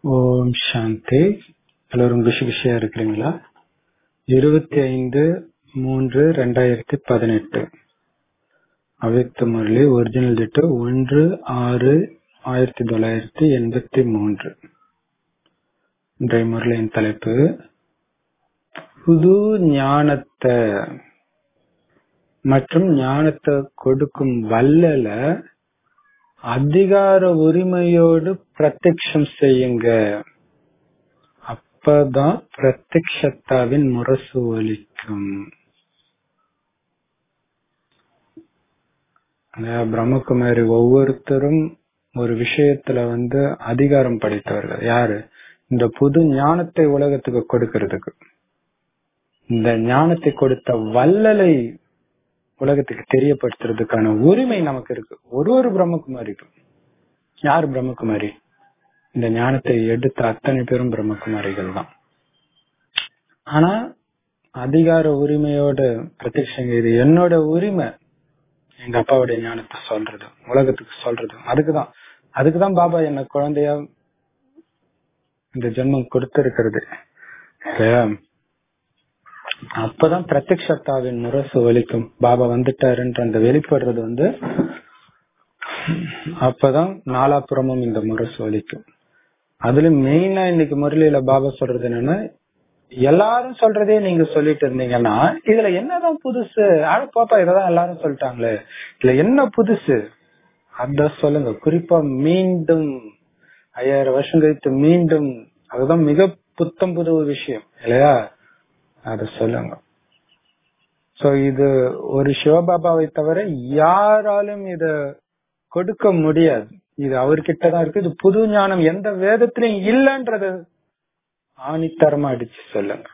ஓம் சாந்தி எல்லோரும் குஷி குஷியா இருக்கிறீங்களா இருபத்தி ஐந்து மூன்று ரெண்டாயிரத்தி பதினெட்டு அவ்யக்த முரளி ஒரிஜினல் டேட்டு ஒன்று ஆறு ஆயிரத்தி தொள்ளாயிரத்தி எண்பத்தி மூன்று இன்றைய முரளியின் தலைப்பு புது ஞானத்தை மற்றும் ஞானத்தை கொடுக்கும் வல்லல அதிகார உரிமையோடு பிரத்யக்ஷம் செய்யுங்க அப்பதான் பிரத்யக்ஷத்தாவின் முரசு ஒலிக்கும் பிரம்மகுமாரி ஒவ்வொருத்தரும் ஒரு விஷயத்துல வந்து அதிகாரம் படைத்தவர்கள் யாரு இந்த புது ஞானத்தை உலகத்துக்கு கொடுக்கறதுக்கு இந்த ஞானத்தை கொடுத்த வல்லலை உலகத்துக்கு தெரியப்படுத்துறதுக்கான உரிமை நமக்கு இருக்கு ஒரு ஒரு பிரம்மகுமாரிக்கும் யார் பிரம்மகுமாரி இந்த ஞானத்தை எடுத்த அத்தனை பேரும் பிரம்மகுமாரிகள் தான் ஆனா அதிகார உரிமையோட பிரத்யட்சங்க இது என்னோட உரிமை எங்க அப்பாவுடைய ஞானத்தை சொல்றது உலகத்துக்கு சொல்றது அதுக்குதான் அதுக்குதான் பாபா என்ன குழந்தையா இந்த ஜென்மம் கொடுத்திருக்கிறது அப்பதான் பிரத்யக்ஷத்தாவின் முரசு ஒலிக்கும் பாபா வந்துட்டாருன்ற அந்த வெளிப்படுறது வந்து அப்பதான் நாலாபுறமும் இந்த முரசு ஒலிக்கும் அதுல மெயினா இன்னைக்கு முரளியில பாபா சொல்றது என்னன்னா எல்லாரும் சொல்றதே நீங்க சொல்லிட்டு இருந்தீங்கன்னா இதுல என்னதான் புதுசு ஆனா பாப்பா இததான் எல்லாரும் சொல்லிட்டாங்களே இதுல என்ன புதுசு அத சொல்லுங்க குறிப்பா மீண்டும் ஐயாயிரம் வருஷம் கழித்து மீண்டும் அதுதான் மிக புத்தம் புது விஷயம் இல்லையா அத சொல்லுங்க சோ இது ஒரு சிவபாபாவை தவிர யாராலும் இத கொடுக்க முடியாது இது அவர்கிட்ட தான் இருக்கு இது புது ஞானம் எந்த வேதத்திலையும் இல்லைன்றது ஆணித்தரமா அடிச்சு சொல்லுங்க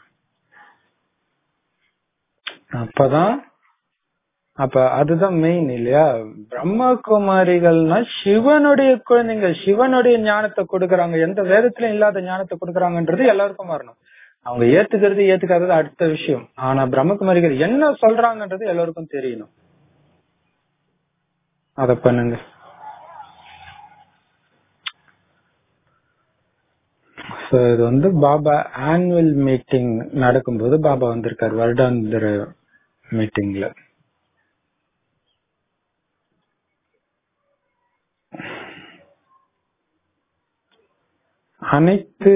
அப்பதான் அப்ப அதுதான் மெயின் இல்லையா பிரம்மகுமாரிகள்னா சிவனுடைய குழந்தைங்க சிவனுடைய ஞானத்தை கொடுக்கறாங்க எந்த வேதத்திலும் இல்லாத ஞானத்தை கொடுக்கறாங்கன்றது எல்லாருக்கும் வரணும் அவங்க ஏத்துக்கிறது ஏத்துக்காதது அடுத்த விஷயம் ஆனா பிரம்மகுமாரிகள் என்ன சொல்றாங்கன்றது எல்லாருக்கும் தெரியணும் அத பண்ணுங்க இது வந்து பாபா ஆனுவல் மீட்டிங் நடக்கும்போது பாபா வந்திருக்காரு வருடாந்திர மீட்டிங்ல அனைத்து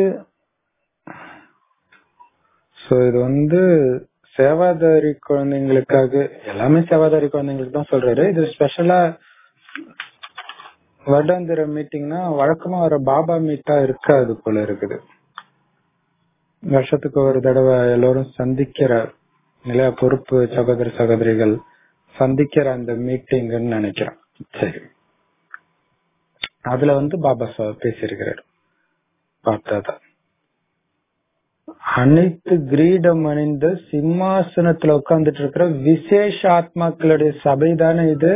சோ இது வந்து சேவாதாரி குழந்தைங்களுக்காக எல்லாமே சேவாதாரி குழந்தைங்களுக்கு தான் சொல்றாரு இது ஸ்பெஷலா வருடாந்திர மீட்டிங்னா வழக்கமா வர பாபா மீட்டா இருக்காது போல இருக்குது வருஷத்துக்கு ஒரு தடவை எல்லோரும் சந்திக்கிற நிலைய பொறுப்பு சகோதர சகோதரிகள் சந்திக்கிற அந்த மீட்டிங்னு நினைக்கிறேன் சரி அதுல வந்து பாபா பேசியிருக்கிறார் பார்த்தாதான் அனைத்து கிரீடம் அணிந்த சிம்மாசனத்துல உட்கார்ந்துட்டு இருக்கிற விசேஷ ஆத்மாக்களுடைய சபை தானே இது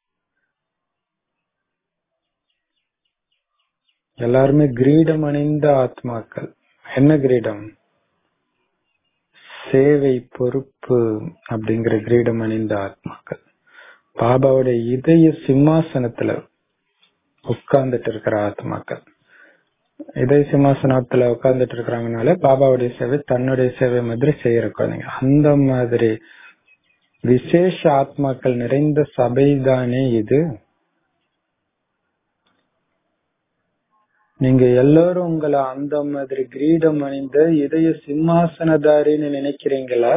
எல்லாருமே கிரீடம் அணிந்த ஆத்மாக்கள் என்ன கிரீடம் சேவை பொறுப்பு அப்படிங்கிற கிரீடம் அணிந்த ஆத்மாக்கள் பாபாவோட இதய சிம்மாசனத்துல உட்கார்ந்துட்டு இருக்கிற ஆத்மாக்கள் இதய சிம்மாசனத்துல உட்கார்ந்துட்டு இருக்கிறாங்கனால பாபாவுடைய சேவை தன்னுடைய சேவை மாதிரி செய்யற குழந்தைங்க அந்த மாதிரி விசேஷ ஆத்மாக்கள் நிறைந்த சபை தானே இது நீங்க எல்லாரும் உங்களை அந்த மாதிரி கிரீடம் அணிந்த இதய சிம்மாசனதாரின்னு நினைக்கிறீங்களா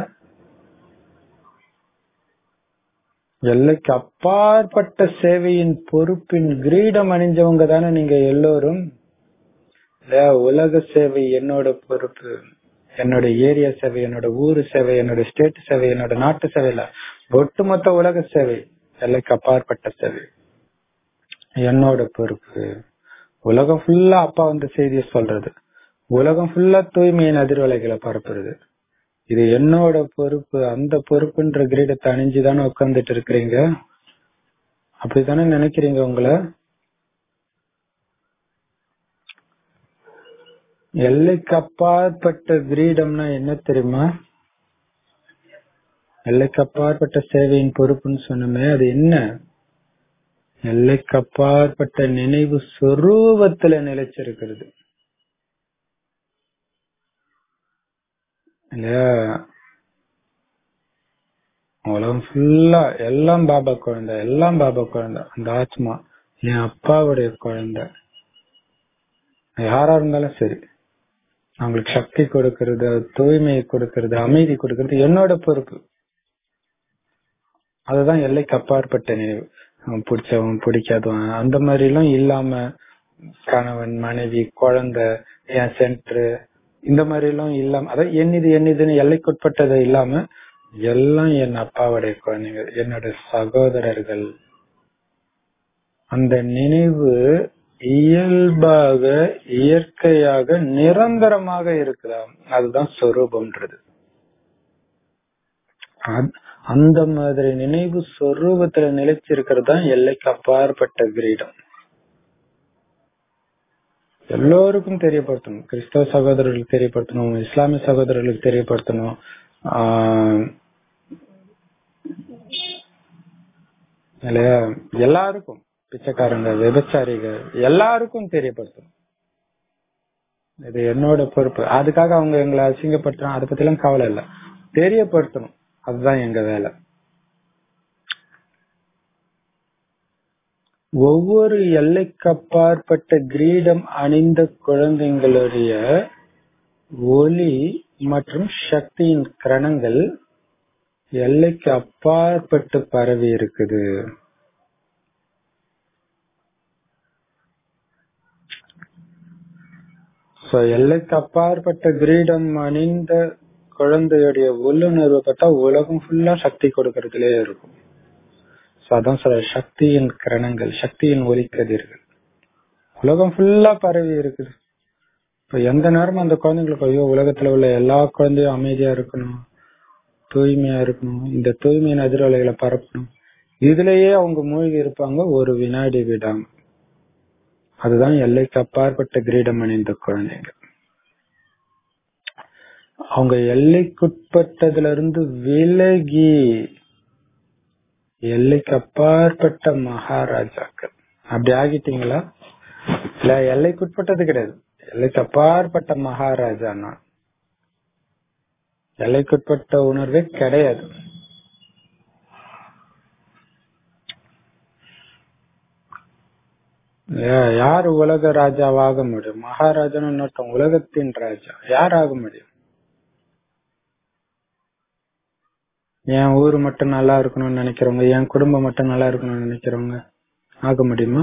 எல்லைக்கு அப்பாற்பட்ட சேவையின் பொறுப்பின் கிரீடம் அணிஞ்சவங்க தானே நீங்க எல்லோரும் உலக சேவை என்னோட பொறுப்பு என்னோட ஏரியா சேவை என்னோட ஊரு சேவை என்னோட ஸ்டேட் சேவை என்னோட நாட்டு சேவை இல்ல ஒட்டுமொத்த உலக சேவை எல்லைக்கு அப்பாற்பட்ட சேவை என்னோட பொறுப்பு உலகம் ஃபுல்லா அப்பா வந்து செய்திய சொல்றது உலகம் ஃபுல்லா தூய்மையின் அதிர்வலைகளை பரப்புறது இது என்னோட பொறுப்பு அந்த பொறுப்புன்ற கிரீடத்தை அணிஞ்சுதானே உட்கார்ந்துட்டு இருக்கிறீங்க அப்படித்தானே நினைக்கிறீங்க உங்களை எல்லைக்கு அப்பாற்பட்ட கிரீடம்னா என்ன தெரியுமா எல்லைக்கு அப்பாற்பட்ட சேவையின் பொறுப்புன்னு சொன்னமே அது என்ன எல்லைக்கு அப்பாற்பட்ட நினைவு சொரூபத்துல நிலைச்சிருக்கிறது இல்லையா உலகம் ஃபுல்லா எல்லாம் பாபா குழந்தை எல்லாம் பாபா குழந்தை அந்த ஆத்மா என் அப்பாவுடைய குழந்தை யாரா இருந்தாலும் சரி அவங்களுக்கு சக்தி கொடுக்கறது தூய்மையை கொடுக்கறது அமைதி கொடுக்கறது என்னோட பொறுப்பு அதுதான் எல்லைக்கு அப்பாற்பட்ட நினைவு அவன் பிடிச்சவன் பிடிக்காதவன் அந்த மாதிரி எல்லாம் இல்லாம கணவன் மனைவி குழந்தை என் சென்டர் இந்த மாதிரி எல்லாம் இல்லாம அதாவது என்னது என்னதுன்னு எல்லைக்குட்பட்டது இல்லாம எல்லாம் என் அப்பாவுடைய குழந்தைங்க என்னோட சகோதரர்கள் அந்த நினைவு இயல்பாக இயற்கையாக நிரந்தரமாக இருக்குதா அதுதான் சொரூபம்ன்றது அந்த மாதிரி நினைவு சொரூபத்துல நிலைச்சிருக்கிறது தான் எல்லைக்கு அப்பாற்பட்ட கிரீடம் எல்லோருக்கும் தெரியப்படுத்தணும் கிறிஸ்தவ சகோதரர்களுக்கு தெரியப்படுத்தணும் இஸ்லாமிய சகோதரர்களுக்கு தெரியப்படுத்தணும் ஆஹ் இல்லையா எல்லாருக்கும் பிச்சைக்காரங்க விபச்சாரிகள் எல்லாருக்கும் தெரியப்படுத்தணும் இது என்னோட பொறுப்பு அதுக்காக அவங்க எங்களை அசிங்கப்படுத்துறாங்க அதை பத்தி எல்லாம் கவலை இல்ல தெரியப்படுத்தணும் அதுதான் எங்க வேலை ஒவ்வொரு எல்லைக்கப்பாற்பட்ட கிரீடம் அணிந்த குழந்தைங்களுடைய ஒளி மற்றும் சக்தியின் கிரணங்கள் எல்லைக்கு அப்பாற்பட்டு பரவி இருக்குது எல்லைக்கு அப்பாற்பட்ட கிரீடம் அணிந்த குழந்தையுடைய உள்ளுணர்வு பார்த்தா உலகம் ஃபுல்லா சக்தி கொடுக்கறதுலே இருக்கும் அதான் சொல்ற சக்தியின் கிரணங்கள் சக்தியின் ஒலிக்கதிர்கள் உலகம் ஃபுல்லா பரவி இருக்குது இப்ப எந்த நேரமும் அந்த குழந்தைங்களுக்கு ஐயோ உலகத்துல உள்ள எல்லா குழந்தையும் அமைதியா இருக்கணும் தூய்மையா இருக்கணும் இந்த தூய்மையின் எதிரொலைகளை பரப்பணும் இதுலயே அவங்க மூழ்கி இருப்பாங்க ஒரு வினாடி விடாம அதுதான் எல்லைக்கு அப்பாற்பட்ட கிரீடம் அணிந்த குழந்தைங்க அவங்க எல்லைக்குட்பட்டதுல இருந்து விலகி எல்லைக்கு அப்பாற்பட்ட மகாராஜாக்கள் அப்படி ஆகிட்டீங்களா இல்ல எல்லைக்குட்பட்டது கிடையாது எல்லைக்கு அப்பாற்பட்ட மகாராஜா நான் எல்லைக்குட்பட்ட உணர்வே கிடையாது யார் உலக ராஜாவாக முடியும் மகாராஜான்னு ஒருத்தன் உலகத்தின் ராஜா யார் ஆக முடியும் என் ஊர் மட்டும் நல்லா இருக்கணும்னு நினைக்கிறவங்க என் குடும்பம் மட்டும் நல்லா இருக்கணும்னு நினைக்கிறவங்க ஆக முடியுமா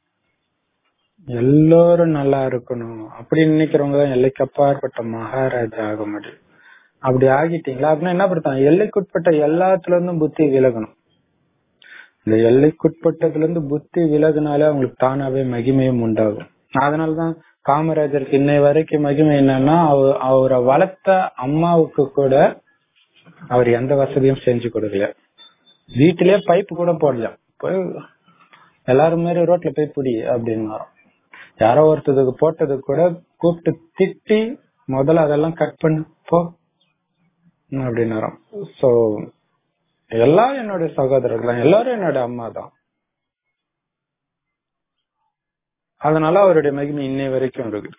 எல்லோரும் நல்லா இருக்கணும் அப்படி நினைக்கிறவங்க தான் எல்லைக்கு அப்பாற்பட்ட மகாராஜா ஆக முடியும் அப்படி ஆகிட்டீங்களா அப்படின்னா என்ன படுத்தாங்க எல்லைக்குட்பட்ட எல்லாத்துல இருந்தும் புத்தி விலகணும் இந்த எல்லைக்குட்பட்டதுல இருந்து புத்தி விலகுனாலே அவங்களுக்கு தானாவே மகிமையும் உண்டாகும் அதனாலதான் காமராஜருக்கு இன்னை வரைக்கும் மகிமை என்னன்னா அவரை வளர்த்த அம்மாவுக்கு கூட அவர் எந்த வசதியும் செஞ்சு கொடுக்கல வீட்டிலேயே பைப் கூட போடல போய் எல்லாரும் மாரி ரோட்ல போய் புடி அப்படின்னு யாரோ ஒருத்தருக்கு போட்டது கூட கூப்பிட்டு திட்டி முதல்ல அதெல்லாம் கட் பண்ணு போ அப்படின்னு சோ எல்லாம் என்னுடைய சகோதரர்கள் தான் எல்லாரும் என்னோட அம்மா தான் அதனால அவருடைய மகிமை இன்னை வரைக்கும் இருக்குது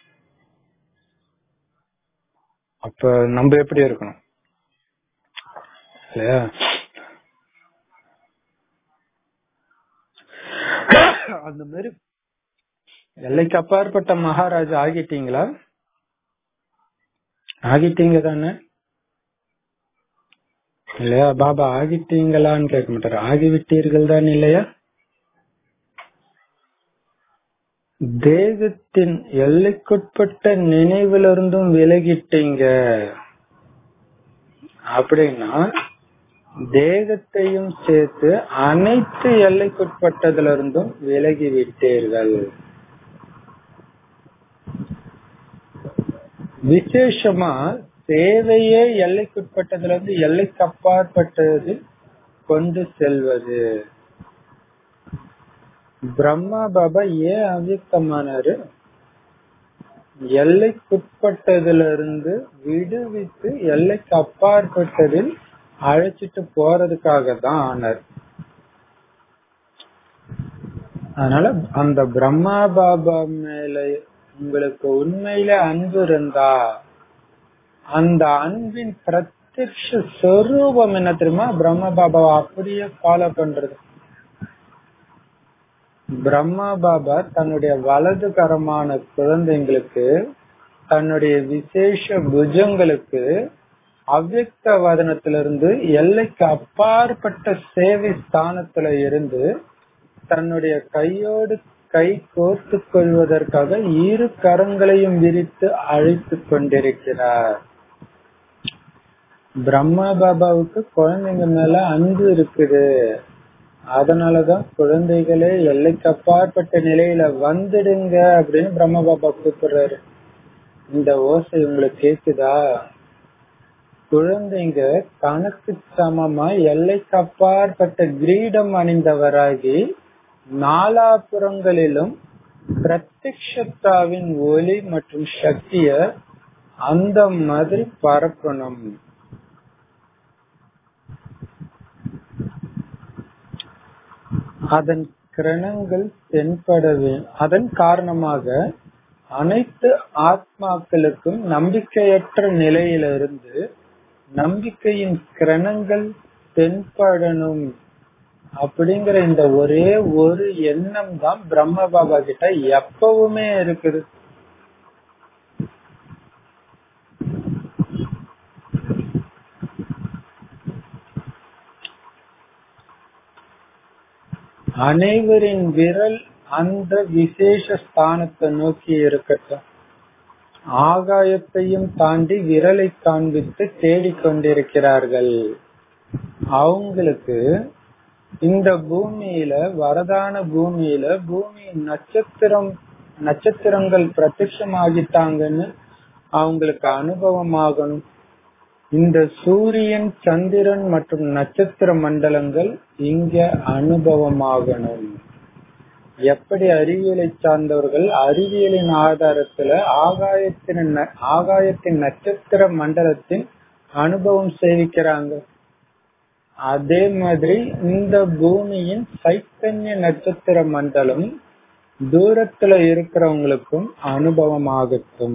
அப்ப நம்ம எப்படி இருக்கணும் இல்லையா அந்த மாதிரி எல்லைக்கு அப்பாற்பட்ட மகாராஜா ஆகிட்டீங்களா ஆகிட்டீங்க தானே இல்லையா பாபா ஆகிட்டீங்களான்னு கேட்க மாட்டாரு ஆகிவிட்டீர்கள் தான் இல்லையா தேகத்தின் எல்லைக்குட்பட்ட நினைவிலிருந்தும் விலகிட்டீங்க அப்படின்னா தேகத்தையும் சேர்த்து அனைத்து எல்லைக்குட்பட்டதுல இருந்தும் விலகி விட்டீர்கள் விசேஷமா சேவையே எல்லைக்குட்பட்டதுல இருந்து எல்லைக்கு அப்பாற்பட்டது கொண்டு செல்வது பிரம்மா பாபா ஏன் அவ்யுக்தமானாரு எல்லைக்குட்பட்டதுல இருந்து விடுவித்து எல்லைக்கு அப்பாற்பட்டதில் அழைச்சிட்டு போறதுக்காக தான் ஆனார் அதனால அந்த பிரம்மா பாபா மேல உங்களுக்கு உண்மையில அன்பு இருந்தா அந்த அன்பின் பிரத்யக்ஷ சொரூபம் என்ன தெரியுமா பிரம்ம பாபாவை அப்படியே ஃபாலோ பண்றது பிரம்மா பாபா தன்னுடைய வலது கரமான குழந்தைங்களுக்கு தன்னுடைய விசேஷ புஜங்களுக்கு அவ்வக்த வதனத்திலிருந்து எல்லைக்கு அப்பாற்பட்ட சேவை ஸ்தானத்துல இருந்து தன்னுடைய கையோடு கை கோர்த்து கொள்வதற்காக இரு கரங்களையும் விரித்து அழைத்து கொண்டிருக்கிறார் பிரம்மா பாபாவுக்கு குழந்தைங்க மேல அன்பு இருக்குது அதனாலதான் குழந்தைகளே எல்லைக்கு அப்பாற்பட்ட நிலையில வந்துடுங்க அப்படின்னு பிரம்ம பாபா கூப்பிடுறாரு இந்த ஓசை உங்களுக்கு கேக்குதா குழந்தைங்க கணக்கு சமமா எல்லைக்கு அப்பாற்பட்ட கிரீடம் அணிந்தவராகி நாலாபுறங்களிலும் பிரத்யக்ஷத்தாவின் ஒளி மற்றும் சக்திய அந்த மாதிரி பரப்பணும் அதன் கிரணங்கள் தென்படவே அதன் காரணமாக அனைத்து ஆத்மாக்களுக்கும் நம்பிக்கையற்ற நிலையிலிருந்து நம்பிக்கையின் கிரணங்கள் தென்படணும் அப்படிங்கிற இந்த ஒரே ஒரு எண்ணம் தான் பிரம்ம பாபா கிட்ட எப்பவுமே இருக்குது அனைவரின் விரல் அந்த விசேஷ ஸ்தானத்தை நோக்கி இருக்கட்டும் ஆகாயத்தையும் தாண்டி விரலை காண்பித்து தேடிக்கொண்டிருக்கிறார்கள் அவங்களுக்கு இந்த பூமியில வரதான பூமியில பூமி நட்சத்திரம் நட்சத்திரங்கள் பிரத்யமாகிட்டாங்கன்னு அவங்களுக்கு அனுபவமாகணும் இந்த சூரியன் சந்திரன் மற்றும் நட்சத்திர மண்டலங்கள் இங்க அனுபவமாகணும் எப்படி அறிவியலை சார்ந்தவர்கள் அறிவியலின் ஆதாரத்துல ஆகாயத்தின் ஆகாயத்தின் நட்சத்திர மண்டலத்தின் அனுபவம் சேவிக்கிறாங்க அதே மாதிரி இந்த பூமியின் சைத்தன்ய நட்சத்திர மண்டலம் தூரத்துல இருக்கிறவங்களுக்கும் அனுபவமாகட்டும்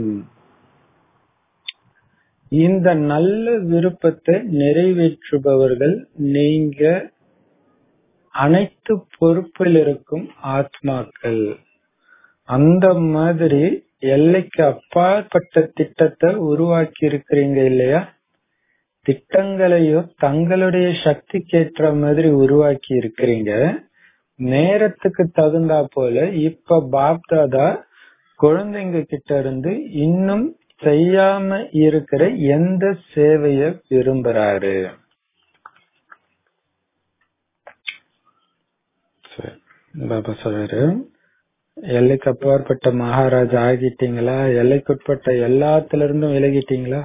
இந்த நல்ல விருப்பத்தை நிறைவேற்றுபவர்கள் நீங்க அனைத்து பொறுப்பில் இருக்கும் ஆத்மாக்கள் அந்த மாதிரி எல்லைக்கு அப்பாற்பட்ட திட்டத்தை உருவாக்கி இருக்கிறீங்க இல்லையா திட்டங்களையோ தங்களுடைய சக்திக்கேற்ற மாதிரி உருவாக்கி இருக்கிறீங்க நேரத்துக்கு தகுந்தா போல இப்ப பாப்தாதா குழந்தைங்க கிட்ட இருந்து இன்னும் செய்யாம இருக்கிற எந்த சேவைய விரும்புறாரு பாபா சொல்றாரு எல்லைக்கு அப்பாற்பட்ட மகாராஜா ஆகிட்டீங்களா எல்லைக்குட்பட்ட எல்லாத்துல இருந்தும் விலகிட்டீங்களா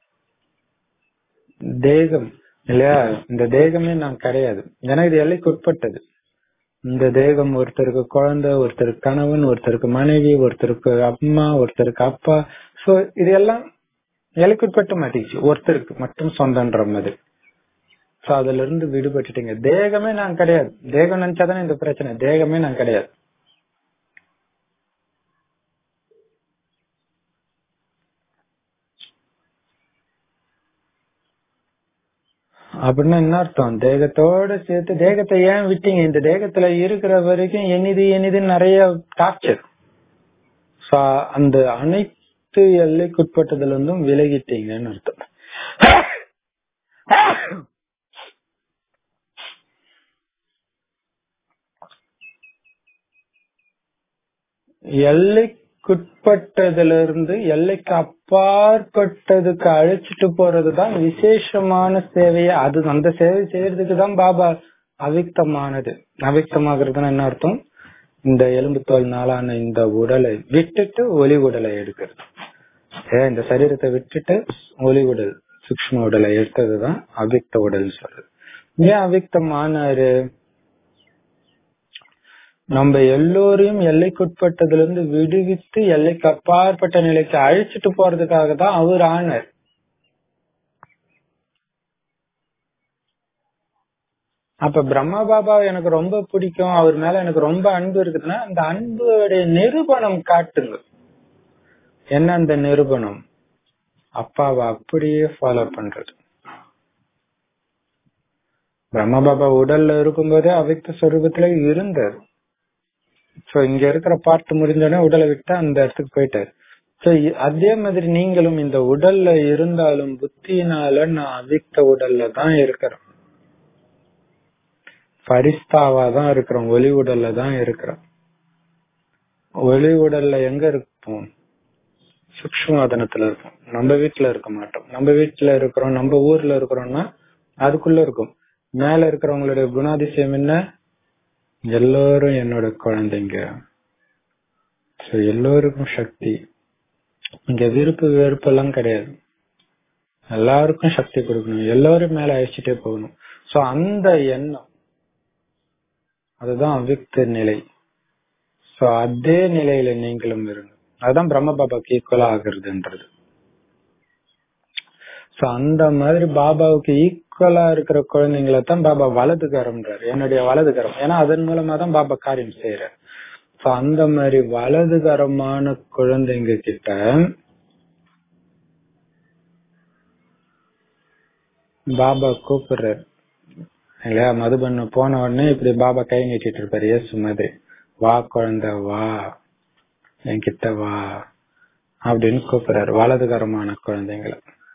தேகம் இல்லையா இந்த தேகமே நான் கிடையாது ஏன்னா இது எல்லைக்கு உட்பட்டது இந்த தேகம் ஒருத்தருக்கு குழந்தை ஒருத்தருக்கு கணவன் ஒருத்தருக்கு மனைவி ஒருத்தருக்கு அம்மா ஒருத்தருக்கு அப்பா சோ இது எல்லாம் எல்லைக்குட்பட்டு மாட்டிச்சு ஒருத்தருக்கு மட்டும் சொந்தன்ற மாதிரி சோ அதுல இருந்து விடுபட்டுட்டீங்க தேகமே நான் கிடையாது தேகம் நினைச்சாதானே இந்த பிரச்சனை தேகமே நான் கிடையாது அப்படின்னா என்ன அர்த்தம் தேகத்தோட சேர்த்து தேகத்தை ஏன் விட்டீங்க இந்த தேகத்துல இருக்கிற வரைக்கும் எனிது எனிது நிறைய டார்ச்சர் அந்த அனைத்து எல்லைக்குட்பட்டதுல இருந்தும் விலகிட்டீங்கன்னு அர்த்தம் எல்லைக்குட்பட்டதுல இருந்து எல்லைக்கு அப்பாற்பட்டதுக்கு அழைச்சிட்டு போறதுதான் விசேஷமான சேவையை அது அந்த சேவை செய்யறதுக்கு தான் பாபா அவிக்தமானது அவிக்தமாகிறதுனா என்ன அர்த்தம் இந்த எலும்பு தோல் நாளான இந்த உடலை விட்டுட்டு ஒளி உடலை எடுக்கிறது ஏன் இந்த சரீரத்தை விட்டுட்டு ஒளி உடல் சூக்ம உடலை எடுத்ததுதான் அவிக்த உடல் சொல்றது ஏன் அவிக்தமானாரு நம்ம எல்லோரையும் எல்லைக்குட்பட்டதுல இருந்து விடுவித்து எல்லைக்கு அப்பாற்பட்ட நிலைக்கு அழிச்சிட்டு போறதுக்காக தான் அவர் ஆனார் அப்ப பிரம்மா பாபா எனக்கு ரொம்ப பிடிக்கும் அவர் மேல எனக்கு ரொம்ப அன்பு இருக்குதுன்னா அந்த அன்புடைய நிரூபணம் காட்டுங்க என்ன அந்த நிரூபணம் அப்பாவை அப்படியே ஃபாலோ பண்றது பிரம்ம பாபா உடல்ல இருக்கும்போதே அவிக்த சொரூபத்துல இருந்தார் சோ இங்க இருக்கிற பாட்டு முடிஞ்சோடனே உடலை விட்டு அந்த இடத்துக்கு போயிட்டாரு சோ அதே மாதிரி நீங்களும் இந்த உடல்ல இருந்தாலும் புத்தினால நான் அவிக்த உடல்ல தான் இருக்கிறேன் பரிஸ்தாவா தான் இருக்கிறோம் ஒளி உடல்ல தான் இருக்கிறோம் ஒளி உடல்ல எங்க இருப்போம் சூக்ஷ்மவாதனத்துல இருக்கும் நம்ம வீட்டுல இருக்க மாட்டோம் நம்ம வீட்டுல இருக்கிறோம் நம்ம ஊர்ல இருக்கிறோம்னா அதுக்குள்ள இருக்கும் மேல இருக்கிறவங்களுடைய குணாதிசயம் என்ன எல்லோரும் என்னோட குழந்தைங்க So, எல்லோருக்கும் சக்தி இங்க விருப்பு வெறுப்பு எல்லாம் கிடையாது எல்லாருக்கும் சக்தி கொடுக்கணும் எல்லாரும் மேல அழைச்சிட்டே போகணும் சோ அந்த எண்ணம் அதுதான் அவிக்த நிலை சோ அதே நிலையில நீங்களும் இருங்க அதுதான் பிரம்ம பாபாக்கு ஈக்குவலா ஆகுறதுன்றது சோ அந்த மாதிரி பாபாவுக்கு ஈக்குவலா இருக்கிற குழந்தைங்களை தான் பாபா வலதுகரம்ன்றாரு என்னுடைய வலதுகரம் ஏன்னா அதன் மூலமா தான் பாபா காரியம் செய்யறாரு சோ அந்த மாதிரி வலதுகரமான குழந்தைங்க கிட்ட பாபா கூப்பிடுறாரு இல்லையா மதுபண்ணு போன உடனே இப்படி பாபா கை நீட்டிட்டு இருப்பாரு இயேசு மாதிரி வா குழந்தை வா என்கிட்ட வா அப்படின்னு கூப்பிடுறாரு வலதுகரமான குழந்தைங்களை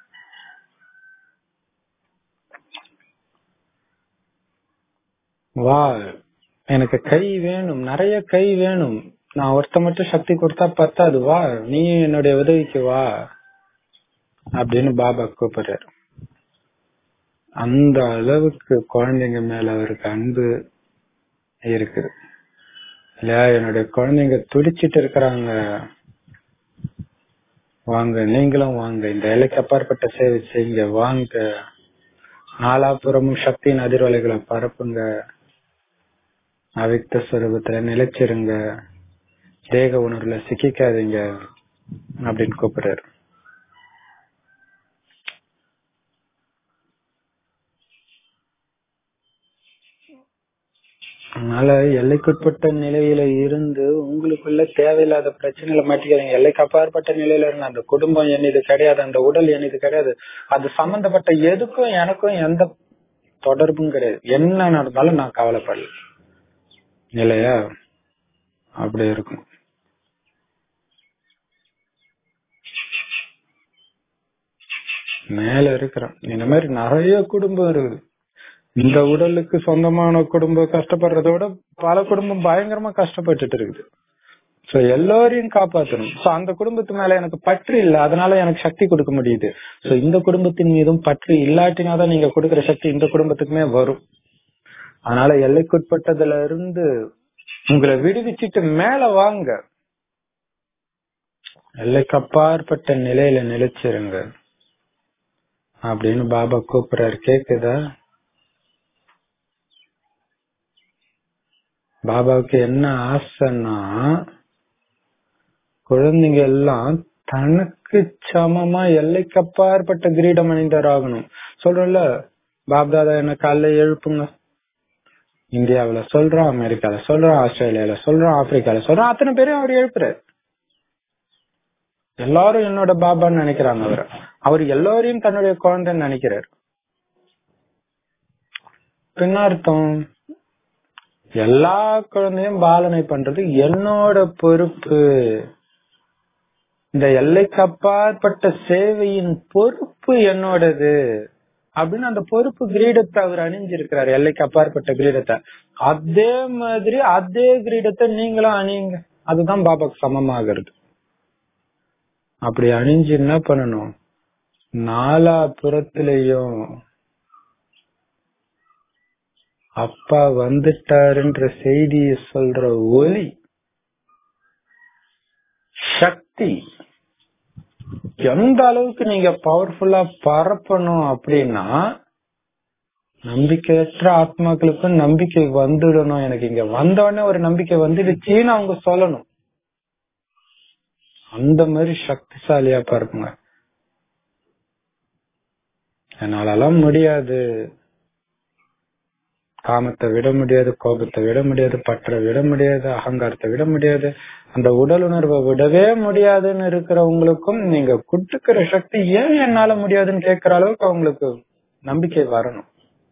வா எனக்கு கை வேணும் நிறைய கை வேணும் நான் ஒருத்த மட்டும் சக்தி கொடுத்தா பத்தாது வா நீ என்னுடைய உதவிக்கு வா அப்படின்னு பாபா கூப்பிடுறாரு அந்த அளவுக்கு குழந்தைங்க மேல அவருக்கு அன்பு இருக்குது இல்லையா என்னுடைய குழந்தைங்க துடிச்சிட்டு இருக்கிறாங்க வாங்க நீங்களும் வாங்க இந்த எல்லைக்கு அப்பாற்பட்ட சேவை செய்யுங்க வாங்க நாலாபுறமும் சக்தியின் அதிர்வலைகளை பரப்புங்க அவிக்த ஸ்வரூபத்துல நிலைச்சிருங்க தேக உணர்வுல சிக்கிக்காதீங்க அப்படின்னு கூப்பிடுறாரு அதனால எல்லைக்குட்பட்ட நிலையில இருந்து உங்களுக்குள்ள தேவையில்லாத பிரச்சனையில மாட்டிக்காதீங்க எல்லைக்கு அப்பாற்பட்ட நிலையில இருந்து அந்த குடும்பம் என்னது கிடையாது அந்த உடல் என்னது கிடையாது அது சம்பந்தப்பட்ட எதுக்கும் எனக்கும் எந்த தொடர்பும் கிடையாது என்ன நடந்தாலும் நான் கவலைப்படல இல்லையா அப்படி இருக்கும் மேல இருக்கிறோம் இந்த மாதிரி நிறைய குடும்பம் இருக்குது இந்த உடலுக்கு சொந்தமான குடும்பம் கஷ்டப்படுறத விட பல குடும்பம் பயங்கரமா கஷ்டப்பட்டுட்டு இருக்குது சோ எல்லாரையும் காப்பாத்தணும் சோ அந்த குடும்பத்து மேல எனக்கு பற்று இல்ல அதனால எனக்கு சக்தி கொடுக்க முடியுது சோ இந்த குடும்பத்தின் மீதும் பற்று இல்லாட்டினாதான் நீங்க கொடுக்கிற சக்தி இந்த குடும்பத்துக்குமே வரும் அதனால எல்லைக்குட்பட்டதுல இருந்து உங்களை விடுவிச்சிட்டு மேல வாங்க எல்லைக்கு அப்பாற்பட்ட நிலையில நிலைச்சிருங்க அப்படின்னு பாபா கூப்பிடுறாரு கேக்குதா பாபாவுக்கு என்ன ஆசைன்னா குழந்தைங்க எல்லாம் தனக்கு சமமா எல்லைக்கு அப்பாற்பட்ட கிரீடம் அணிந்தவர் ஆகணும் சொல்றோம்ல பாப்தாதா என்ன காலைல எழுப்புங்க இந்தியாவுல சொல்றோம் அமெரிக்கால சொல்றோம் ஆஸ்திரேலியால சொல்றோம் ஆப்பிரிக்கால சொல்றோம் அத்தனை பேரும் அவர் எழுப்புறாரு எல்லாரும் என்னோட பாபான்னு நினைக்கிறாங்க அவர் அவர் எல்லாரையும் தன்னுடைய குழந்தைன்னு நினைக்கிறார் என்ன அர்த்தம் எல்லா குழந்தையும் பாலனை பண்றது என்னோட பொறுப்பு இந்த எல்லைக்கு அப்பாற்பட்ட சேவையின் பொறுப்பு என்னோடது அப்படின்னு அந்த பொறுப்பு கிரீடத்தை அவர் அணிஞ்சிருக்கிறார் எல்லைக்கு அப்பாற்பட்ட கிரீடத்தை அதே மாதிரி அதே கிரீடத்தை நீங்களும் அணியுங்க அதுதான் பாபாக்கு சமமாகிறது அப்படி அணிஞ்சு என்ன பண்ணணும் நாலா புறத்திலையும் அப்பா வந்துட்டாருன்ற செய்திய சொல்ற ஒலி சக்தி எந்த அளவுக்கு நீங்க பவர்ஃபுல்லா பரப்பணும் அப்படின்னா நம்பிக்கையற்ற ஆத்மாக்களுக்கும் நம்பிக்கை வந்துடணும் எனக்கு இங்க வந்தோடனே ஒரு நம்பிக்கை வந்துடுச்சுன்னு அவங்க சொல்லணும் அந்த மாதிரி சக்திசாலியா பாருங்க என்னாலலாம் முடியாது காமத்தை விட முடியாது கோபத்தை விட முடியாது பற்ற விட முடியாது அகங்காரத்தை விட முடியாது அந்த உடல் உணர்வை விடவே முடியாதுன்னு இருக்கிறவங்களுக்கும் நீங்க குட்டுக்கிற சக்தி ஏன் என்னால முடியாதுன்னு கேட்கிற அளவுக்கு அவங்களுக்கு நம்பிக்கை வரணும்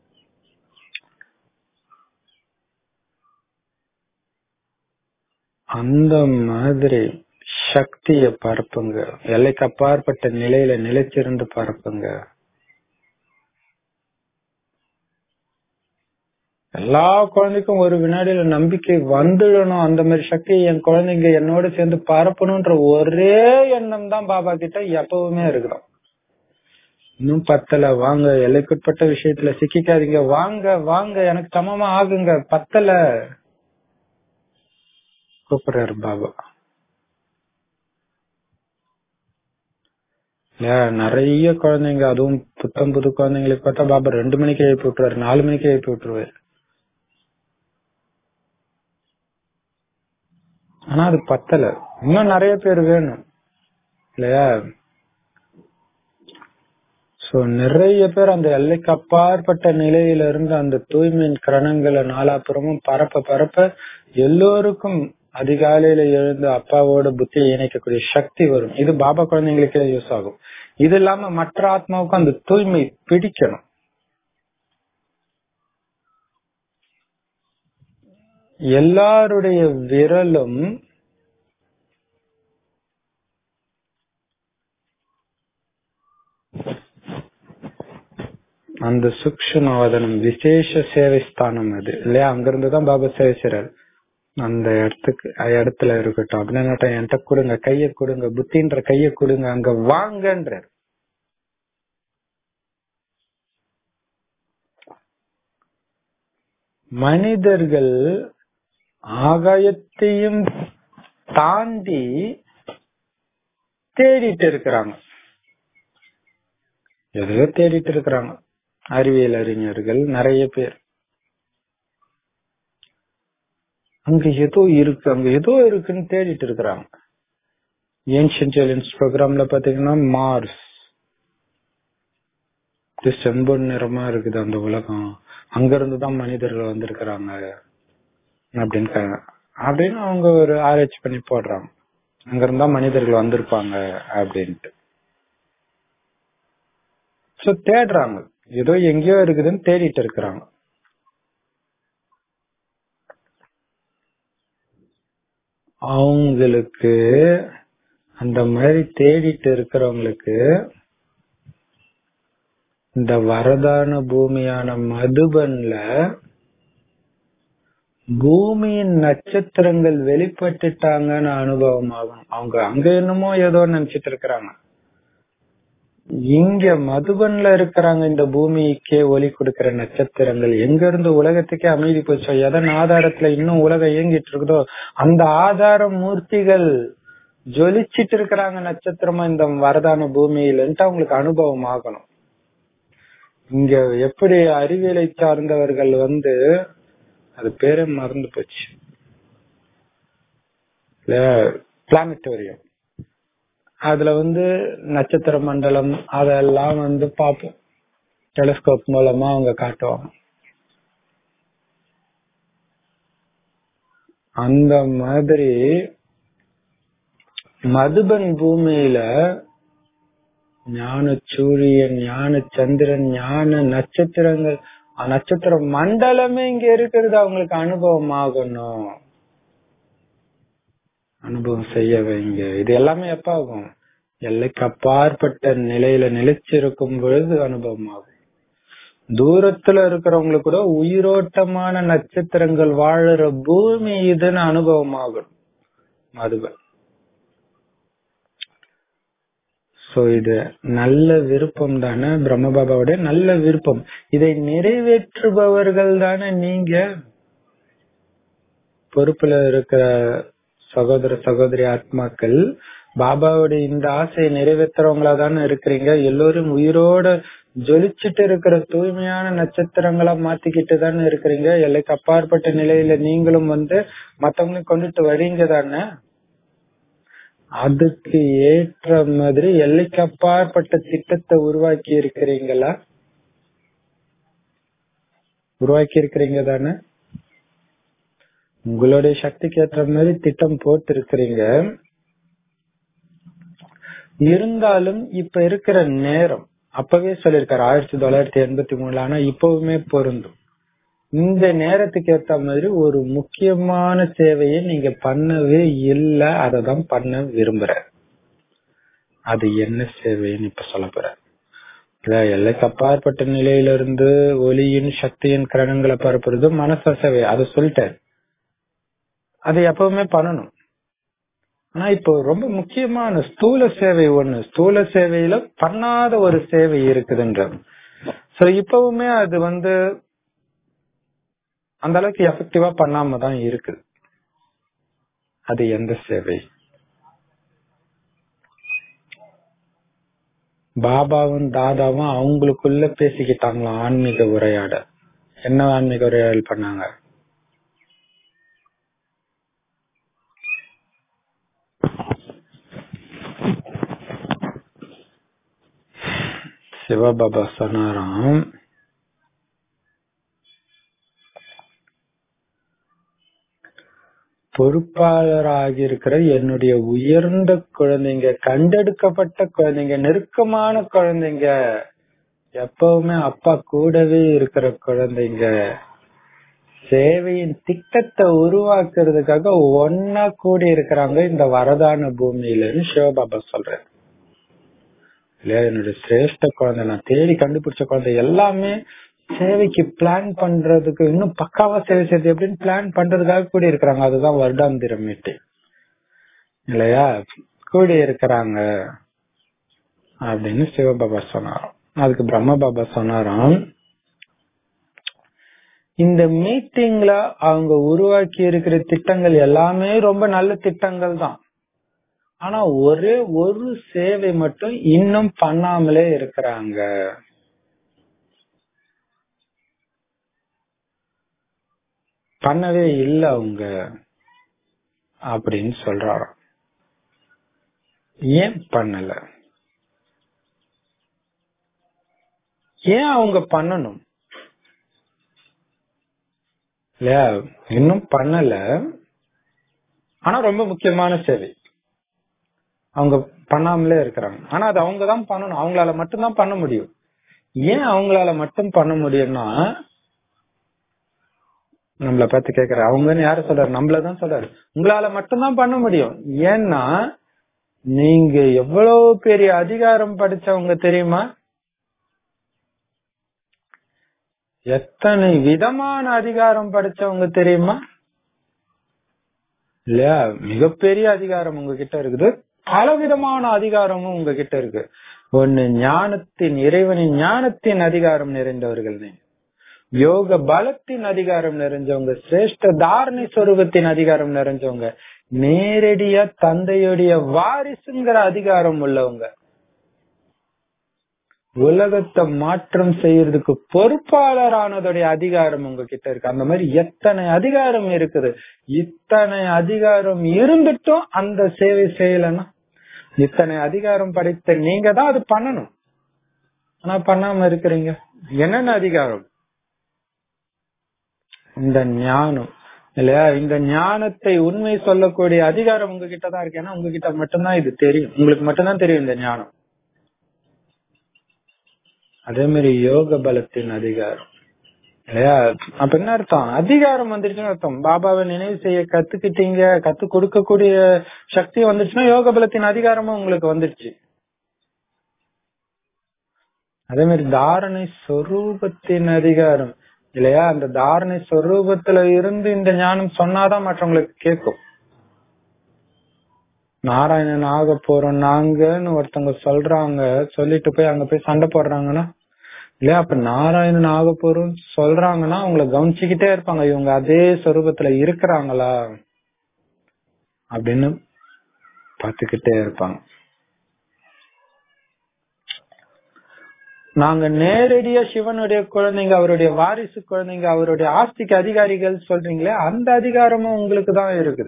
அந்த மாதிரி சக்திய பரப்புங்க எல்லைக்கு அப்பாற்பட்ட நிலையில நிலைச்சிருந்து பரப்புங்க எல்லா குழந்தைக்கும் ஒரு வினாடியில நம்பிக்கை வந்துடணும் அந்த மாதிரி சக்தியை என் குழந்தைங்க என்னோட சேர்ந்து பரப்பணும்ன்ற ஒரே எண்ணம் தான் பாபா கிட்ட எப்பவுமே இருக்குதான் இன்னும் பத்தல வாங்க எல்லைக்குட்பட்ட விஷயத்துல சிக்கிக்காதீங்க வாங்க வாங்க எனக்கு சமமா ஆகுங்க பத்தல கூப்பிடுறாரு பாபா இல்ல நிறைய குழந்தைங்க அதுவும் புத்தம் புது குழந்தைங்களுக்கு பார்த்தா பாபா ரெண்டு மணிக்கு எழுப்பி விட்டுருவாரு நாலு மணிக்கு எழுப்பி விட்டுருவாரு ஆனா அது பத்தல இன்னும் நிறைய பேர் வேணும் இல்லையா சோ நிறைய பேர் அந்த எல்லைக்கு அப்பாற்பட்ட நிலையில இருந்து அந்த தூய்மையின் கரணங்களை நாலாப்புறமும் பரப்ப பரப்ப எல்லோருக்கும் அதிகாலையில எழுந்து அப்பாவோட புத்தியை இணைக்கக்கூடிய சக்தி வரும் இது பாபா குழந்தைங்களுக்கே யூஸ் ஆகும் இது இல்லாம மற்ற ஆத்மாவுக்கும் அந்த தூய்மை பிடிக்கணும் எல்லாருடைய விரலும் அந்த சூக்ஷமவதனம் விசேஷ சேவை ஸ்தானம் அது இல்லையா அங்கிருந்துதான் பாபா சேவை செய்றாரு அந்த இடத்துக்கு இடத்துல இருக்கட்டும் அப்படின்னா என்கிட்ட கொடுங்க கைய கொடுங்க புத்தின்ற கைய கொடுங்க அங்க வாங்கன்ற மனிதர்கள் ஆகாயத்தையும் தாண்டி தேடிட்டு இருக்கிறாங்க எதையோ தேடிட்டு இருக்கிறாங்க அறிவியல் அறிஞர்கள் நிறைய பேர் அங்க ஏதோ இருக்கு அங்க ஏதோ இருக்குன்னு தேடிட்டு இருக்கிறாங்க ஏன்ஷியன் சேலஞ்ச் ப்ரோக்ராம்ல பாத்தீங்கன்னா மார்ஸ் செம்பொன் நிறமா இருக்குது அந்த உலகம் அங்க இருந்துதான் மனிதர்கள் வந்திருக்கிறாங்க அப்படின்னு அப்படின்னு அவங்க ஒரு ஆராய்ச்சி பண்ணி போடுறாங்க அங்க இருந்தா மனிதர்கள் வந்திருப்பாங்க அப்படின்ட்டு சோ தேடுறாங்க ஏதோ எங்கேயோ இருக்குதுன்னு தேடிட்டு இருக்கிறாங்க அவங்களுக்கு அந்த மாதிரி தேடிட்டு இருக்கிறவங்களுக்கு இந்த வரதான பூமியான மதுபன்ல பூமியின் நட்சத்திரங்கள் வெளிப்பட்டுட்டாங்கன்னு அனுபவம் ஆகும் அவங்க அங்க என்னமோ ஏதோ நினைச்சிட்டு இருக்கிறாங்க இங்க மதுபன்ல இருக்கிறாங்க இந்த பூமிக்கே ஒளி கொடுக்கிற நட்சத்திரங்கள் எங்க இருந்து உலகத்துக்கே அமைதி போச்சோ எதன் ஆதாரத்துல இன்னும் உலகம் இயங்கிட்டு இருக்குதோ அந்த ஆதார மூர்த்திகள் ஜொலிச்சிட்டு இருக்கிறாங்க நட்சத்திரமா இந்த வரதான பூமியிலன்ட்டு அவங்களுக்கு அனுபவம் ஆகணும் இங்க எப்படி அறிவியலை சார்ந்தவர்கள் வந்து அது பேரே மறந்து போச்சு பிளானட்டோரியம் அதுல வந்து நட்சத்திர மண்டலம் அதெல்லாம் வந்து பார்ப்போம் டெலிஸ்கோப் மூலமா அவங்க காட்டுவாங்க அந்த மாதிரி மதுபன் பூமியில ஞான சூரியன் ஞான சந்திரன் ஞான நட்சத்திரங்கள் நட்சத்திர மண்டலமே இங்க இருக்கிறது அவங்களுக்கு அனுபவம் ஆகணும் அனுபவம் செய்ய வைங்க இது எல்லாமே எப்ப ஆகும் எல்லைக்கு அப்பாற்பட்ட நிலையில நிலைச்சிருக்கும் பொழுது அனுபவம் ஆகும் தூரத்துல இருக்கிறவங்களுக்கு கூட உயிரோட்டமான நட்சத்திரங்கள் வாழற பூமி இதுன்னு அனுபவம் ஆகும் மதுபன் சோ இது நல்ல விருப்பம் தானே பிரம்மபாபாவுடைய நல்ல விருப்பம் இதை நிறைவேற்றுபவர்கள் தானே நீங்க பொறுப்புல இருக்கிற சகோதர சகோதரி ஆத்மாக்கள் பாபாவுடைய இந்த ஆசையை நிறைவேற்றுறவங்களா தானே இருக்கிறீங்க எல்லோரும் உயிரோட ஜொலிச்சுட்டு இருக்கிற தூய்மையான நட்சத்திரங்களா மாத்திக்கிட்டு தானே இருக்கிறீங்க எல்லைக்கு அப்பாற்பட்ட நிலையில நீங்களும் வந்து மத்தவங்களையும் கொண்டுட்டு வரீங்க தானே அதுக்கு ஏற்ற மாதிரி எல்லைக்கு அப்பாற்பட்ட திட்டத்தை உருவாக்கி இருக்கிறீங்களா உருவாக்கி இருக்கிறீங்க தானே உங்களுடைய சக்திக்கு ஏற்ற மாதிரி திட்டம் போட்டு இருக்கிறீங்க இருந்தாலும் இப்ப இருக்கிற நேரம் அப்பவே சொல்லியிருக்காரு ஆயிரத்தி தொள்ளாயிரத்தி எண்பத்தி மூணுல ஆனா இப்பவுமே பொருந்தும் இந்த நேரத்துக்கு ஏத்த மாதிரி ஒரு முக்கியமான சேவையை நீங்க பண்ணவே இல்லை அதை தான் பண்ண விரும்புற அது என்ன சேவைன்னு இப்ப சொல்ல போற எல்லைக்கு அப்பாற்பட்ட நிலையிலிருந்து ஒளியின் சக்தியின் கிரணங்களை பரப்புறது மனச சேவை அதை சொல்லிட்டாரு அதை எப்பவுமே பண்ணணும் ஆனா இப்போ ரொம்ப முக்கியமான ஸ்தூல சேவை ஒண்ணு ஸ்தூல சேவையில பண்ணாத ஒரு சேவை இருக்குதுன்ற சோ இப்பவுமே அது வந்து அந்த அளவுக்கு எஃபெக்டிவா பண்ணாம தான் இருக்கு அது எந்த சேவை பாபாவும் தாதாவும் அவங்களுக்குள்ள பேசிக்கிட்டாங்களாம் ஆன்மீக உரையாட என்ன ஆன்மீக உரையாடல் பண்ணாங்க சிவபாபா சொன்னாராம் பொறுப்பாளராக இருக்கிற என்னுடைய உயர்ந்த குழந்தைங்க கண்டெடுக்கப்பட்ட குழந்தைங்க நெருக்கமான குழந்தைங்க எப்பவுமே அப்பா கூடவே இருக்கிற குழந்தைங்க சேவையின் திட்டத்தை உருவாக்குறதுக்காக ஒன்னா கூடி இருக்கிறாங்க இந்த வரதான பூமியிலன்னு சிவபாபா சொல்றேன் இல்லையா என்னுடைய சிரேஷ்ட குழந்தை நான் தேடி கண்டுபிடிச்ச குழந்தை எல்லாமே சேவைக்கு பிளான் பண்றதுக்கு இன்னும் பக்காவா சேவை செய்யுது எப்படின்னு பிளான் பண்றதுக்காக கூடி இருக்கிறாங்க அதுதான் வருடாந்திர மீட்டிங் இல்லையா கூடி இருக்கிறாங்க அப்படின்னு சிவபாபா சொன்னாராம் அதுக்கு பிரம்ம பாபா சொன்னாராம் இந்த மீட்டிங்ல அவங்க உருவாக்கி இருக்கிற திட்டங்கள் எல்லாமே ரொம்ப நல்ல திட்டங்கள் தான் ஆனா ஒரே ஒரு சேவை மட்டும் இன்னும் பண்ணாமலே இருக்கிறாங்க பண்ணவே இல்லை அவங்க அப்படின்னு சொல்றாராம் ஏன் பண்ணல ஏன் அவங்க பண்ணணும் இல்லையா இன்னும் பண்ணல ஆனா ரொம்ப முக்கியமான சேவை அவங்க பண்ணாமலே இருக்கிறாங்க ஆனா அது அவங்க தான் பண்ணணும் அவங்களால மட்டும்தான் பண்ண முடியும் ஏன் அவங்களால மட்டும் பண்ண முடியும்னா நம்மள பார்த்து கேக்குற அவங்கன்னு யாரு சொல்றாரு நம்மளதான் சொல்றாரு உங்களால மட்டும்தான் பண்ண முடியும் ஏன்னா நீங்க எவ்வளவு பெரிய அதிகாரம் படிச்சவங்க தெரியுமா எத்தனை விதமான அதிகாரம் படிச்சவங்க தெரியுமா இல்லையா மிகப்பெரிய அதிகாரம் உங்ககிட்ட இருக்குது பல விதமான அதிகாரமும் உங்ககிட்ட இருக்கு ஒன்னு ஞானத்தின் இறைவனின் ஞானத்தின் அதிகாரம் நிறைந்தவர்கள் நீங்க யோக பலத்தின் அதிகாரம் நிறைஞ்சவங்க சிரேஷ்ட தாரணை சொரூபத்தின் அதிகாரம் நிறைஞ்சவங்க நேரடியா தந்தையுடைய வாரிசுங்கிற அதிகாரம் உள்ளவங்க உலகத்தை மாற்றம் செய்யறதுக்கு பொறுப்பாளரானதுடைய அதிகாரம் உங்ககிட்ட இருக்கு அந்த மாதிரி எத்தனை அதிகாரம் இருக்குது இத்தனை அதிகாரம் இருந்துட்டும் அந்த சேவை செய்யலன்னா இத்தனை அதிகாரம் படைத்த நீங்க தான் அது பண்ணணும் ஆனா பண்ணாம இருக்கிறீங்க என்னென்ன அதிகாரம் இந்த ஞானம் இல்லையா இந்த ஞானத்தை உண்மை சொல்லக்கூடிய அதிகாரம் உங்ககிட்ட தான் இருக்கு ஏன்னா உங்ககிட்ட மட்டும்தான் இது தெரியும் உங்களுக்கு மட்டும்தான் தெரியும் இந்த ஞானம் அதே மாதிரி யோக பலத்தின் அதிகாரம் இல்லையா அப்ப என்ன அர்த்தம் அதிகாரம் வந்துருச்சுன்னு அர்த்தம் பாபாவை நினைவு செய்ய கத்துக்கிட்டீங்க கத்து கொடுக்கக்கூடிய சக்தி வந்துருச்சுன்னா யோக பலத்தின் அதிகாரமும் உங்களுக்கு வந்துருச்சு அதே மாதிரி தாரணை சொரூபத்தின் அதிகாரம் இல்லையா அந்த தாரணை சொரூபத்துல இருந்து இந்த ஞானம் சொன்னாதான் மற்றவங்களுக்கு கேட்கும் நாராயணன் ஆக போறோம் நாங்கன்னு ஒருத்தவங்க சொல்றாங்க சொல்லிட்டு போய் அங்க போய் சண்டை போடுறாங்கன்னா இல்லையா அப்ப நாராயணன் ஆக போறோம் சொல்றாங்கன்னா அவங்கள கவனிச்சுக்கிட்டே இருப்பாங்க இவங்க அதே சொரூபத்துல இருக்கிறாங்களா அப்படின்னு பாத்துக்கிட்டே இருப்பாங்க நாங்க நேரடியா சிவனுடைய குழந்தைங்க அவருடைய வாரிசு குழந்தைங்க அவருடைய ஆஸ்திக்கு அதிகாரிகள் சொல்றீங்களே அந்த அதிகாரமும் உங்களுக்கு தான் இருக்குது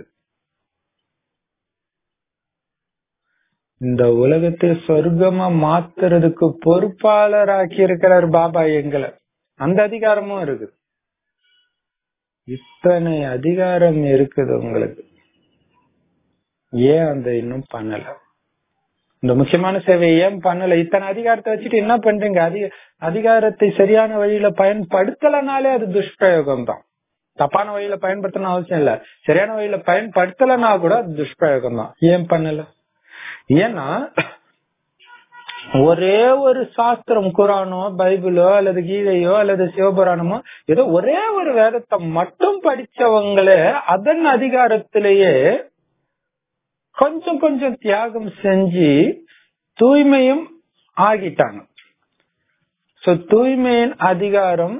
இந்த உலகத்தை சொர்க்கமா மாத்துறதுக்கு பொறுப்பாளர் ஆக்கி இருக்கிறார் பாபா எங்களை அந்த அதிகாரமும் இருக்குது இத்தனை அதிகாரம் இருக்குது உங்களுக்கு ஏன் அந்த இன்னும் பண்ணல இந்த முக்கியமான சேவையை ஏன் பண்ணல இத்தனை அதிகாரத்தை வச்சுட்டு என்ன பண்றீங்க அதிக அதிகாரத்தை சரியான வழியில பயன்படுத்தலனாலே அது துஷ்பிரயோகம் தான் தப்பான வழியில பயன்படுத்தணும் அவசியம் இல்ல சரியான வழியில பயன்படுத்தலனா கூட அது துஷ்பிரயோகம் தான் ஏன் பண்ணல ஏன்னா ஒரே ஒரு சாஸ்திரம் குரானோ பைபிளோ அல்லது கீதையோ அல்லது சிவபுராணமோ ஏதோ ஒரே ஒரு வேதத்தை மட்டும் படிச்சவங்களே அதன் அதிகாரத்திலேயே கொஞ்சம் கொஞ்சம் தியாகம் செஞ்சு தூய்மையும் ஆகிட்டாங்க சோ தூய்மையின் அதிகாரம்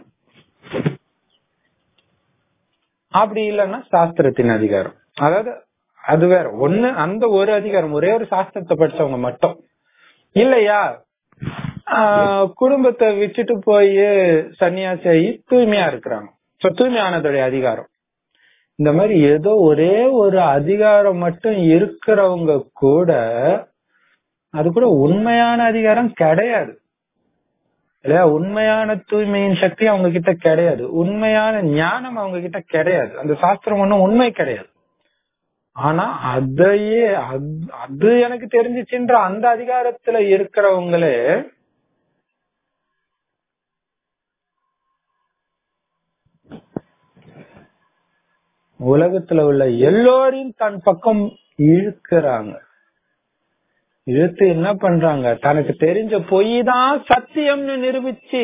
அப்படி இல்லைன்னா சாஸ்திரத்தின் அதிகாரம் அதாவது அது வேற ஒண்ணு அந்த ஒரு அதிகாரம் ஒரே ஒரு சாஸ்திரத்தை படிச்சவங்க மட்டும் இல்லையா குடும்பத்தை விட்டுட்டு போய் சன்னியாசி ஆகி தூய்மையா இருக்கிறாங்க சோ தூய்மையானதுடைய அதிகாரம் இந்த மாதிரி ஏதோ ஒரே ஒரு அதிகாரம் மட்டும் இருக்கிறவங்க கூட அது கூட உண்மையான அதிகாரம் கிடையாது இல்லையா உண்மையான தூய்மையின் சக்தி அவங்க கிட்ட கிடையாது உண்மையான ஞானம் அவங்க கிட்ட கிடையாது அந்த சாஸ்திரம் ஒண்ணும் உண்மை கிடையாது ஆனா அதையே அது எனக்கு தெரிஞ்சிச்சுன்ற அந்த அதிகாரத்துல இருக்கிறவங்களே உலகத்துல உள்ள எல்லோரையும் தன் பக்கம் இழுக்கிறாங்க இழுத்து என்ன பண்றாங்க தனக்கு தெரிஞ்ச பொய் தான் சத்தியம்னு நிரூபிச்சு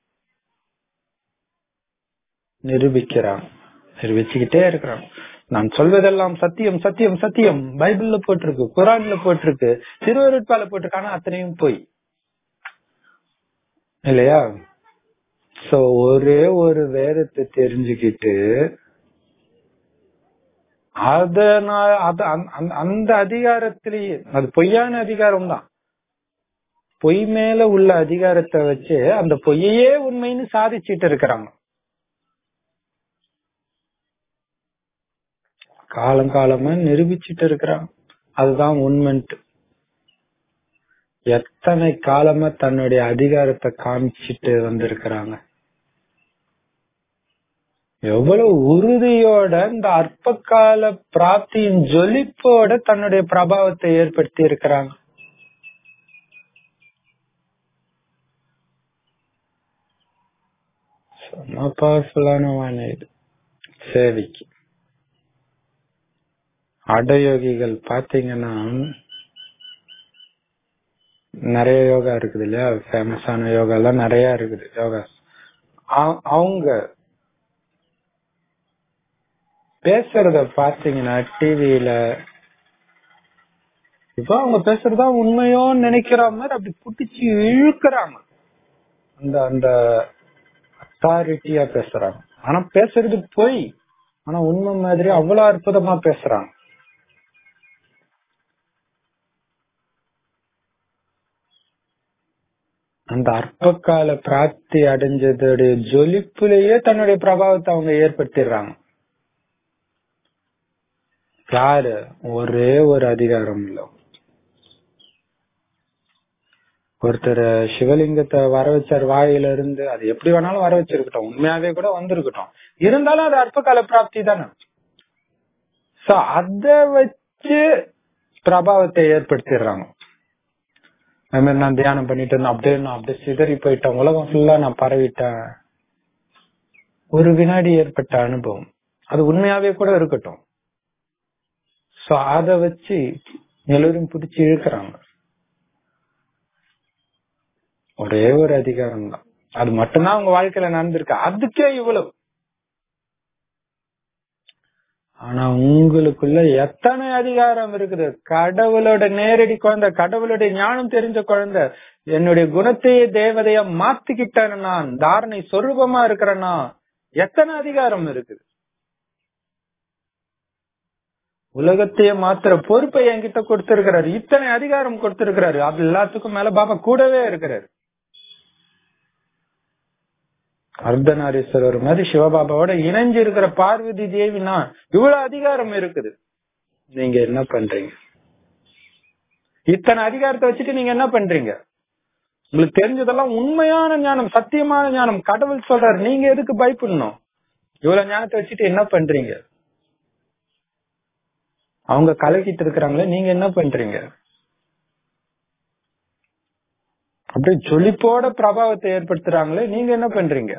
நிரூபிக்கிறாங்க நிரூபிச்சுக்கிட்டே இருக்கிறாங்க நான் சொல்வதெல்லாம் சத்தியம் சத்தியம் சத்தியம் பைபிள்ல போட்டிருக்கு குரான்ல போட்டிருக்கு திருவருட்பால போட்டிருக்கு ஆனா அத்தனையும் போய் இல்லையா சோ ஒரே ஒரு வேதத்தை தெரிஞ்சுக்கிட்டு அதனால அந்த அதிகாரத்திலேயே அது பொய்யான அதிகாரம் தான் பொய் மேல உள்ள அதிகாரத்தை வச்சு அந்த பொய்யே உண்மைன்னு சாதிச்சிட்டு இருக்கிறாங்க காலம் காலமா நிரூபிச்சுட்டு இருக்கிறாங்க அதுதான் உண்மைன்ட்டு எத்தனை காலமா தன்னுடைய அதிகாரத்தை காமிச்சிட்டு வந்திருக்கிறாங்க எவ்வளவு உறுதியோட இந்த அற்ப கால பிராப்தியின் ஜொலிப்போட தன்னுடைய பிரபாவத்தை ஏற்படுத்தி இருக்கிறாங்க செம்ம பவர்ஃபுல்லான வான இது சேவைக்கு அடயோகிகள் பாத்தீங்கன்னா நிறைய யோகா இருக்குது இல்லையா ஃபேமஸான யோகா எல்லாம் நிறைய இருக்குது யோகா அவங்க பேசுறத பாத்தீங்கன்னா டிவியில இப்ப அவங்க பேசுறதா உண்மையோன்னு நினைக்கிற மாதிரி அப்படி புட்டிச்சு இழுக்கிறாங்க அந்த அந்த அத்தாரிட்டியா பேசுறாங்க ஆனா பேசுறது போய் ஆனா உண்மை மாதிரி அவ்வளவு அற்புதமா பேசுறாங்க அந்த அற்பகால பிராப்தி அடைஞ்சதுடைய ஜொலிப்புலேயே தன்னுடைய பிரபாவத்தை அவங்க ஏற்படுத்திடுறாங்க யாரு ஒரே ஒரு அதிகாரம் இல்ல ஒருத்தர் சிவலிங்கத்தை வர வச்சார் வாயில இருந்து அது எப்படி வேணாலும் வர வச்சிருக்கட்டும் உண்மையாவே கூட வந்திருக்கட்டும் இருந்தாலும் அது அற்பகால பிராப்தி தானே சோ அத வச்சு பிரபாவத்தை ஏற்படுத்திடுறாங்க அது மாதிரி நான் தியானம் பண்ணிட்டு இருந்தேன் அப்படியே நான் அப்படியே சிதறி போயிட்டேன் உலகம் ஃபுல்லா நான் பரவிட்டேன் ஒரு வினாடி ஏற்பட்ட அனுபவம் அது உண்மையாவே கூட இருக்கட்டும் சோ அத வச்சு எல்லோரும் பிடிச்சி இழுக்கிறாங்க ஒரே ஒரு அதிகாரம் தான் அது மட்டும்தான் அவங்க வாழ்க்கையில நடந்திருக்கு அதுக்கே இவ்வளவு ஆனா உங்களுக்குள்ள எத்தனை அதிகாரம் இருக்குது கடவுளோட நேரடி குழந்தை கடவுளுடைய ஞானம் தெரிஞ்ச குழந்தை என்னுடைய குணத்தையே தேவதையா மாத்திக்கிட்டேன் நான் தாரணை சொரூபமா இருக்கிறேன்னா எத்தனை அதிகாரம் இருக்குது உலகத்தையே மாத்திர பொறுப்பை என்கிட்ட கொடுத்திருக்கிறாரு இத்தனை அதிகாரம் கொடுத்திருக்கிறாரு அது எல்லாத்துக்கும் மேல பாபா கூடவே இருக்கிறாரு அர்த்தநாரீஸ்வரர் மாதிரி சிவபாபாவோட இணைஞ்சு இருக்கிற பார்வதி தேவினா இவ்வளவு அதிகாரம் இருக்குது நீங்க என்ன பண்றீங்க இத்தனை அதிகாரத்தை வச்சுட்டு நீங்க என்ன பண்றீங்க உங்களுக்கு தெரிஞ்சதெல்லாம் உண்மையான ஞானம் சத்தியமான ஞானம் கடவுள் சொல்றாரு நீங்க எதுக்கு பயப்படணும் இவ்வளவு ஞானத்தை வச்சுட்டு என்ன பண்றீங்க அவங்க கலக்கிட்டு இருக்கிறாங்களே நீங்க என்ன பண்றீங்க அப்படியே ஜொலிப்போட பிரபாவத்தை ஏற்படுத்துறாங்களே நீங்க என்ன பண்றீங்க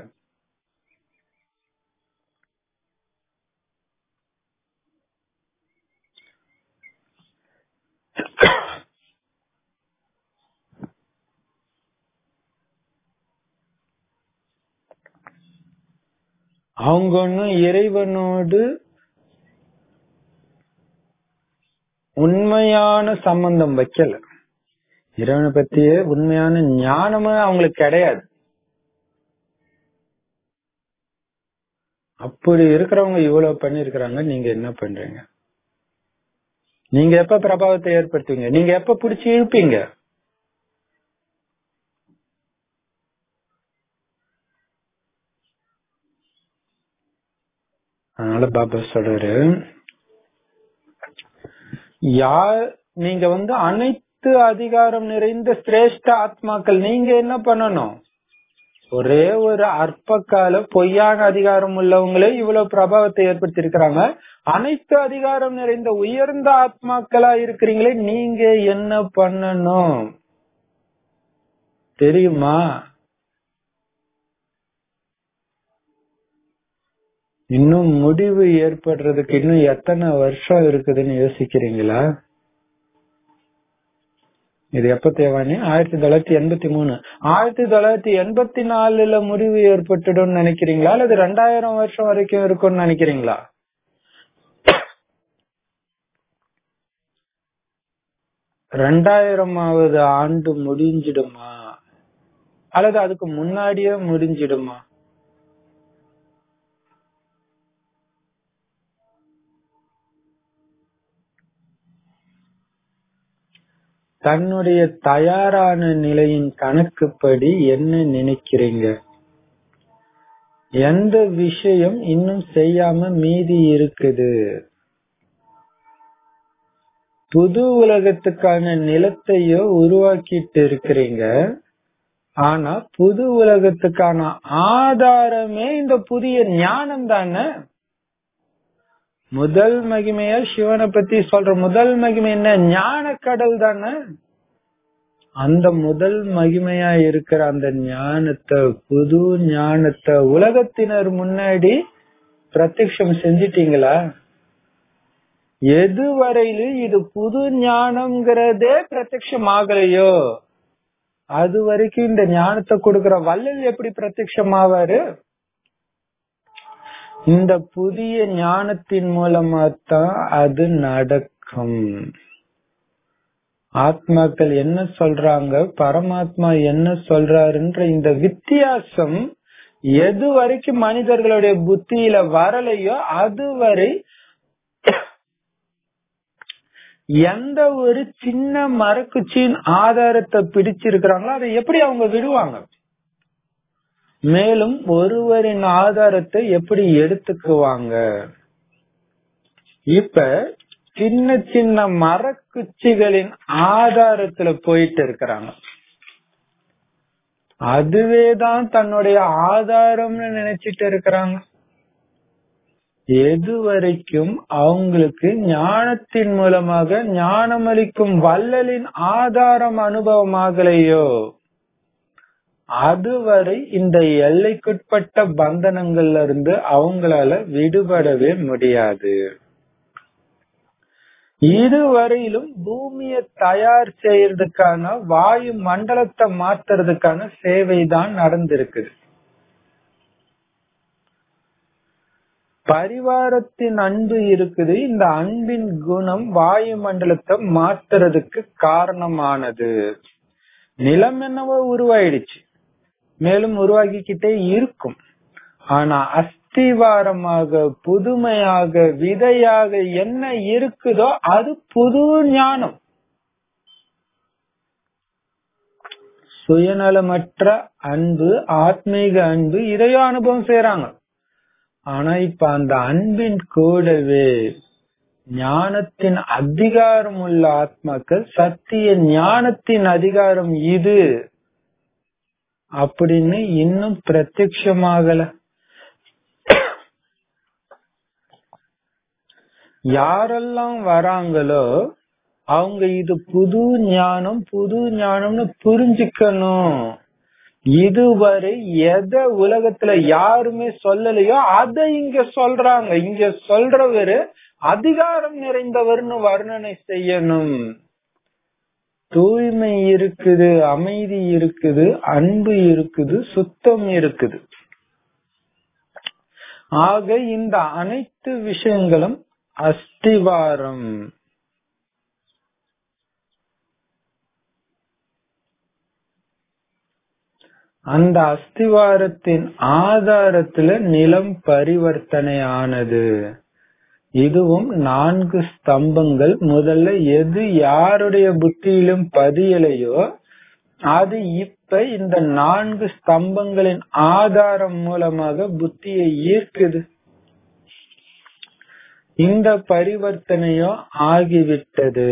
அவங்க ஒன்னும் இறைவனோடு உண்மையான சம்பந்தம் வைக்கல இறைவனை பத்திய உண்மையான ஞானமே அவங்களுக்கு கிடையாது அப்படி இருக்கிறவங்க இவ்வளவு பண்ணிருக்கிறாங்க நீங்க என்ன பண்றீங்க நீங்க எப்ப பிரபாவத்தை ஏற்படுத்துவீங்க நீங்க எப்ப புடிச்சு இழுப்பீங்க அதனால பாபா சொல்றாரு யார் நீங்க வந்து அனைத்து அதிகாரம் நிறைந்த சிரேஷ்ட ஆத்மாக்கள் நீங்க என்ன பண்ணணும் ஒரே ஒரு அற்ப கால பொய்யான அதிகாரம் உள்ளவங்களே இவ்வளவு பிரபாவத்தை ஏற்படுத்தி இருக்கிறாங்க அனைத்து அதிகாரம் நிறைந்த உயர்ந்த ஆத்மாக்களா இருக்கிறீங்களே நீங்க என்ன பண்ணணும் தெரியுமா இன்னும் முடிவு ஏற்படுறதுக்கு இன்னும் எத்தனை வருஷம் இருக்குதுன்னு யோசிக்கிறீங்களா இது எப்ப தேவானி ஆயிரத்தி தொள்ளாயிரத்தி எண்பத்தி மூணு ஆயிரத்தி தொள்ளாயிரத்தி எண்பத்தி நாலுல முடிவு ஏற்பட்டுடும் நினைக்கிறீங்களா அல்லது ரெண்டாயிரம் வருஷம் வரைக்கும் இருக்கும்னு நினைக்கிறீங்களா ரெண்டாயிரமாவது ஆண்டு முடிஞ்சிடுமா அல்லது அதுக்கு முன்னாடியே முடிஞ்சிடுமா தன்னுடைய தயாரான நிலையின் கணக்குப்படி என்ன நினைக்கிறீங்க எந்த விஷயம் இன்னும் செய்யாம மீதி இருக்குது புது உலகத்துக்கான நிலத்தையோ உருவாக்கிட்டு இருக்கிறீங்க ஆனா புது உலகத்துக்கான ஆதாரமே இந்த புதிய ஞானம் தானே முதல் மகிமையா சிவனை பத்தி சொல்ற முதல் மகிமை என்ன ஞான கடல் தானே அந்த முதல் மகிமையா இருக்கிற அந்த ஞானத்தை புது ஞானத்தை உலகத்தினர் முன்னாடி பிரத்யக்ஷம் செஞ்சிட்டீங்களா எது வரையிலும் இது புது ஞானம்ங்கிறதே பிரத்யக்ஷம் ஆகலையோ அது வரைக்கும் இந்த ஞானத்தை கொடுக்கிற வள்ளல் எப்படி பிரத்யக்ஷம் ஆவாரு இந்த புதிய ஞானத்தின் மூலமா தான் அது நடக்கும் ஆத்மாக்கள் என்ன சொல்றாங்க பரமாத்மா என்ன சொல்றாருன்ற இந்த வித்தியாசம் எது வரைக்கும் மனிதர்களுடைய புத்தியில வரலையோ அதுவரை எந்த ஒரு சின்ன மரக்குச்சியின் ஆதாரத்தை பிடிச்சிருக்கிறாங்களோ அதை எப்படி அவங்க விடுவாங்க மேலும் ஒருவரின் ஆதாரத்தை எப்படி எடுத்துக்குவாங்க இப்ப சின்ன சின்ன மரக்குச்சிகளின் ஆதாரத்துல போயிட்டு இருக்கிறாங்க அதுவேதான் தன்னுடைய ஆதாரம்னு நினைச்சிட்டு இருக்கிறாங்க எது வரைக்கும் அவங்களுக்கு ஞானத்தின் மூலமாக ஞானமளிக்கும் வள்ளலின் ஆதாரம் அனுபவமாகலையோ அதுவரை இந்த எல்லைக்குட்பட்ட பந்தனங்கள்ல இருந்து அவங்களால விடுபடவே முடியாது இதுவரையிலும் பூமியை தயார் செய்யறதுக்கான வாயு மண்டலத்தை மாத்துறதுக்கான சேவை தான் நடந்திருக்குது பரிவாரத்தின் அன்பு இருக்குது இந்த அன்பின் குணம் வாயு மண்டலத்தை மாத்துறதுக்கு காரணமானது நிலம் என்னவோ உருவாயிடுச்சு மேலும் உருவாகிக்கிட்டே இருக்கும் ஆனா அஸ்திவாரமாக புதுமையாக விதையாக என்ன இருக்குதோ அது புது ஞானம் சுயநலமற்ற அன்பு ஆத்மீக அன்பு இதையோ அனுபவம் செய்யறாங்க ஆனா இப்ப அந்த அன்பின் கூடவே ஞானத்தின் அதிகாரம் உள்ள ஆத்மாக்கள் சத்திய ஞானத்தின் அதிகாரம் இது அப்படின்னு இன்னும் பிரத்யமாகல யாரெல்லாம் வராங்களோ அவங்க இது புது ஞானம் புது ஞானம்னு புரிஞ்சுக்கணும் இதுவரை எதை உலகத்துல யாருமே சொல்லலையோ அதை இங்க சொல்றாங்க இங்க சொல்றவரு அதிகாரம் நிறைந்தவர்னு வர்ணனை செய்யணும் தூய்மை இருக்குது அமைதி இருக்குது அன்பு இருக்குது சுத்தம் இருக்குது ஆக இந்த அனைத்து விஷயங்களும் அஸ்திவாரம் அந்த அஸ்திவாரத்தின் ஆதாரத்துல நிலம் பரிவர்த்தனை ஆனது இதுவும் நான்கு ஸ்தம்பங்கள் முதல்ல எது யாருடைய புத்தியிலும் பதியலையோ அது இப்ப இந்த நான்கு ஸ்தம்பங்களின் ஆதாரம் மூலமாக புத்தியை ஈர்க்குது இந்த பரிவர்த்தனையோ ஆகிவிட்டது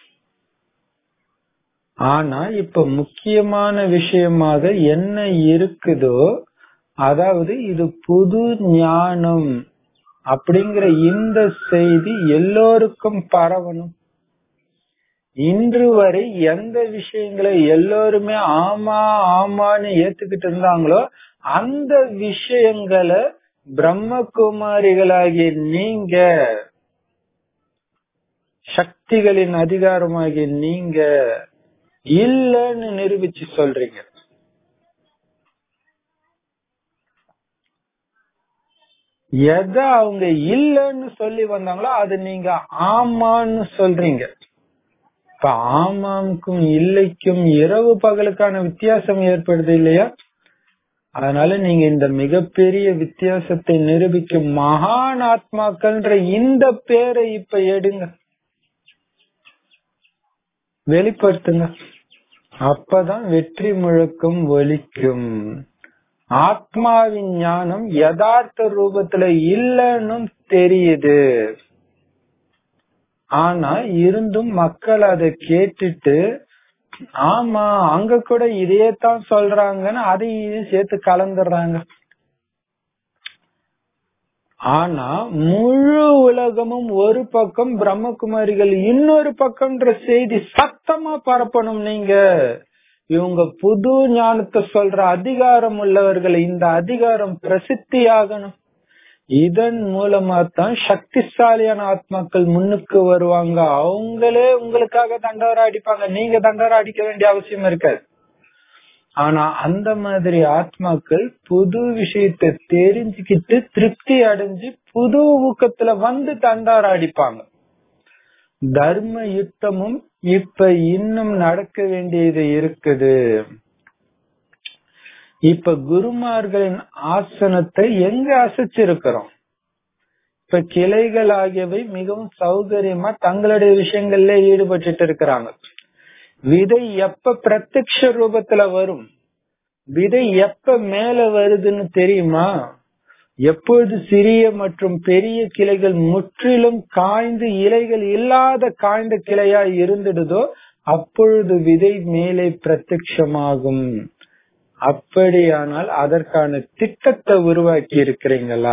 ஆனா இப்ப முக்கியமான விஷயமாக என்ன இருக்குதோ அதாவது இது புது ஞானம் அப்படிங்கிற இந்த செய்தி எல்லோருக்கும் பரவணும் இன்று வரை எந்த விஷயங்களை எல்லோருமே ஆமா ஆமான்னு ஏத்துக்கிட்டு இருந்தாங்களோ அந்த விஷயங்களை பிரம்மகுமாரிகளாகிய நீங்க சக்திகளின் அதிகாரமாகிய நீங்க இல்லன்னு நிரூபிச்சு சொல்றீங்க எதை அவங்க இல்லன்னு சொல்லி வந்தாங்களோ அது நீங்க ஆமான்னு சொல்றீங்க இப்ப ஆமாவுக்கும் இல்லைக்கும் இரவு பகலுக்கான வித்தியாசம் ஏற்படுது இல்லையா அதனால நீங்க இந்த மிகப்பெரிய வித்தியாசத்தை நிரூபிக்கும் மகான் ஆத்மாக்கள்ன்ற இந்த பேரை இப்ப எடுங்க வெளிப்படுத்துங்க அப்பதான் வெற்றி முழக்கம் ஒலிக்கும் ஆத்மாவின் ஞானம் யதார்த்த ரூபத்துல இல்லன்னு தெரியுது ஆனா இருந்தும் மக்கள் அதை கேட்டுட்டு ஆமா அங்க கூட இதையே தான் சொல்றாங்கன்னு அதையும் சேர்த்து கலந்துடுறாங்க ஆனா முழு உலகமும் ஒரு பக்கம் பிரம்மகுமாரிகள் இன்னொரு பக்கம்ன்ற செய்தி சத்தமா பரப்பணும் நீங்க இவங்க புது ஞானத்தை சொல்ற அதிகாரம் உள்ளவர்கள் இந்த அதிகாரம் பிரசித்தியாகணும் இதன் மூலமா தான் சக்திசாலியான ஆத்மாக்கள் முன்னுக்கு வருவாங்க அவங்களே உங்களுக்காக தண்டவரா அடிப்பாங்க நீங்க தண்டவரா அடிக்க வேண்டிய அவசியம் இருக்காது ஆனா அந்த மாதிரி ஆத்மாக்கள் புது விஷயத்தை தெரிஞ்சுக்கிட்டு திருப்தி அடைஞ்சு புது ஊக்கத்துல வந்து தண்டார அடிப்பாங்க தர்ம யுத்தமும் இப்ப இன்னும் நடக்க வேண்டியது இருக்குது இப்ப குருமார்களின் ஆசனத்தை எங்க அசைச்சிருக்கிறோம் இப்ப கிளைகள் ஆகியவை மிகவும் சௌகரியமா தங்களுடைய விஷயங்கள்ல ஈடுபட்டு இருக்கிறாங்க விதை எப்ப பிரத்யக்ஷ ரூபத்துல வரும் விதை எப்ப மேல வருதுன்னு தெரியுமா எப்பொழுது சிறிய மற்றும் பெரிய கிளைகள் முற்றிலும் காய்ந்து இலைகள் இல்லாத காய்ந்த கிளையா இருந்துடுதோ அப்பொழுது விதை மேலே பிரத்யமாகும் அப்படியானால் அதற்கான திட்டத்தை உருவாக்கி இருக்கிறீங்களா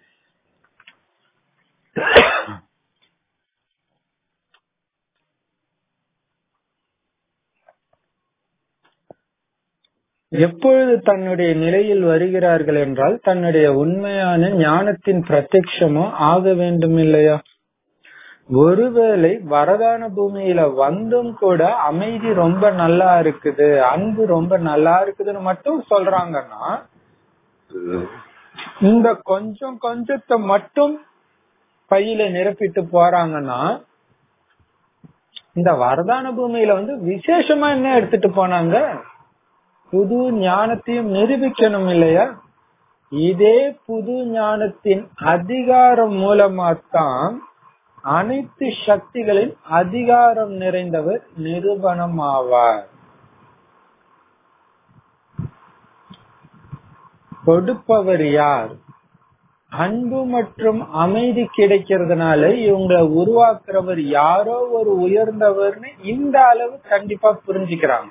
எப்பொழுது தன்னுடைய நிலையில் வருகிறார்கள் என்றால் தன்னுடைய உண்மையான ஞானத்தின் பிரத்யட்சமோ ஆக வேண்டும் இல்லையா ஒருவேளை வரதான பூமியில வந்தும் கூட அமைதி ரொம்ப நல்லா இருக்குது அன்பு ரொம்ப நல்லா இருக்குதுன்னு மட்டும் சொல்றாங்கன்னா இந்த கொஞ்சம் கொஞ்சத்தை மட்டும் பையில நிரப்பிட்டு போறாங்கன்னா இந்த வரதான பூமியில வந்து விசேஷமா என்ன எடுத்துட்டு போனாங்க புது ஞானத்தையும் நிரூபிக்கணும் இல்லையா இதே புது ஞானத்தின் அதிகாரம் மூலமாத்தான் அனைத்து சக்திகளின் அதிகாரம் நிறைந்தவர் நிரூபணம் ஆவார் கொடுப்பவர் யார் அன்பு மற்றும் அமைதி கிடைக்கிறதுனால இவங்களை உருவாக்குறவர் யாரோ ஒரு உயர்ந்தவர்னு இந்த அளவு கண்டிப்பா புரிஞ்சுக்கிறாங்க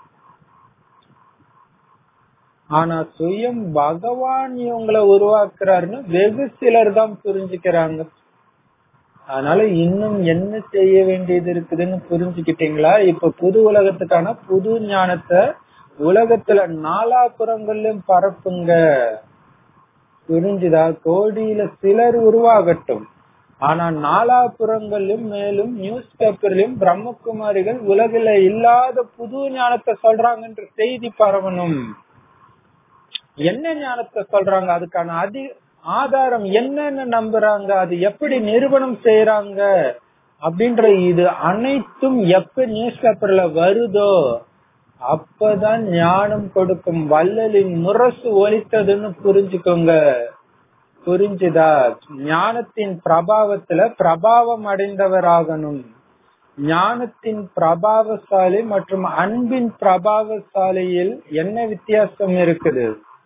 ஆனா சுயம் பகவான் இவங்களை உருவாக்குறாருன்னு வெகு சிலர் தான் புரிஞ்சுக்கிறாங்க அதனால இன்னும் என்ன செய்ய வேண்டியது இருக்குதுன்னு புரிஞ்சுக்கிட்டீங்களா இப்ப புது உலகத்துக்கான புது ஞானத்தை உலகத்துல நாலாபுறங்களிலும் பரப்புங்க புரிஞ்சுதா கோடியில சிலர் உருவாகட்டும் ஆனா நாலாபுறங்களிலும் மேலும் நியூஸ் பேப்பர்லயும் பிரம்மகுமாரிகள் உலகில இல்லாத புது ஞானத்தை சொல்றாங்கன்ற செய்தி பரவணும் என்ன ஞானத்தை சொல்றாங்க அதுக்கான அதி ஆதாரம் என்னன்னு நம்புறாங்க அது எப்படி நிரூபணம் செய்யறாங்க அப்படின்ற இது அனைத்தும் எப்ப நியூஸ் பேப்பர்ல வருதோ அப்பதான் ஞானம் கொடுக்கும் வள்ளலின் முரசு ஒலித்ததுன்னு புரிஞ்சுக்கோங்க புரிஞ்சுதா ஞானத்தின் பிரபாவத்துல பிரபாவம் அடைந்தவராகணும் ஞானத்தின் பிரபாவசாலி மற்றும் அன்பின் பிரபாவசாலியில் என்ன வித்தியாசம் இருக்குது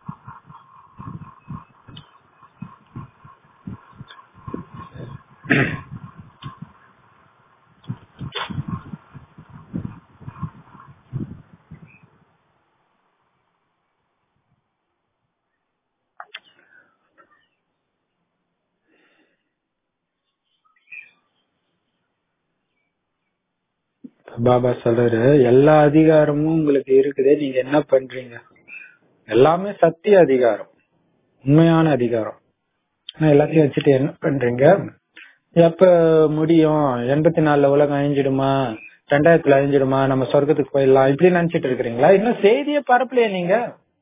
பாபா சொல்றாரு எல்லா அதிகாரமும் உங்களுக்கு இருக்குது நீங்க என்ன பண்றீங்க எல்லாமே சத்திய அதிகாரம் உண்மையான அதிகாரம் ஆனா எல்லாத்தையும் வச்சுட்டு என்ன பண்றீங்க எப்ப முடியும் எண்பத்தி நாலுல உலகம் அழிஞ்சிடுமா ரெண்டாயிரத்துல அழிஞ்சிடுமா நம்ம சொர்க்கத்துக்கு போயிடலாம் இப்படி நினைச்சிட்டு இருக்கிறீங்களா இன்னும் செய்தியை பரப்பலையே நீங்க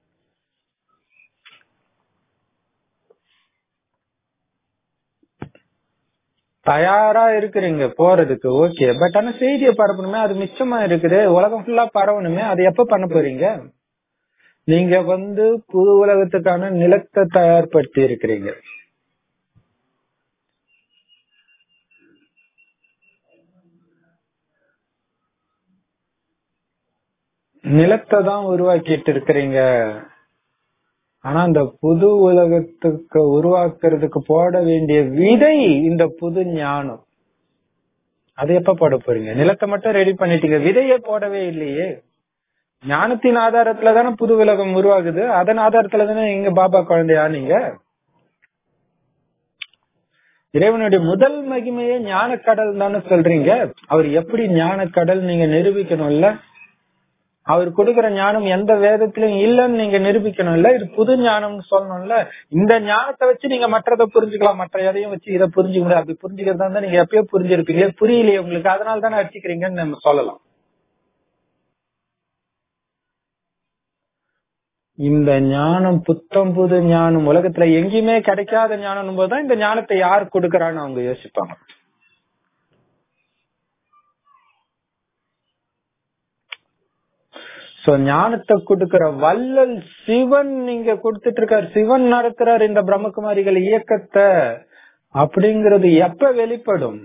தயாரா இருக்கிறீங்க போறதுக்கு ஓகே பட் ஆனா செய்தியை பரப்பணுமே அது மிச்சமா இருக்குது உலகம் ஃபுல்லா பரவணுமே அது எப்ப பண்ண போறீங்க நீங்க வந்து புது உலகத்துக்கான நிலத்தை தயார்படுத்தி இருக்கிறீங்க நிலத்தை தான் உருவாக்கிட்டு இருக்கிறீங்க ஆனா அந்த புது உலகத்துக்கு உருவாக்குறதுக்கு போட வேண்டிய விதை இந்த புது ஞானம் அது எப்ப போட போறீங்க நிலத்தை மட்டும் ரெடி பண்ணிட்டீங்க விதையே போடவே இல்லையே ஞானத்தின் ஆதாரத்துல தானே புது உலகம் உருவாகுது அதன் ஆதாரத்துல தானே எங்க பாபா குழந்தையா நீங்க இறைவனுடைய முதல் மகிமையே ஞான கடல் தானே சொல்றீங்க அவர் எப்படி ஞான கடல் நீங்க நிரூபிக்கணும்ல அவர் கொடுக்கிற ஞானம் எந்த வேதத்திலும் இல்லைன்னு நீங்க நிரூபிக்கணும் இல்ல இது புது ஞானம்னு சொல்லணும்ல இந்த ஞானத்தை வச்சு நீங்க மற்றதை புரிஞ்சுக்கலாம் மற்ற எதையும் வச்சு இதை புரிஞ்சுக்க முடியாது அப்படி புரிஞ்சுக்கிறதா இருந்தா நீங்க எப்பயோ புரிஞ்சிருப்பீங்க புரியலையே உங்களுக்கு அதனால தானே அடிச்சுக்கிறீங்கன்னு நம்ம சொல்லலாம் இந்த ஞானம் புத்தம் புது ஞானம் உலகத்துல எங்கேயுமே கிடைக்காத ஞானம் போதுதான் இந்த ஞானத்தை யார் கொடுக்கறான்னு அவங்க யோசிப்பாங்க சோ ஞானத்தை கொடுக்கிற வல்லல் சிவன் நீங்க கொடுத்துட்டு இருக்காரு சிவன் நடத்துறாரு இந்த பிரம்மகுமாரிகள் இயக்கத்தை அப்படிங்கறது எப்ப வெளிப்படும்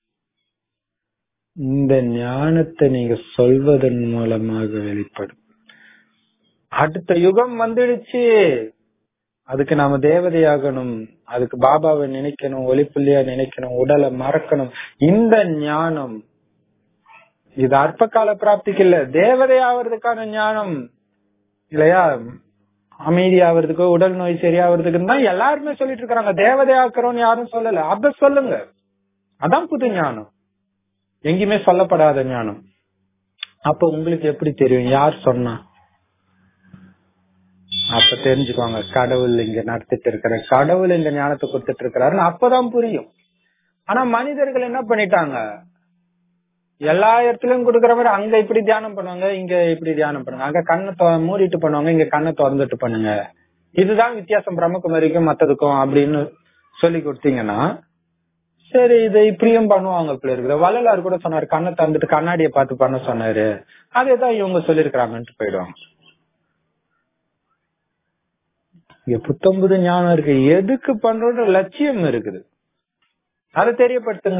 இந்த ஞானத்தை நீங்க சொல்வதன் மூலமாக வெளிப்படும் அடுத்த யுகம் வந்துடுச்சு அதுக்கு நாம தேவதையாகணும் அதுக்கு பாபாவை நினைக்கணும் ஒளிப்புள்ளியா நினைக்கணும் உடலை மறக்கணும் இந்த ஞானம் இது அற்ப கால பிராப்திக்கு இல்ல தேவதை ஆவறதுக்கான ஞானம் இல்லையா அமைதி ஆவறதுக்கு உடல் நோய் சரியாவதுக்கு தான் எல்லாருமே சொல்லிட்டு இருக்காங்க தேவதை ஆக்குறோம்னு யாரும் சொல்லல அத சொல்லுங்க அதான் புது ஞானம் எங்கேயுமே சொல்லப்படாத ஞானம் அப்ப உங்களுக்கு எப்படி தெரியும் யார் சொன்னா அப்ப தெரிஞ்சுக்கோங்க கடவுள் இங்க நடத்திட்டு இருக்கிற கடவுள் இந்த ஞானத்தை கொடுத்துட்டு இருக்கிறாருன்னு அப்பதான் புரியும் ஆனா மனிதர்கள் என்ன பண்ணிட்டாங்க எல்லா இடத்துலயும் கொடுக்கற மாதிரி அங்க இப்படி தியானம் பண்ணுவாங்க இங்க இப்படி தியானம் பண்ணுங்க அங்க கண்ணை மூடிட்டு பண்ணுவாங்க இங்க கண்ணை திறந்துட்டு பண்ணுங்க இதுதான் வித்தியாசம் பிரம்மகுமாரிக்கும் மத்ததுக்கும் அப்படின்னு சொல்லி கொடுத்தீங்கன்னா சரி இது இப்படியும் பண்ணுவாங்க இப்படி இருக்குது வள்ளலார் கூட சொன்னாரு கண்ணை திறந்துட்டு கண்ணாடியை பார்த்து பண்ண சொன்னாரு அதேதான் இவங்க சொல்லிருக்கிறாங்கன்ட்டு போயிடுவாங்க இங்க புத்தம்புது ஞானம் இருக்கு எதுக்கு பண்றோன்ற லட்சியம் இருக்குது அதை தெரியப்படுத்துங்க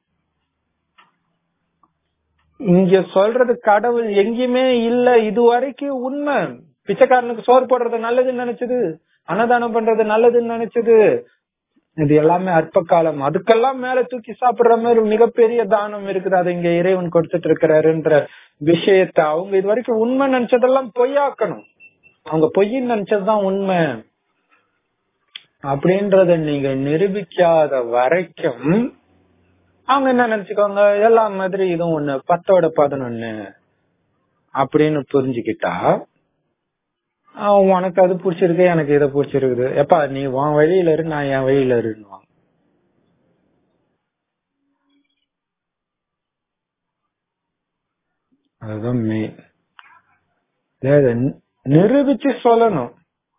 இங்க சொல்றது கடவுள் எங்கேயுமே இல்ல இது வரைக்கும் உண்மை பிச்சைக்காரனுக்கு சோறு போடுறது நல்லதுன்னு நினைச்சது அன்னதானம் பண்றது நல்லதுன்னு நினைச்சது இது எல்லாமே அற்ப காலம் அதுக்கெல்லாம் மேல தூக்கி சாப்பிடுற மாதிரி மிகப்பெரிய தானம் இருக்குது அது இங்க இறைவன் கொடுத்துட்டு இருக்கிறாருன்ற விஷயத்த அவங்க இது வரைக்கும் உண்மை நினைச்சதெல்லாம் பொய்யாக்கணும் அவங்க பொய்ன்னு நினைச்சதுதான் உண்மை அப்படின்றத நீங்க நிரூபிக்காத வரைக்கும் அவங்க என்ன நினைச்சுக்கோங்க எல்லா மாதிரி இதுவும் ஒண்ணு பத்தோட பதினொன்னு அப்படின்னு புரிஞ்சுக்கிட்டா ஆஹ் உனக்கு அது பிடிச்சிருக்கு எனக்கு இதை பிடிச்சிருக்குது எப்பா நீ உன் வழியில இரு நான் என் வழியில இருன்னுவாங்க அதுதான் மெயின் நிரூபிச்சு சொல்லணும்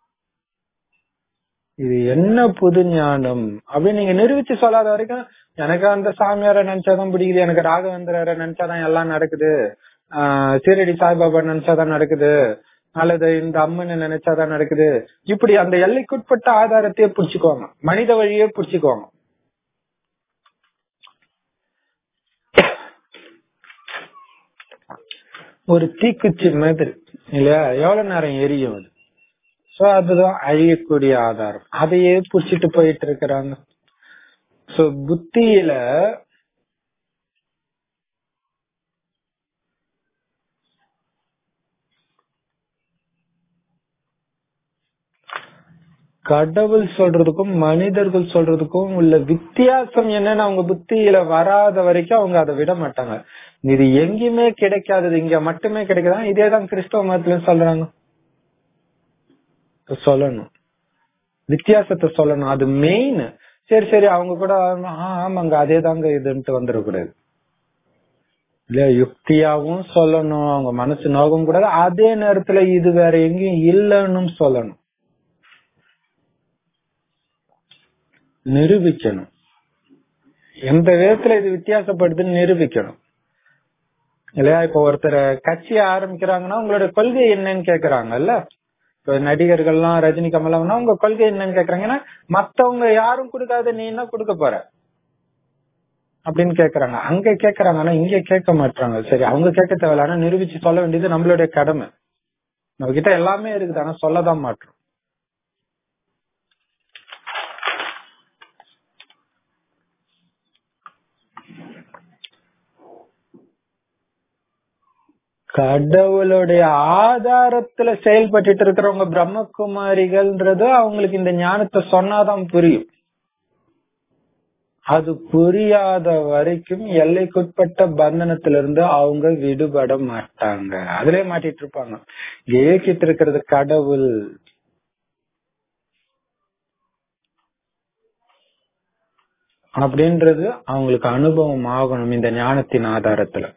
இது என்ன புது ஞானம் அப்படின்னு நீங்க நிரூபிச்சு சொல்லாத வரைக்கும் எனக்கு அந்த சாமியார நினைச்சாதான் பிடிக்குது எனக்கு ராகவேந்திரரை நினைச்சாதான் எல்லாம் நடக்குது ஆஹ் சீரடி சாய்பாபா நினைச்சாதான் நடக்குது அல்லது இந்த அம்மனை நினைச்சாதான் நடக்குது இப்படி அந்த எல்லைக்குட்பட்ட ஆதாரத்தையே புடிச்சுக்குவாங்க மனித வழியே புடிச்சுக்குவாங்க ஒரு தீக்குச்சி மாதிரி இல்லையா எவ்வளவு நேரம் எரியும் அது சோ அதுதான் அழியக்கூடிய ஆதாரம் அதையே புடிச்சிட்டு போயிட்டு இருக்கிறாங்க சோ புத்தியில கடவுள் சொல்றதுக்கும் மனிதர்கள் சொல்றதுக்கும் உள்ள வித்தியாசம் என்னன்னு அவங்க புத்தியில வராத வரைக்கும் அவங்க அதை விட மாட்டாங்க இது எங்கேயுமே கிடைக்காதது இங்க மட்டுமே கிடைக்குதா இதேதான் கிறிஸ்தவ மதத்திலும் சொல்றாங்க சொல்லணும் வித்தியாசத்தை சொல்லணும் அது மெயின் சரி சரி அவங்க கூட ஆ, ஆமாங்க அதே தாங்க இதுன்ட்டு வந்துடக்கூடாது இல்லையா யுக்தியாவும் சொல்லணும் அவங்க மனசு நோகவும் கூடாது அதே நேரத்துல இது வேற எங்கேயும் இல்லைன்னு சொல்லணும் நிரூபிக்கணும் எந்த விதத்துல இது வித்தியாசப்படுதுன்னு நிரூபிக்கணும் இல்லையா இப்ப ஒருத்தர் கட்சி ஆரம்பிக்கிறாங்கன்னா உங்களோட கொள்கை என்னன்னு கேக்குறாங்கல்ல இப்ப நடிகர்கள்லாம் ரஜினி கமலம்னா உங்க கொள்கை என்னன்னு கேக்குறாங்கன்னா மத்தவங்க யாரும் கொடுக்காத நீ என்ன கொடுக்க போற அப்படின்னு கேக்குறாங்க அங்க கேக்குறாங்க ஆனா இங்க கேட்க மாட்டாங்க சரி அவங்க கேட்க தேவையில்ல ஆனா நிரூபிச்சு சொல்ல வேண்டியது நம்மளுடைய கடமை நம்ம கிட்ட எல்லாமே இருக்குது ஆனா சொல்லதான் மாட்டோம் கடவுளுடைய ஆதாரத்துல செயல்பட்டுட்டு இருக்கிறவங்க பிரம்மகுமாரிகள்ன்றது அவங்களுக்கு இந்த ஞானத்தை சொன்னாதான் புரியும் அது புரியாத வரைக்கும் எல்லைக்குட்பட்ட பந்தனத்திலிருந்து அவங்க விடுபட மாட்டாங்க அதுலயே மாட்டிட்டு இருப்பாங்க இங்க இயக்கிட்டு இருக்கிறது கடவுள் அப்படின்றது அவங்களுக்கு அனுபவம் ஆகணும் இந்த ஞானத்தின் ஆதாரத்துல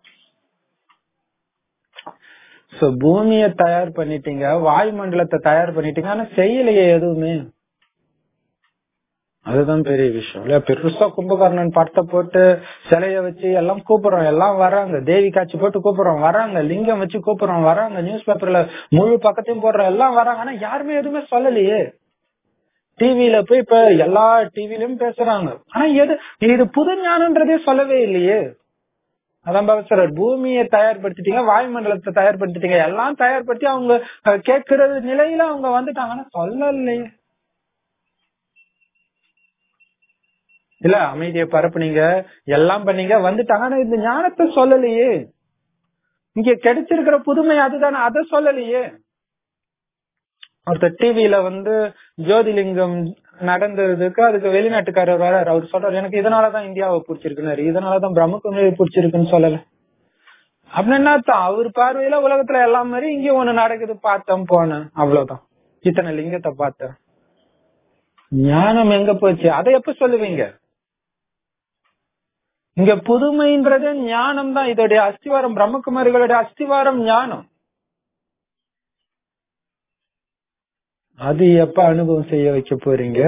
சோ பூமிய தயார் பண்ணிட்டீங்க வாயுமண்டலத்தை தயார் பண்ணிட்டீங்க ஆனா செய்யலையே எதுவுமே அதுதான் பெரிய விஷயம் இல்ல பெருசா கும்பகர்ணன் படத்தை போட்டு சிலைய வச்சு எல்லாம் கூப்பிடுறோம் எல்லாம் வராங்க தேவி காட்சி போட்டு கூப்பிடுறோம் வராங்க லிங்கம் வச்சு கூப்பிடுறோம் வராங்க நியூஸ் பேப்பர்ல முழு பக்கத்தையும் போடுறோம் எல்லாம் வராங்க ஆனா யாருமே எதுவுமே சொல்லலையே டிவில போய் இப்ப எல்லா டிவிலயும் பேசுறாங்க ஆனா எது இது புது ஞானன்றதே சொல்லவே இல்லையே அதான் பாபா பூமியை தயார்படுத்திட்டீங்க வாயுமண்டலத்தை தயார்படுத்திட்டீங்க எல்லாம் தயார்படுத்தி அவங்க அஹ், கேட்கறது நிலையில அவங்க வந்துட்டாங்கன்னா சொல்லலையே இல்ல அமைதியை பரப்புனீங்க எல்லாம் பண்ணீங்க வந்துட்டாங்க ஆனா இந்த ஞானத்தை சொல்லலையே இங்க கிடைச்சிருக்கிற புதுமை அதுதானே அதை சொல்லலையே ஒருத்தர் டிவில வந்து ஜோதிலிங்கம் நடந்ததுக்கு அதுக்கு வெளிநாட்டுக்காரர் வராரு அவர் சொல்றாரு எனக்கு இதனாலதான் இந்தியாவை பிடிச்சிருக்குனாரு இதனாலதான் பிரம்மகுமாரி பிடிச்சிருக்குன்னு சொல்லல அப்படின்னு என்ன அர்த்தம் அவர் பார்வையில உலகத்துல எல்லாம் மாதிரி இங்க ஒண்ணு நடக்குது பார்த்தோம் போனேன் அவ்வளவுதான் இத்தனை லிங்கத்தை பார்த்தேன் ஞானம் எங்க போச்சு அதை எப்ப சொல்லுவீங்க இங்க புதுமைன்றது ஞானம் தான் இதோடைய அஸ்திவாரம் பிரம்மகுமாரிகளுடைய அஸ்திவாரம் ஞானம் அது எப்ப அனுபவம் செய்ய வைக்க போறீங்க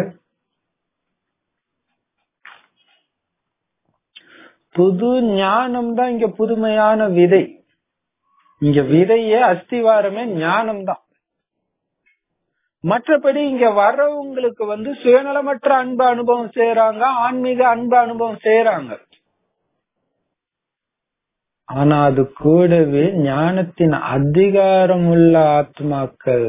புது ஞானம் தான் இங்க புதுமையான விதை இங்க விதையே அஸ்திவாரமே ஞானம் தான் மற்றபடி இங்க வர்றவங்களுக்கு வந்து சுயநலமற்ற அன்பு அனுபவம் செய்யறாங்க ஆன்மீக அன்பு அனுபவம் செய்யறாங்க ஆனா அது கூடவே ஞானத்தின் அதிகாரம் உள்ள ஆத்மாக்கள்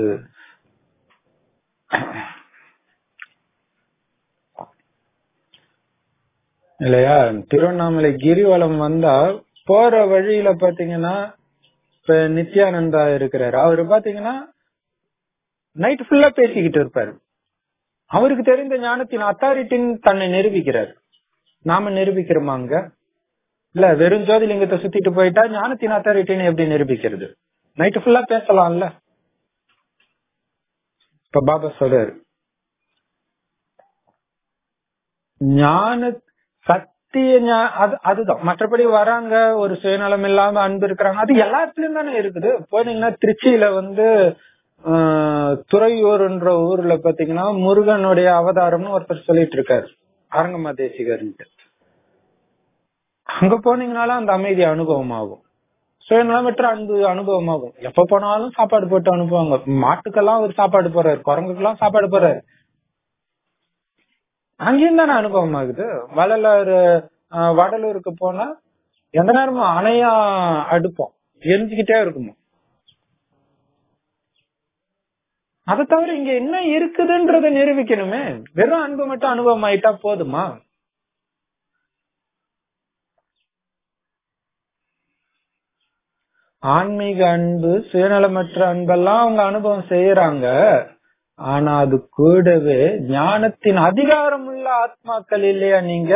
இல்லையா திருவண்ணாமலை கிரிவலம் வந்தா போற வழியில பாத்தீங்கன்னா இப்ப நித்யானந்தா இருக்கிறாரு அவரு பாத்தீங்கன்னா நைட் ஃபுல்லா பேசிக்கிட்டு இருப்பாரு அவருக்கு தெரிந்த ஞானத்தின் அத்தாரிட்டின்னு தன்னை நிரூபிக்கிறார் நாம நிரூபிக்கிறோமாங்க இல்ல வெறும் ஜோதிலிங்கத்தை சுத்திட்டு போயிட்டா ஞானத்தின் அத்தாரிட்டின்னு எப்படி நிரூபிக்கிறது நைட்டு ஃபுல்லா பேசலாம்ல இப்ப பாபா சொல்றாரு ஞான சத்திய ஞா- அது அதுதான் மற்றபடி வராங்க ஒரு சுயநலம் இல்லாம அன்பு இருக்கிறாங்க அது எல்லாத்துலயும் தானே இருக்குது போனீங்கன்னா திருச்சியில வந்து ஆஹ், துறையூர்ன்ற ஊர்ல பாத்தீங்கன்னா முருகனுடைய அவதாரம்னு ஒருத்தர் சொல்லிட்டு இருக்காரு அரங்கமா தேசிகர்ன்ட்டு அங்க போனீங்கனாலும் அந்த அமைதி அனுபவம் ஆகும் சுயநலமற்ற அன்பு அனுபவம் ஆகும் எப்ப போனாலும் சாப்பாடு போட்டு அனுப்புவாங்க மாட்டுக்கெல்லாம் ஒரு சாப்பாடு போறாரு குரங்குக்கெல்லாம் சாப்பாடு போறாரு அங்கேயும் தானே அனுபவம் ஆகுது வடலூர் ஆஹ், வடலூருக்கு போனா எந்த நேரமும் அணையா அடுப்போம் எரிஞ்சுக்கிட்டே இருக்குமோ அதை தவிர இங்க என்ன இருக்குதுன்றத நிரூபிக்கணுமே வெறும் அன்பு மட்டும் அனுபவம் ஆயிட்டா போதுமா ஆன்மீக அன்பு சுயநலமற்ற அன்பெல்லாம் அவங்க அனுபவம் செய்யறாங்க ஆனா அது கூடவே ஞானத்தின் அதிகாரம் உள்ள ஆத்மாக்கள் இல்லையா நீங்க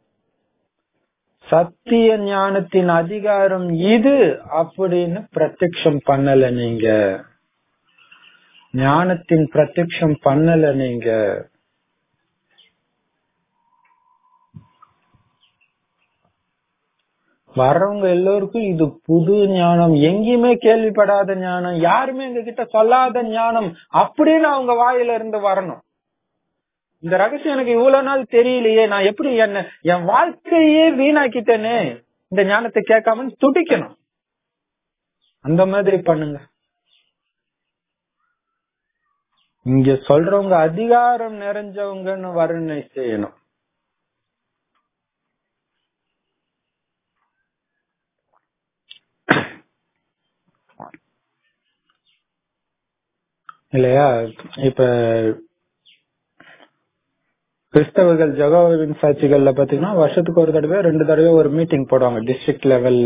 சத்திய ஞானத்தின் அதிகாரம் இது அப்படின்னு பிரத்யக்ஷம் பண்ணல நீங்க ஞானத்தின் பிரத்யக்ஷம் பண்ணல நீங்க வர்றவங்க எல்லோருக்கும் இது புது ஞானம் எங்கேயுமே கேள்விப்படாத ஞானம் யாருமே எங்க கிட்ட சொல்லாத ஞானம் அப்படின்னு அவங்க வாயில இருந்து வரணும் இந்த ரகசியம் எனக்கு இவ்வளவு நாள் தெரியலையே நான் எப்படி என்ன என் வாழ்க்கையே வீணாக்கிட்டேனே இந்த ஞானத்தை கேட்காம துடிக்கணும் அந்த மாதிரி பண்ணுங்க இங்க சொல்றவங்க அதிகாரம் நிறைஞ்சவங்கன்னு வர்ணனை செய்யணும் இல்லையா இப்ப கிறிஸ்தவர்கள் ஜெகோவின் சாட்சிகள்ல பாத்தீங்கன்னா வருஷத்துக்கு ஒரு தடவை ரெண்டு தடவை ஒரு மீட்டிங் போடுவாங்க டிஸ்ட்ரிக்ட் லெவல்ல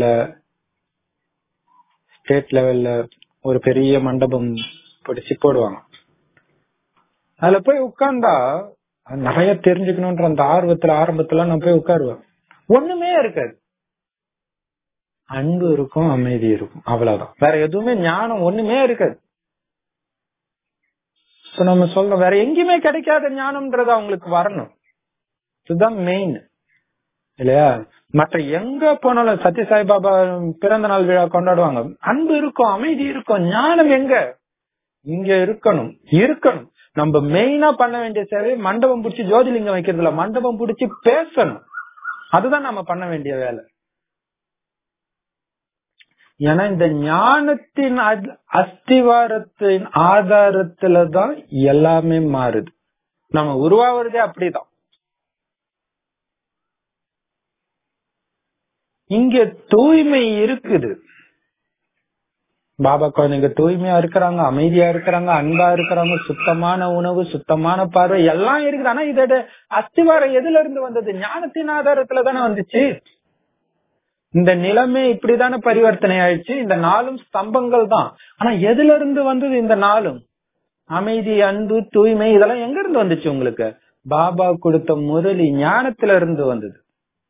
ஸ்டேட் லெவல்ல ஒரு பெரிய மண்டபம் பிடிச்சு போடுவாங்க அதுல போய் உட்கார்ந்தா நிறைய தெரிஞ்சுக்கணும்ன்ற அந்த ஆர்வத்துல ஆரம்பத்துல நான் போய் உட்காருவேன் ஒண்ணுமே இருக்காது அன்பு இருக்கும் அமைதி இருக்கும் அவ்வளவுதான் வேற எதுவுமே ஞானம் ஒண்ணுமே இருக்காது இப்ப நம்ம சொல்றோம் வேற எங்கேயுமே கிடைக்காத ஞானம்ன்றது அவங்களுக்கு வரணும் இதுதான் மெயின் இல்லையா மற்ற எங்க போனாலும் சத்ய சாய்பாபா பிறந்த நாள் விழா கொண்டாடுவாங்க அன்பு இருக்கும் அமைதி இருக்கும் ஞானம் எங்க இங்க இருக்கணும் இருக்கணும் நம்ம மெயினா பண்ண வேண்டிய சேவை மண்டபம் பிடிச்சி ஜோதிலிங்கம் வைக்கிறதுல மண்டபம் பிடிச்சி பேசணும் அதுதான் நம்ம பண்ண வேண்டிய வேலை ஏன்னா இந்த ஞானத்தின் அத்- அஸ்திவாரத்தின் ஆதாரத்துல தான் எல்லாமே மாறுது நம்ம உருவாவதே அப்படிதான் இங்க தூய்மை இருக்குது பாபா குழந்தைங்க தூய்மையா இருக்கிறாங்க அமைதியா இருக்கிறாங்க அன்பா இருக்கிறாங்க சுத்தமான உணவு சுத்தமான பார்வை எல்லாம் இருக்குது ஆனா இதோட அஸ்திவாரம் எதுல இருந்து வந்தது ஞானத்தின் ஆதாரத்துல தானே வந்துச்சு இந்த நிலைமை இப்படிதானே பரிவர்த்தனை ஆயிடுச்சு இந்த நாளும் ஸ்தம்பங்கள் தான் ஆனா எதுல இருந்து வந்தது இந்த நாளும் அமைதி அன்பு தூய்மை இதெல்லாம் எங்க இருந்து வந்துச்சு உங்களுக்கு பாபா கொடுத்த முரளி ஞானத்துல இருந்து வந்தது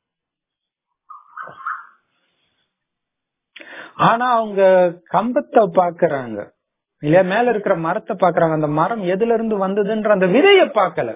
ஆனா அவங்க கம்பத்தை பாக்குறாங்க இல்லையா மேல இருக்கிற மரத்தை பாக்குறாங்க அந்த மரம் எதுல இருந்து வந்ததுன்ற அந்த விதைய பார்க்கல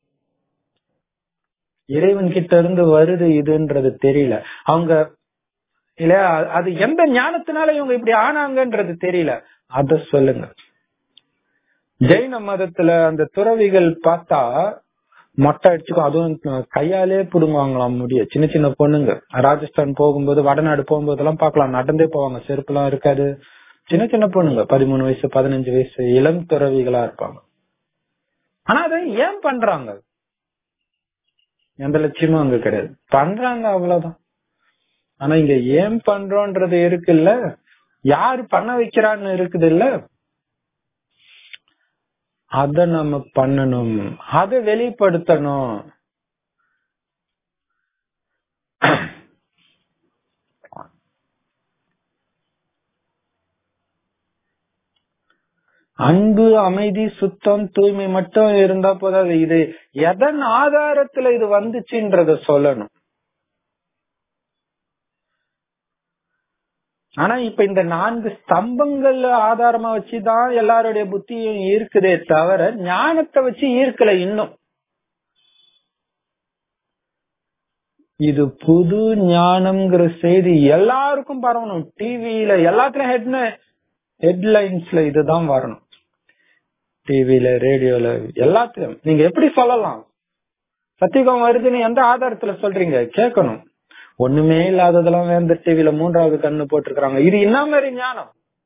இறைவன் கிட்ட இருந்து வருது இதுன்றது தெரியல அவங்க இல்லையா அது எந்த ஞானத்தினால இவங்க இப்படி ஆனாங்கன்றது தெரியல அத சொல்லுங்க ஜெயின மதத்துல அந்த துறவிகள் பார்த்தா மொட்டை அடிச்சுக்கும் அதுவும் கையாலே புடுங்குவாங்களாம் முடிய சின்ன சின்ன பொண்ணுங்க ராஜஸ்தான் போகும்போது வடநாடு போகும்போது எல்லாம் பாக்கலாம் நடந்தே போவாங்க செருப்பு எல்லாம் இருக்காது சின்ன சின்ன பொண்ணுங்க பதிமூணு வயசு பதினஞ்சு வயசு இளம் துறவிகளா இருப்பாங்க ஆனா அதை ஏன் பண்றாங்க எந்த லட்சியமும் அங்க கிடையாது பண்றாங்க அவ்வளவுதான் ஆனா இங்க ஏன் பண்றோன்றது இருக்குல்ல யாரு பண்ண வைக்கிறான்னு இருக்குது இல்ல அத நம்ம பண்ணணும் அத வெளிப்படுத்தணும் அன்பு அமைதி சுத்தம் தூய்மை மட்டும் இருந்தா போதாது இது எதன் ஆதாரத்துல இது வந்துச்சுன்றத சொல்லணும் ஆனா இப்ப இந்த நான்கு ஸ்தம்பங்கள் ஆதாரமா வச்சுதான் எல்லாருடைய புத்தியும் ஈர்க்குதே தவிர ஞானத்தை வச்சு ஈர்க்கல இன்னும் இது புது ஞானம்ங்கிற செய்தி எல்லாருக்கும் பரவணும் டிவியில எல்லாத்துலயும் ஹெட் ஹெட்லைன்ஸ்ல இதுதான் வரணும் டிவில ரேடியோல எல்லாத்துலயும் நீங்க எப்படி சொல்லலாம் சத்தியகம் வருதுன்னு எந்த ஆதாரத்துல சொல்றீங்க கேட்கணும் ஒண்ணுமே இல்லாததெல்லாம் வேந்த டிவில மூன்றாவது கண்ணு போட்டிருக்காங்க இது என்ன மாதிரி ஞானம்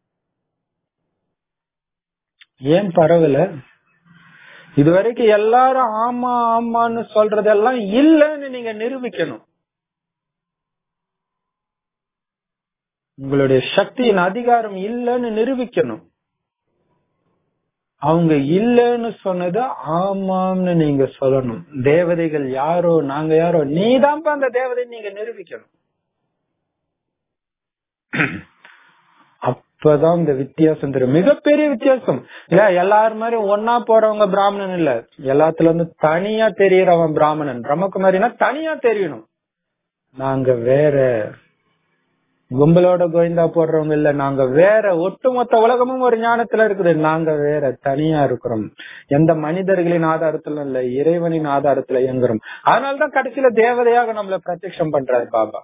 ஏன் பரவல இது வரைக்கும் எல்லாரும் ஆமா ஆமான்னு சொல்றதெல்லாம் இல்லன்னு நீங்க நிரூபிக்கணும் உங்களுடைய சக்தியின் அதிகாரம் இல்லன்னு நிரூபிக்கணும் அவங்க இல்லன்னு சொன்னது ஆமாம்னு நீங்க சொல்லணும் தேவதைகள் யாரோ நாங்க யாரோ நீதான்ப்பா அந்த தேவதை நீங்க நிரூபிக்கணும் அப்பதான் இந்த வித்தியாசம் தெரியும் மிகப்பெரிய வித்தியாசம் இல்ல எல்லாரும் மாதிரி ஒன்னா போறவங்க பிராமணன் இல்ல எல்லாத்துல இருந்து தனியா தெரியறவன் பிராமணன் பிரம்மகுமாரினா தனியா தெரியணும் நாங்க வேற கும்பலோட கோவிந்தா போடுறவங்க இல்ல நாங்க வேற ஒட்டுமொத்த உலகமும் ஒரு ஞானத்துல இருக்குது நாங்க வேற தனியா இருக்கிறோம் எந்த மனிதர்களின் ஆதாரத்துல இல்ல இறைவனின் ஆதாரத்துல இயங்குறோம் அதனாலதான் கடைசியில தேவதையாக நம்மள பிரத்யட்சம் பண்றாரு பாபா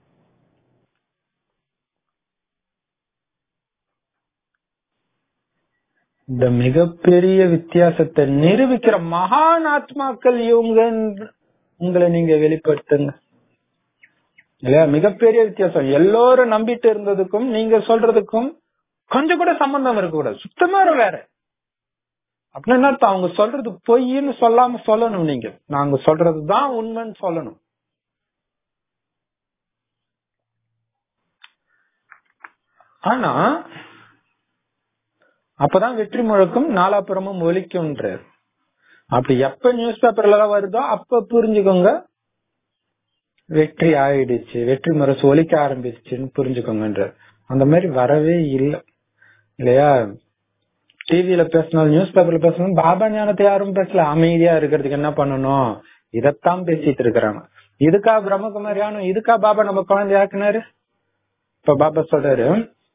இந்த மிகப்பெரிய வித்தியாசத்தை நிரூபிக்கிற மகான் ஆத்மாக்கள் இவங்க உங்களை நீங்க வெளிப்படுத்துங்க இல்லையா மிகப்பெரிய வித்தியாசம் எல்லோரும் நம்பிட்டு இருந்ததுக்கும் நீங்க சொல்றதுக்கும் கொஞ்சம் கூட சம்பந்தம் இருக்கக்கூடாது சுத்தமா வேற அப்படின்னா அவங்க சொல்றது பொய்ன்னு சொல்லாம சொல்லணும் நீங்க நாங்க சொல்றதுதான் உண்மைன்னு சொல்லணும் ஆனா அப்பதான் வெற்றி முழக்கம் நாலாபுறமும் ஒலிக்கும்ன்றார் அப்படி எப்ப நியூஸ் பேப்பர்ல வருதோ அப்ப புரிஞ்சுக்கோங்க வெற்றி ஆயிடுச்சு வெற்றி முரசு ஒலிக்க ஆரம்பிச்சுன்னு புரிஞ்சுக்கோங்கன்ற அந்த மாதிரி வரவே இல்லை இல்லையா டிவியில பேசினாலும் நியூஸ் பேப்பர்ல பேசணும் பாபா ஞானத்தை யாரும் பேசல அமைதியா இருக்கிறதுக்கு என்ன பண்ணணும் இதத்தான் பேசிட்டு இருக்கிறாங்க இதுக்கா பிரம்மகுமாரியானும் இதுக்கா பாபா நம்ம குழந்தையாக்குனாரு இப்ப பாபா சொல்றாரு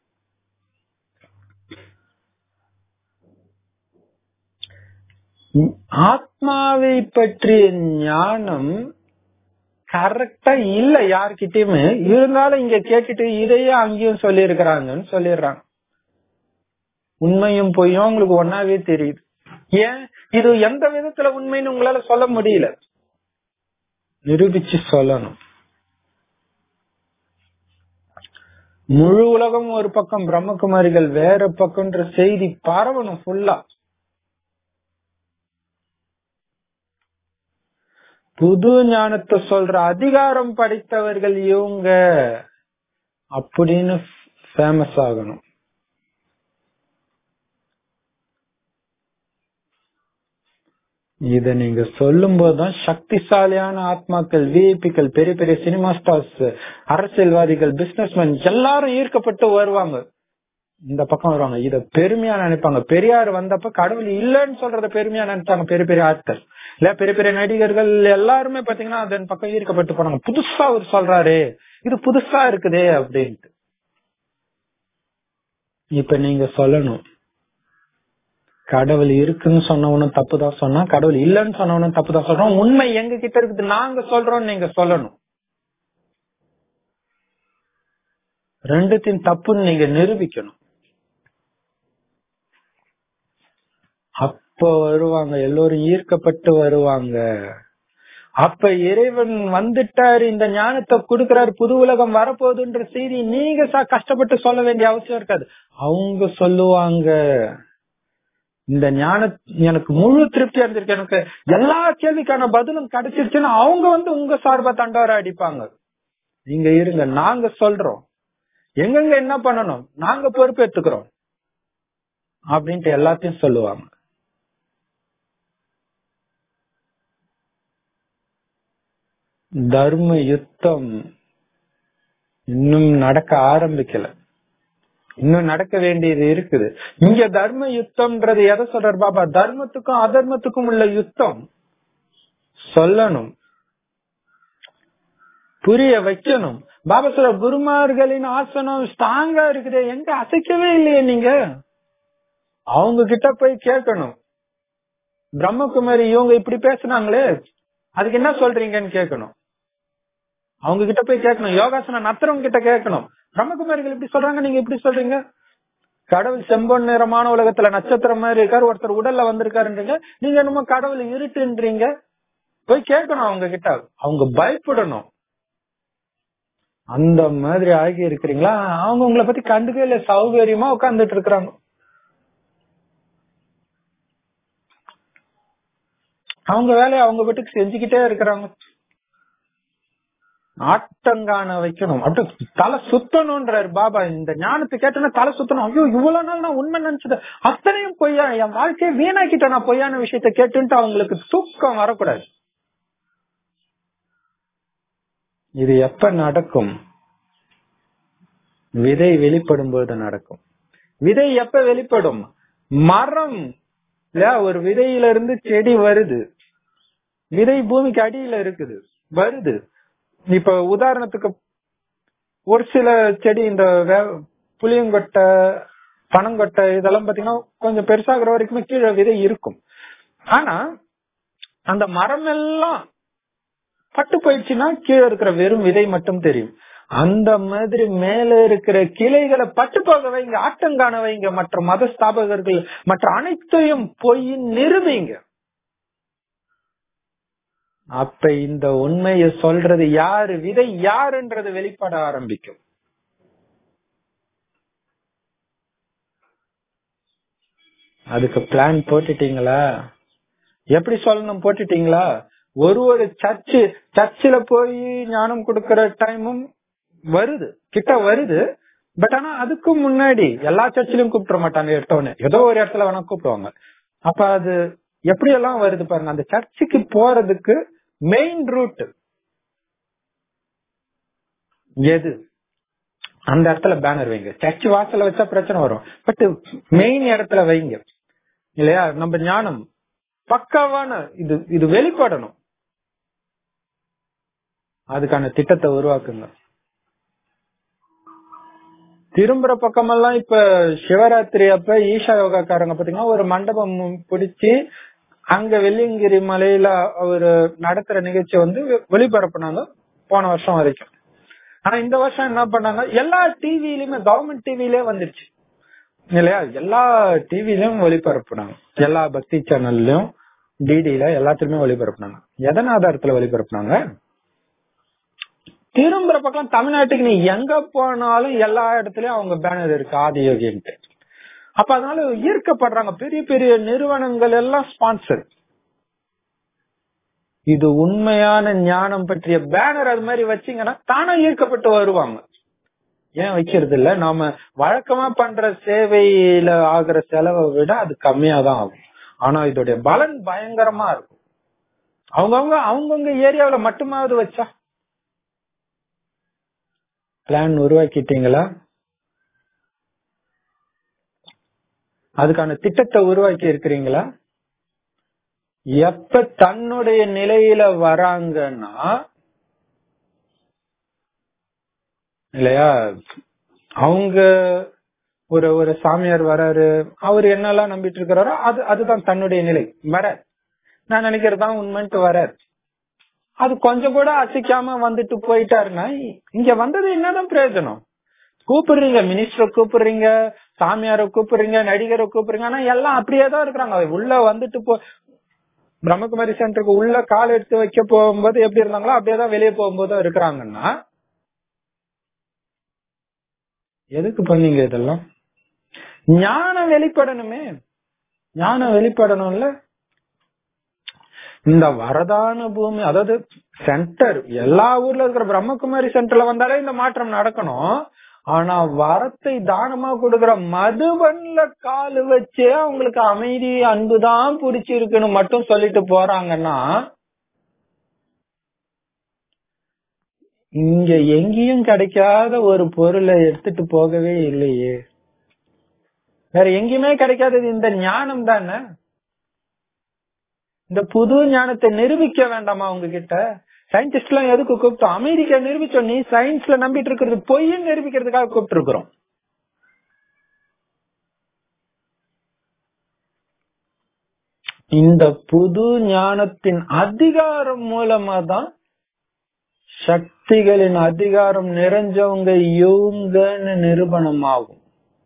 ஆத்மாவை பற்றிய ஞானம் கரெக்டா இல்ல யார்கிட்டயுமே இருந்தாலும் இங்க கேட்டுட்டு இதையே அங்கேயும் சொல்லி இருக்கிறாங்கன்னு சொல்லிடுறாங்க உண்மையும் பொய்யும் உங்களுக்கு ஒன்னாவே தெரியுது ஏன் இது எந்த விதத்துல உண்மைன்னு உங்களால சொல்ல முடியல நிரூபிச்சு சொல்லணும் முழு உலகம் ஒரு பக்கம் பிரம்மகுமாரிகள் வேற பக்கம்ன்ற செய்தி பரவணும் ஃபுல்லா புது ஞானத்தை சொல்ற அதிகாரம் படைத்தவர்கள் இவங்க அப்படின்னு ஃபேமஸ் ஆகணும் இத நீங்க சொல்லும் போதுதான் சக்திசாலியான ஆத்மாக்கள் விஐபிக்கள் பெரிய பெரிய சினிமா ஸ்டார்ஸ் அரசியல்வாதிகள் பிசினஸ்மேன் எல்லாரும் ஈர்க்கப்பட்டு வருவாங்க இந்த பக்கம் வருவாங்க இத பெருமையா நினைப்பாங்க பெரியார் வந்தப்ப கடவுள் இல்லைன்னு சொல்றத பெருமையா நினைச்சாங்க பெரிய பெரிய ஆட்கள் இல்ல பெரிய பெரிய நடிகர்கள் எல்லாருமே பாத்தீங்கன்னா அதன் பக்கம் ஈர்க்கப்பட்டு போனாங்க புதுசா அவர் சொல்றாரு இது புதுசா இருக்குதே அப்படின்ட்டு இப்ப நீங்க சொல்லணும் கடவுள் இருக்குன்னு சொன்னவனும் தப்புதான் சொன்னா கடவுள் இல்லைன்னு சொன்னவனும் தப்புதான் சொல்றோம் உண்மை எங்க கிட்ட இருக்குது நாங்க சொல்றோம் நீங்க சொல்லணும் ரெண்டுத்தின் தப்புன்னு நீங்க நிரூபிக்கணும் அப்ப வருவாங்க எல்லோரும் ஈர்க்கப்பட்டு வருவாங்க அப்ப இறைவன் வந்துட்டாரு இந்த ஞானத்தை கொடுக்கிறாரு புது உலகம் வரப்போகுதுன்ற செய்தி நீங்க கஷ்டப்பட்டு சொல்ல வேண்டிய அவசியம் இருக்காது அவங்க சொல்லுவாங்க இந்த ஞான எனக்கு முழு திருப்தியா இருந்திருக்கு எனக்கு எல்லா கேள்விக்கான பதிலும் கிடைச்சிருச்சுன்னு அவங்க வந்து உங்க சார்பா தண்டோர அடிப்பாங்க நீங்க இருங்க நாங்க சொல்றோம் எங்கெங்க என்ன பண்ணணும் நாங்க பொறுப்பேற்றுக்கிறோம் அப்படின்ட்டு எல்லாத்தையும் சொல்லுவாங்க தர்ம யுத்தம் இன்னும் நடக்க ஆரம்பிக்கல இன்னும் நடக்க வேண்டியது இருக்குது இங்க தர்ம யுத்தம்ன்றது எதை சொல்றாரு பாபா தர்மத்துக்கும் அதர்மத்துக்கும் உள்ள யுத்தம் சொல்லணும் புரிய வைக்கணும் பாபா சொல்ற குருமார்களின் ஆசனம் ஸ்ட்ராங்கா இருக்குது எங்க அசைக்கவே இல்லையே நீங்க அவங்க கிட்ட போய் கேட்கணும் பிரம்மகுமாரி இவங்க இப்படி பேசுனாங்களே அதுக்கு என்ன சொல்றீங்கன்னு கேட்கணும் அவங்க கிட்ட போய் கேட்கணும் யோகாசனம் நத்துறவங்க கிட்ட கேட்கணும் பிரம்மகுமாரிகள் இப்படி சொல்றாங்க நீங்க இப்படி சொல்றீங்க கடவுள் செம்பொன் நிறமான உலகத்துல நட்சத்திரம் மாதிரி இருக்காரு ஒருத்தர் உடல்ல வந்திருக்காருன்றீங்க நீங்க என்னமோ கடவுள் இருட்டுன்றீங்க போய் கேட்கணும் அவங்க கிட்ட அவங்க பயப்படணும் அந்த மாதிரி ஆகி இருக்கிறீங்களா அவங்க உங்களை பத்தி கண்டுக்கவே இல்ல சௌகரியமா உட்கார்ந்துட்டு இருக்கிறாங்க அவங்க வேலையை அவங்க வீட்டுக்கு செஞ்சுக்கிட்டே இருக்கிறாங்க ஆட்டங்கான வைக்கணும் அப்படி தலை சுத்தணும்ன்றாரு பாபா இந்த ஞானத்தை கேட்டோன்னா தலை சுத்தணும் ஐயோ இவ்வளவு நாள் நான் உண்மை நினைச்சது அத்தனையும் பொய்யா என் வாழ்க்கையை வீணாக்கிட்டேன் நான் பொய்யான விஷயத்த கேட்டுன்ட்டு அவங்களுக்கு தூக்கம் வரக்கூடாது இது எப்ப நடக்கும் விதை வெளிப்படும் போது நடக்கும் விதை எப்ப வெளிப்படும் மரம் இல்லையா ஒரு விதையில இருந்து செடி வருது விதை பூமிக்கு அடியில இருக்குது வருது இப்ப உதாரணத்துக்கு ஒரு சில செடி இந்த வே- புளியங்கொட்டை பனங்கொட்டை இதெல்லாம் பாத்தீங்கன்னா கொஞ்சம் பெருசாகிற வரைக்குமே கீழே விதை இருக்கும் ஆனா அந்த மரம் எல்லாம் பட்டு போயிடுச்சுன்னா கீழே இருக்கிற வெறும் விதை மட்டும் தெரியும் அந்த மாதிரி மேல இருக்கிற கிளைகளை பட்டு போக வைங்க ஆட்டங்காண வைங்க மற்ற மத ஸ்தாபகர்கள் மற்ற அனைத்தையும் போய் நிறுவீங்க அப்ப இந்த உண்மையை சொல்றது யாரு விதை யாருன்றது வெளிப்பட ஆரம்பிக்கும் அதுக்கு பிளான் போட்டுட்டீங்களா எப்படி சொல்லணும் போட்டுட்டீங்களா ஒரு ஒரு சர்ச்சு சர்ச்சில் போய் ஞானம் கொடுக்கற டைமும் வருது கிட்ட வருது பட் ஆனா அதுக்கு முன்னாடி எல்லா சர்ச்சிலும் கூப்பிட மாட்டாங்க எடுத்தோன்னு ஏதோ ஒரு இடத்துல வேணா கூப்பிடுவாங்க அப்ப அது எப்படி எல்லாம் வருது பாருங்க அந்த சர்ச்சுக்கு போறதுக்கு மெயின் ரூட் எது அந்த இடத்துல பேனர் வைங்க சர்ச் வாசல்ல வச்சா பிரச்சனை வரும் பட் மெயின் இடத்துல வைங்க இல்லையா நம்ம ஞானம் பக்காவான இது இது வெளிப்படணும் அதுக்கான திட்டத்தை உருவாக்குங்க திரும்புற பக்கமெல்லாம் இப்ப சிவராத்திரி அப்ப ஈஷா யோகாக்காரங்க பாத்தீங்கன்னா ஒரு மண்டபம் பிடிச்சி அங்க வெள்ளியங்கிரி மலையில ஒரு நடத்துற நிகழ்ச்சி வந்து ஒளிபரப்புனாங்க போன வருஷம் வரைக்கும் ஆனா இந்த வருஷம் என்ன பண்ணாங்க எல்லா டிவிலயுமே கவர்மெண்ட் டிவிலே வந்துருச்சு இல்லையா எல்லா டிவிலயும் ஒளிபரப்புனாங்க எல்லா பக்தி சேனல்லயும் டிடில எல்லாத்துலயுமே ஒளிபரப்புனாங்க எதன் ஆதாரத்துல ஒளிபரப்புனாங்க திரும்புற பக்கம் தமிழ்நாட்டுக்கு நீ எங்க போனாலும் எல்லா இடத்துலயும் அவங்க பேனர் இருக்கு ஆதியோகின்ட்டு அப்ப அதனால ஈர்க்கப்படுறாங்க பெரிய பெரிய நிறுவனங்கள் எல்லாம் ஸ்பான்சர் இது உண்மையான ஞானம் பற்றிய பேனர் அது மாதிரி வச்சீங்கன்னா தானே ஈர்க்கப்பட்டு வருவாங்க ஏன் வைக்கிறது இல்ல நாம வழக்கமா பண்ற சேவையில ஆகுற செலவை விட அது கம்மியா தான் ஆகும் ஆனா இதோடைய பலன் பயங்கரமா இருக்கும் அவங்கவுங்க அவங்கவுங்க ஏரியாவில மட்டுமாவது வச்சா பிளான் உருவாக்கிட்டீங்களா அதுக்கான திட்டத்தை உருவாக்கி இருக்கிறீங்களா எப்ப தன்னுடைய நிலையில வராங்கன்னா இல்லையா அவங்க ஒரு ஒரு சாமியார் வராரு அவர் என்னெல்லாம் நம்பிட்டு இருக்கிறாரோ அது அதுதான் தன்னுடைய நிலை வர நான் நினைக்கிறதுதான் உண்மைன்ட்டு வரார் அது கொஞ்சம் கூட அசைக்காம வந்துட்டு போயிட்டாருன்னா இங்க வந்தது என்னதான் பிரயோஜனம் கூப்பிடுறீங்க மினிஸ்டரை கூப்பிடுறீங்க சாமியாரை கூப்பிடுறீங்க நடிகரை கூப்பிடுறீங்க ஆனா எல்லாம் அப்படியே தான் இருக்கிறாங்க உள்ள வந்துட்டு போ பிரம்மகுமாரி சென்டருக்கு உள்ள கால் எடுத்து வைக்க போகும்போது எப்படி இருந்தாங்களோ அப்படியே தான் வெளியே போகும்போது இருக்கிறாங்கன்னா எதுக்கு பண்ணீங்க இதெல்லாம் ஞானம் வெளிப்படணுமே ஞானம் வெளிப்படணும்ல இந்த வரதான பூமி அதாவது சென்டர் எல்லா ஊர்ல இருக்கிற பிரம்மகுமாரி சென்டர்ல வந்தாலே இந்த மாற்றம் நடக்கணும் ஆனா வரத்தை தானமா கொடுக்கற மதுபன்ல காலு வச்சே அவங்களுக்கு அமைதி அன்புதான் பிடிச்சிருக்குன்னு மட்டும் சொல்லிட்டு போறாங்கன்னா இங்க எங்கேயும் கிடைக்காத ஒரு பொருளை எடுத்துட்டு போகவே இல்லையே வேற எங்கேயுமே கிடைக்காதது இந்த ஞானம் தானே இந்த புது ஞானத்தை நிரூபிக்க வேண்டாமா உங்ககிட்ட சயின்டிஸ்ட் எல்லாம் எதுக்கு கூப்பிட்டோம் அமெரிக்கா நிரூபிச்சோம் நீ சயின்ஸ்ல நம்பிட்டு இருக்கிறது பொய்ன்னு நிரூபிக்கிறதுக்காக கூப்பிட்டு இருக்கிறோம் இந்த புது ஞானத்தின் அதிகாரம் மூலமா தான் சக்திகளின் அதிகாரம் நிறைஞ்சவங்க இவங்கன்னு நிரூபணம் ஆகும்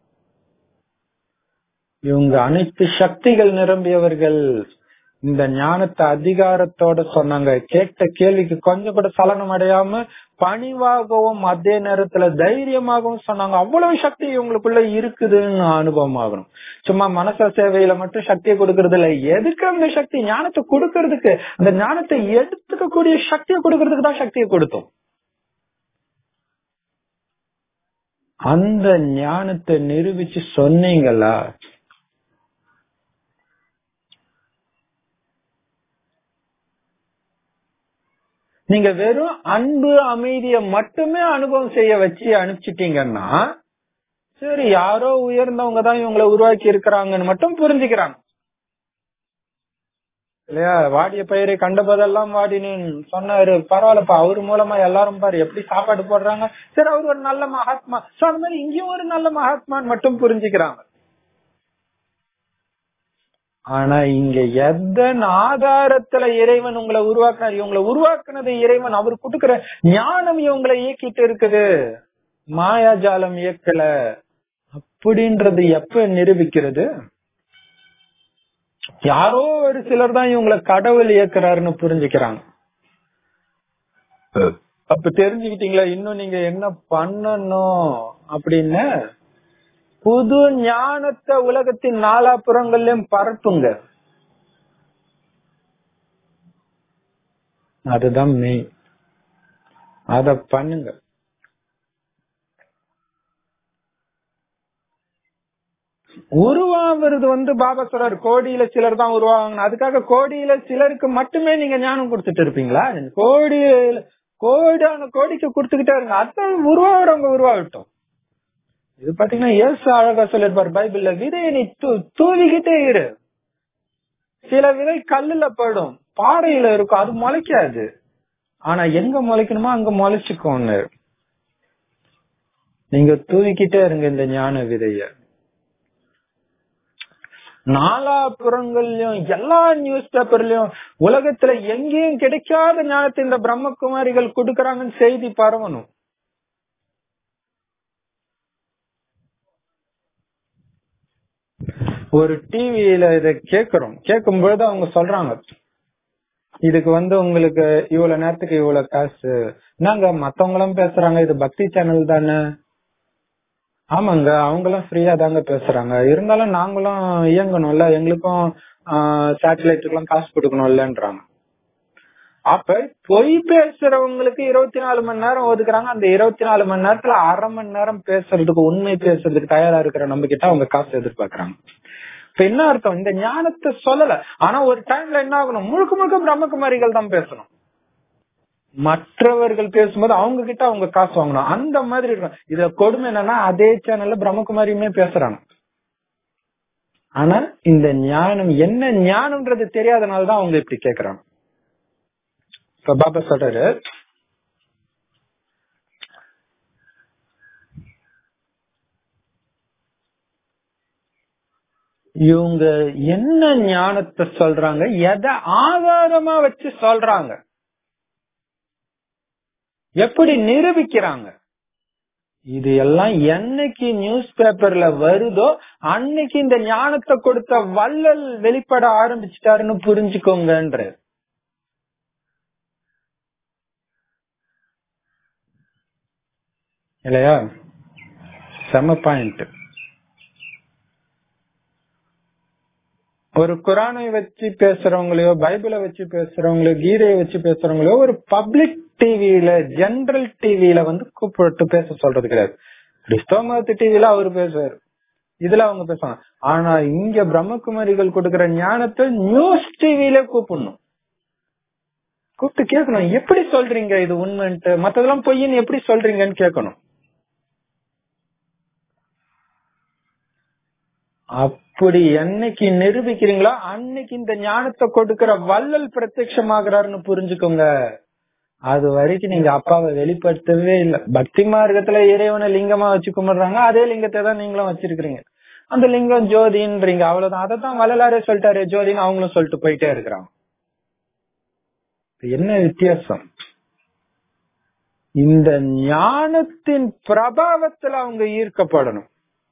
இவங்க அனைத்து சக்திகள் நிரம்பியவர்கள் இந்த ஞானத்தை அதிகாரத்தோட சொன்னாங்க கேட்ட கேள்விக்கு கொஞ்சம் கூட சலனம் அடையாம பணிவாகவும் அதே நேரத்துல தைரியமாகவும் சொன்னாங்க அவ்வளவு சக்தி இவங்களுக்குள்ள இருக்குதுன்னு அனுபவம் ஆகணும் சும்மா மனச சேவையில மட்டும் சக்தியை கொடுக்கறது இல்ல எதுக்கு அந்த சக்தி ஞானத்தை கொடுக்கறதுக்கு அந்த ஞானத்தை எடுத்துக்கக்கூடிய சக்தியை கொடுக்கறதுக்கு தான் சக்தியை கொடுத்தோம் அந்த ஞானத்தை நிரூபிச்சு சொன்னீங்களா நீங்க வெறும் அன்பு அமைதிய மட்டுமே அனுபவம் செய்ய வச்சு அனுப்பிச்சிட்டீங்கன்னா சரி யாரோ உயர்ந்தவங்க தான் இவங்களை உருவாக்கி இருக்கிறாங்கன்னு மட்டும் புரிஞ்சுக்கிறாங்க இல்லையா வாடிய பயிரை கண்டபோதெல்லாம் வாடினேன் சொன்னாரு பரவாயில்லப்பா அவரு மூலமா எல்லாரும் பாரு எப்படி சாப்பாடு போடுறாங்க சரி அவர் ஒரு நல்ல மகாத்மா சோ அந்த மாதிரி இங்கேயும் ஒரு நல்ல மகாத்மான்னு மட்டும் புரிஞ்சுக்கிறாங்க ஆனா இங்க எதன் ஆதாரத்துல இறைவன் உங்களை உருவாக்குனார் இவங்களை உருவாக்குனது இறைவன் அவர் கொடுக்கிற ஞானம் இவங்களை இயக்கிட்டு இருக்குது மாயாஜாலம் இயக்கல அப்படின்றது எப்ப நிரூபிக்கிறது யாரோ ஒரு சிலர் தான் இவங்களை கடவுள் இயக்குறாருன்னு புரிஞ்சுக்கிறாங்க அப்ப தெரிஞ்சுக்கிட்டீங்களா இன்னும் நீங்க என்ன பண்ணணும் அப்படின்னு புது ஞானத்தை உலகத்தின் நாலாபுறங்கள்லயும் பரப்புங்க அதுதான் மெயின் அத பண்ணுங்க உருவாகிறது வந்து பாபா சொல்றாரு கோடியில சிலர் தான் உருவாங்க அதுக்காக கோடியில சிலருக்கு மட்டுமே நீங்க ஞானம் கொடுத்துட்டு இருப்பீங்களா கோடியில கோடான கோடிக்கு கொடுத்துக்கிட்டே இருங்க அதான் உருவாகிறவங்க உருவாகட்டும் இது பாத்தீங்கன்னா ஏசு அழகா சொல்லிருப்பாரு பைபிள்ல விதையை நீ தூவிக்கிட்டே இரு சில விதை கல்லுல படும் பாறையில இருக்கும் அது முளைக்காது ஆனா எங்க முளைக்கணுமோ அங்க முளைச்சுக்கோன்னு நீங்க தூவிக்கிட்டே இருங்க இந்த ஞான விதைய நாலாபுறங்கள்லயும் எல்லா நியூஸ் பேப்பர்லயும் உலகத்துல எங்கேயும் கிடைக்காத ஞானத்தை இந்த பிரம்மகுமாரிகள் கொடுக்கறாங்கன்னு செய்தி பரவணும் ஒரு டிவியில இத கேக்குறோம் கேட்கும்போது அவங்க சொல்றாங்க இதுக்கு வந்து உங்களுக்கு இவ்வளவு நேரத்துக்கு இவ்வளவு காசு நாங்க மத்தவங்களும் பேசுறாங்க இது பக்தி சேனல் தானே ஆமாங்க அவங்களும் ஃப்ரீயா தாங்க பேசுறாங்க இருந்தாலும் நாங்களும் இயங்கணும்ல எங்களுக்கும் சேட்டலைட்டுக்கெல்லாம் காசு கொடுக்கணும்லன்றாங்க அப்ப பொய் பேசுறவங்களுக்கு இருபத்தி நாலு மணி நேரம் ஒதுக்குறாங்க அந்த இருபத்தி நாலு மணி நேரத்துல அரை மணி நேரம் பேசுறதுக்கு உண்மை பேசுறதுக்கு தயாரா இருக்கிற நம்ம கிட்ட அவங்க காசு எதிர்பார்க்கறாங்க இப்ப என்ன அர்த்தம் இந்த ஞானத்தை சொல்லல ஆனா ஒரு டைம்ல என்ன ஆகணும் முழுக்க முழுக்க பிரம்மகுமாரிகள் தான் பேசணும் மற்றவர்கள் பேசும்போது அவங்க கிட்ட அவங்க காசு வாங்கணும் அந்த மாதிரி இருக்கும் இதுல கொடுமை என்னன்னா அதே சேனல்ல பிரம்மகுமாரியுமே பேசுறாங்க ஆனா இந்த ஞானம் என்ன ஞானம்ன்றது தெரியாதனாலதான் அவங்க இப்படி கேக்குறாங்க இப்ப பாபா சொல்றாரு இவங்க என்ன ஞானத்தை சொல்றாங்க எதை ஆதாரமா வச்சு சொல்றாங்க எப்படி நிரூபிக்கிறாங்க இது எல்லாம் என்னைக்கு நியூஸ் பேப்பர்ல வருதோ அன்னைக்கு இந்த ஞானத்தை கொடுத்த வள்ளல் வெளிப்பட ஆரம்பிச்சிட்டாருன்னு புரிஞ்சுக்கோங்கன்ற இல்லையா செம பாயிண்ட் ஒரு குரானை வச்சு பேசுறவங்களையோ பைபிளை வச்சு பேசுறவங்களையோ கீதையை வச்சு பேசுறவங்களையோ ஒரு பப்ளிக் டிவியில ஜெனரல் டிவியில வந்து கூப்பிட்டு பேச சொல்றது கிடையாது கிறிஸ்தவ மதத்து டிவில அவர் பேசுவாரு இதுல அவங்க பேசுவாங்க ஆனா இங்க பிரம்மகுமாரிகள் கொடுக்கிற ஞானத்தை நியூஸ் டிவியில கூப்பிடணும் கூப்பிட்டு கேட்கணும் எப்படி சொல்றீங்க இது உண்மைன்ட்டு மத்ததெல்லாம் பொய்ன்னு எப்படி சொல்றீங்கன்னு கேட்கணும் அப்படி என்னைக்கு நிரூபிக்கிறீங்களோ அன்னைக்கு இந்த ஞானத்தை கொடுக்கிற வள்ளல் பிரத்யமாகிறாருன்னு புரிஞ்சுக்கோங்க அது வரைக்கும் நீங்க அப்பாவை வெளிப்படுத்தவே இல்லை பக்தி மார்க்கத்துல இறைவனை லிங்கமா வச்சு கும்பிடுறாங்க அதே லிங்கத்தை தான் நீங்களும் வச்சிருக்கீங்க அந்த லிங்கம் ஜோதின்றீங்க அவ்வளவுதான் அதை தான் வள்ளலாரே சொல்லிட்டாரு ஜோதின்னு அவங்களும் சொல்லிட்டு போயிட்டே இருக்கிறாங்க என்ன வித்தியாசம் இந்த ஞானத்தின் பிரபாவத்துல அவங்க ஈர்க்கப்படணும்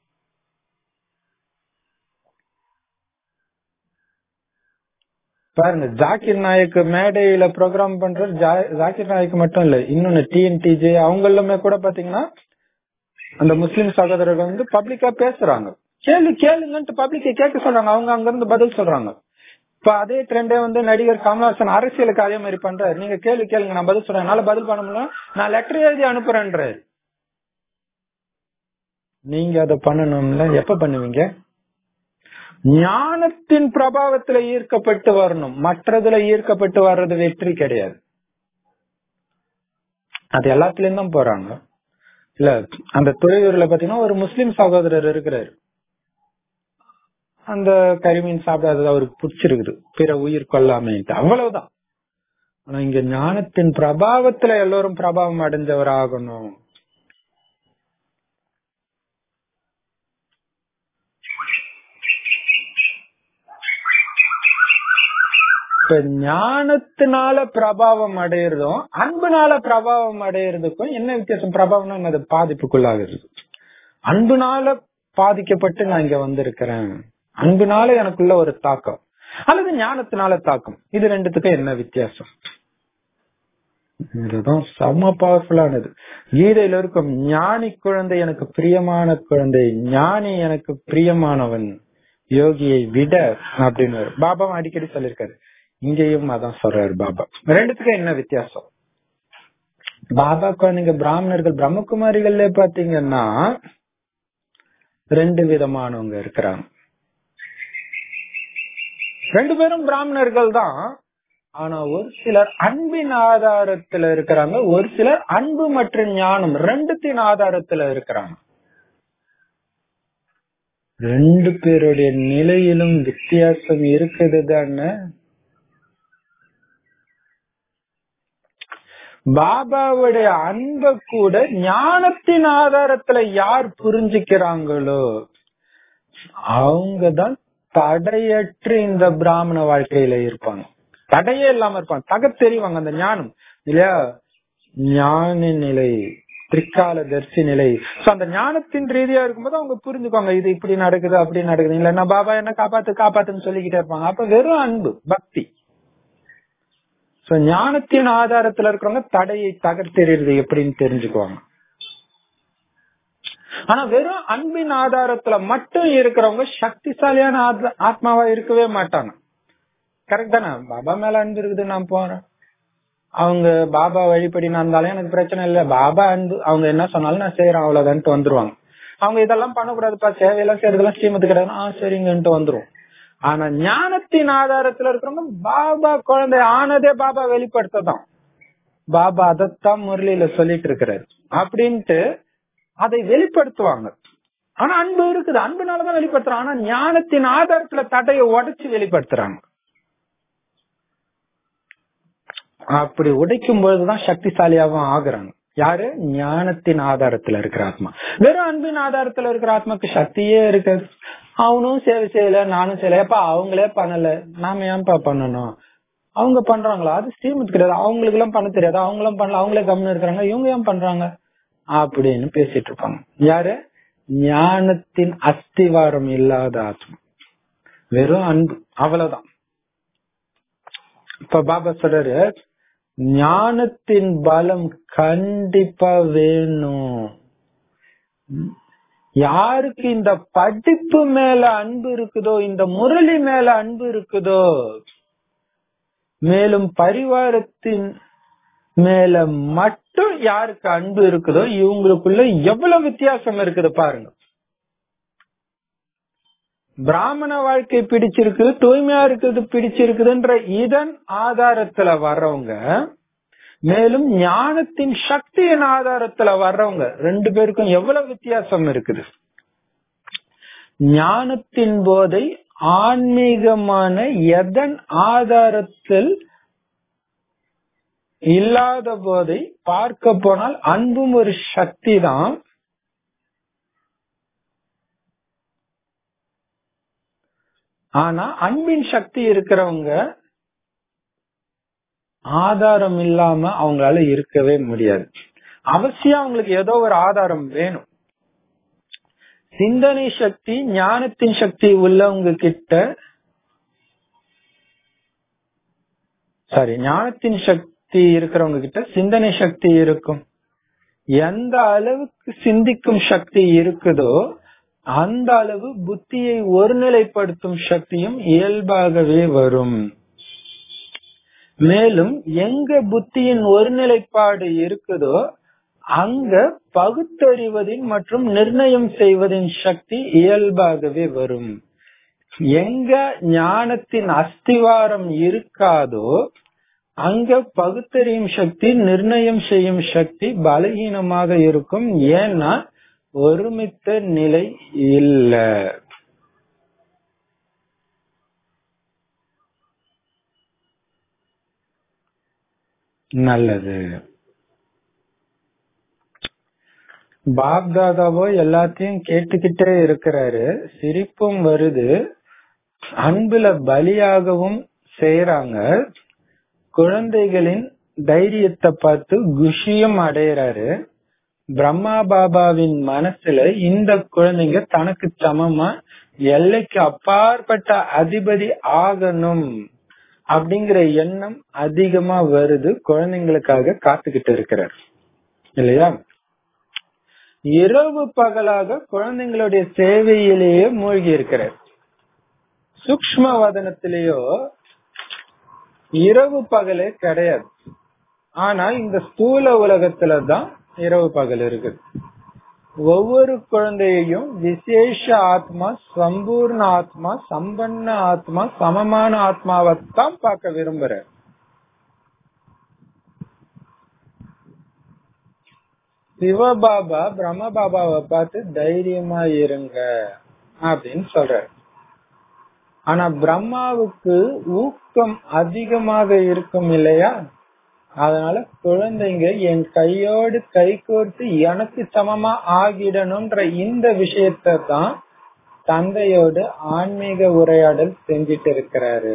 பாருங்க ஜாக்கிர் நாயக் மேடையில ப்ரோக்ராம் பண்ற ஜாக்கிர் நாயக் மட்டும் இல்ல இன்னொன்னு டிஎன்டிஜே அவங்களுமே கூட பாத்தீங்கன்னா அந்த முஸ்லிம் சகோதரர்கள் வந்து பப்ளிக்கா பேசுறாங்க கேள்வி கேளுங்கன்ட்டு பப்ளிக்க கேட்க சொல்றாங்க அவங்க அங்க இருந்து பதில் சொல்றாங்க இப்ப அதே ட்ரெண்டே வந்து நடிகர் கமல்ஹாசன் அரசியலுக்கு அதே மாதிரி பண்றாரு நீங்க கேள்வி கேளுங்க நான் பதில் சொல்றேன் என்னால பதில் பண்ண முடியல நான் லெட்டர் எழுதி அனுப்புறேன்றாரு நீங்க அதை பண்ணணும்ல எப்ப பண்ணுவீங்க ஞானத்தின் பிரபாவத்துல ஈர்க்கப்பட்டு வரணும் மற்றதுல ஈர்க்கப்பட்டு வர்றது வெற்றி கிடையாது அது எல்லாத்துலயும் தான் போறாங்க இல்ல அந்த துறையூர்ல பாத்தீங்கன்னா ஒரு முஸ்லிம் சகோதரர் இருக்கிறாரு அந்த கரிமீன் சாப்பிடாதது அவருக்கு பிடிச்சிருக்குது பிற உயிர் கொல்லாமைன்ட்டு அவ்வளவுதான் ஆனா இங்க ஞானத்தின் பிரபாவத்துல எல்லோரும் பிரபாவம் அடைஞ்சவர் ஆகணும் இப்ப ஞானத்தினால பிரபாவம் அடையிறதும் அன்புனால பிரபாவம் அடையிறதுக்கும் என்ன வித்தியாசம் பிரபாவம்னா என்னது பாதிப்புக்குள்ளாகிறது அன்புனால பாதிக்கப்பட்டு நான் இங்க வந்திருக்கிறேன் அன்புனால எனக்குள்ள ஒரு தாக்கம் அல்லது ஞானத்தினால தாக்கம் இது ரெண்டுத்துக்கும் என்ன வித்தியாசம் இதுதான் செம்ம பவர்ஃபுல்லானது கீதையில இருக்கும் ஞானி குழந்தை எனக்கு பிரியமான குழந்தை ஞானி எனக்கு பிரியமானவன் யோகியை விட அப்படின்னு பாபா அடிக்கடி சொல்லிருக்காரு இங்கேயும் அதான் சொல்றாரு பாபா ரெண்டுத்துக்கும் என்ன வித்தியாசம் பாபா குழந்தைங்க பிராமணர்கள் பிரம்மகுமாரிகள்ல பாத்தீங்கன்னா ரெண்டு விதமானவங்க இருக்கிறாங்க ரெண்டு பேரும் பிராமணர்கள் தான் ஆனா ஒரு சிலர் அன்பின் ஆதாரத்துல இருக்கிறாங்க ஒரு சிலர் அன்பு மற்றும் ஞானம் ரெண்டுத்தின் ஆதாரத்துல இருக்கிறாங்க ரெண்டு பேருடைய நிலையிலும் வித்தியாசம் இருக்குது தானே பாபாவுடைய அன்ப கூட ஞானத்தின் ஆதாரத்துல யார் புரிஞ்சுக்கிறாங்களோ அவங்கதான் தடையற்று இந்த பிராமண வாழ்க்கையில இருப்பாங்க தடையே இல்லாம இருப்பாங்க தக தெரிவாங்க அந்த ஞானம் இல்லையா ஞான நிலை திரிகால தரிசி நிலை சோ அந்த ஞானத்தின் ரீதியா இருக்கும்போது அவங்க புரிஞ்சுக்குவாங்க இது இப்படி நடக்குது அப்படி நடக்குது இல்லன்னா பாபா என்ன காப்பாத்து காப்பாத்துன்னு சொல்லிக்கிட்டே இருப்பாங்க அப்ப வெறும் அன்பு பக்தி சோ ஞானத்தின் ஆதாரத்துல இருக்கிறவங்க தடையை தகர்த்தெறியறது எப்படின்னு தெரிஞ்சுக்குவாங்க ஆனா வெறும் அன்பின் ஆதாரத்துல மட்டும் இருக்கிறவங்க சக்திசாலியான ஆத்மாவா இருக்கவே மாட்டாங்க கரெக்ட் தானே பாபா மேல அன்பு இருக்குது நான் போறேன் அவங்க பாபா வழிபடி நான் இருந்தாலும் எனக்கு பிரச்சனை இல்ல பாபா அன்பு அவங்க என்ன சொன்னாலும் நான் செய்யறேன் அவ்வளவுதான்ட்டு வந்துருவாங்க அவங்க இதெல்லாம் பண்ணக்கூடாதுப்பா சேவையெல்லாம் செய்யறதெல்லாம் ஸ்ரீமத்து கிடையாது ஆஹ் சரிங்கன்ட்டு வந்துரும் ஆனா ஞானத்தின் ஆதாரத்துல இருக்கிறவங்க பாபா குழந்தை ஆனதே பாபா வெளிப்படுத்ததான் பாபா அதைத்தான் முரளியில சொல்லிட்டு இருக்கிறாரு அப்படின்ட்டு அதை வெளிப்படுத்துவாங்க ஆனா அன்பு இருக்குது அன்புனாலதான் வெளிப்படுத்துறாங்க ஆனா ஞானத்தின் ஆதாரத்துல தடையை உடைச்சு வெளிப்படுத்துறாங்க அப்படி உடைக்கும் பொழுதுதான் சக்திசாலியாவும் ஆகுறாங்க யாரு ஞானத்தின் ஆதாரத்துல இருக்கிற ஆத்மா வெறும் அன்பின் ஆதாரத்துல இருக்கிற ஆத்மாக்கு சக்தியே இருக்காது அவனும் சேவை செய்யல நானும் செய்யல எப்ப அவங்களே பண்ணல நாம ஏன்பா பண்ணணும் அவங்க பண்றாங்களா அது ஸ்ரீமத் கிடையாது அவங்களுக்கு எல்லாம் பண்ண தெரியாது அவங்களும் பண்ணல அவங்களே கம்னு இருக்கிறாங்க இவங்க ஏன் பண்றாங்க அப்படின்னு பேசிட்டு இருப்பாங்க யாரு ஞானத்தின் அஸ்திவாரம் இல்லாத ஆத்மா வெறும் அன்பு அவ்வளவுதான் இப்ப பாபா சொல்றாரு ஞானத்தின் பலம் கண்டிப்பா வேணும் யாருக்கு இந்த படிப்பு மேல அன்பு இருக்குதோ இந்த முரளி மேல அன்பு இருக்குதோ மேலும் பரிவாரத்தின் மேல மட்டும் யாருக்கு அன்பு இருக்குதோ இவங்களுக்குள்ள எவ்வளவு வித்தியாசம் இருக்குது பாருங்க பிராமண வாழ்க்கை பிடிச்சிருக்கு தூய்மையா இருக்குது பிடிச்சிருக்குதுன்ற இதன் ஆதாரத்துல வர்றவங்க மேலும் ஞானத்தின் சக்தியின் ஆதாரத்துல வர்றவங்க ரெண்டு பேருக்கும் எவ்வளவு வித்தியாசம் இருக்குது ஞானத்தின் போதை ஆன்மீகமான எதன் ஆதாரத்தில் இல்லாத போதை பார்க்க போனால் அன்பும் ஒரு சக்தி தான் ஆனா அன்பின் சக்தி இருக்கிறவங்க ஆதாரம் இல்லாம அவங்களால இருக்கவே முடியாது அவசியம் அவங்களுக்கு ஏதோ ஒரு ஆதாரம் வேணும் சிந்தனை சக்தி ஞானத்தின் சக்தி உள்ளவங்க கிட்ட சாரி ஞானத்தின் சக்தி இருக்கிறவங்க கிட்ட சிந்தனை சக்தி இருக்கும் எந்த அளவுக்கு சிந்திக்கும் சக்தி இருக்குதோ அந்த அளவு புத்தியை ஒருநிலைப்படுத்தும் சக்தியும் இயல்பாகவே வரும் மேலும் எங்க புத்தியின் ஒருநிலைப்பாடு இருக்குதோ அங்க பகுத்தறிவதின் மற்றும் நிர்ணயம் செய்வதின் சக்தி இயல்பாகவே வரும் எங்க ஞானத்தின் அஸ்திவாரம் இருக்காதோ அங்க பகுத்தறியும் சக்தி நிர்ணயம் செய்யும் சக்தி பலகீனமாக இருக்கும் ஏன்னா ஒருமித்த நிலை இல்ல நல்லது பாப்தாதாவோ எல்லாத்தையும் கேட்டுக்கிட்டே இருக்கிறாரு சிரிப்பும் வருது அன்புல பலியாகவும் செய்யறாங்க குழந்தைகளின் தைரியத்தை பார்த்து குஷியும் அடையிறாரு பிரம்மா பாபாவின் மனசுல இந்த குழந்தைங்க தனக்கு சமமா எல்லைக்கு அப்பாற்பட்ட அதிபதி ஆகணும் அப்படிங்கிற எண்ணம் அதிகமா வருது குழந்தைங்களுக்காக காத்துக்கிட்டு இருக்கிறார் இல்லையா இரவு பகலாக குழந்தைங்களுடைய சேவையிலேயே மூழ்கி இருக்கிறார் சூக்ம வதனத்திலேயோ இரவு பகலே கிடையாது ஆனா இந்த ஸ்தூல உலகத்துலதான் இரவு பகல் இருக்குது ஒவ்வொரு குழந்தையையும் விசேஷ ஆத்மா சம்பூர்ண ஆத்மா சம்பன்ன ஆத்மா சமமான ஆத்மாவைத்தான் பார்க்க விரும்புற சிவபாபா பிரம்ம பாபாவை பார்த்து தைரியமா இருங்க அப்படின்னு சொல்றாரு ஆனா பிரம்மாவுக்கு ஊக்கம் அதிகமாக இருக்கும் இல்லையா அதனால குழந்தைங்க என் கையோடு கை கோர்த்து எனக்கு சமமா ஆகிடணும்ன்ற இந்த விஷயத்த தான் தந்தையோடு ஆன்மீக உரையாடல் செஞ்சிட்டு இருக்கிறாரு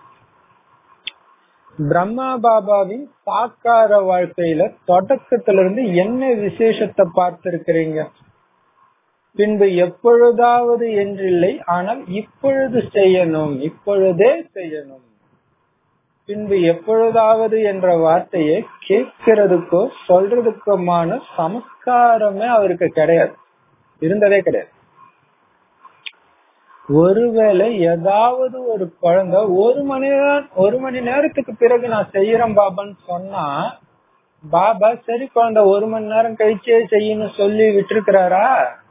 பிரம்மா பாபாவின் சாக்கார வாழ்க்கையில தொடக்கத்துல இருந்து என்ன விசேஷத்தை பார்த்திருக்கிறீங்க பின்பு எப்பொழுதாவது என்றில்லை ஆனால் இப்பொழுது செய்யணும் இப்பொழுதே செய்யணும் பின்பு எப்பொழுதாவது என்ற வார்த்தையை கேட்கிறதுக்கோ சொல்றதுக்குமான சமஸ்காரமே அவருக்கு கிடையாது இருந்ததே கிடையாது ஒருவேளை ஏதாவது ஒரு குழந்தை ஒரு மணி நேரம் ஒரு மணி நேரத்துக்கு பிறகு நான் செய்யறேன் பாபான்னு சொன்னா பாபா சரி குழந்தை ஒரு மணி நேரம் கழிச்சே செய்யணும் சொல்லி விட்டுருக்கிறாரா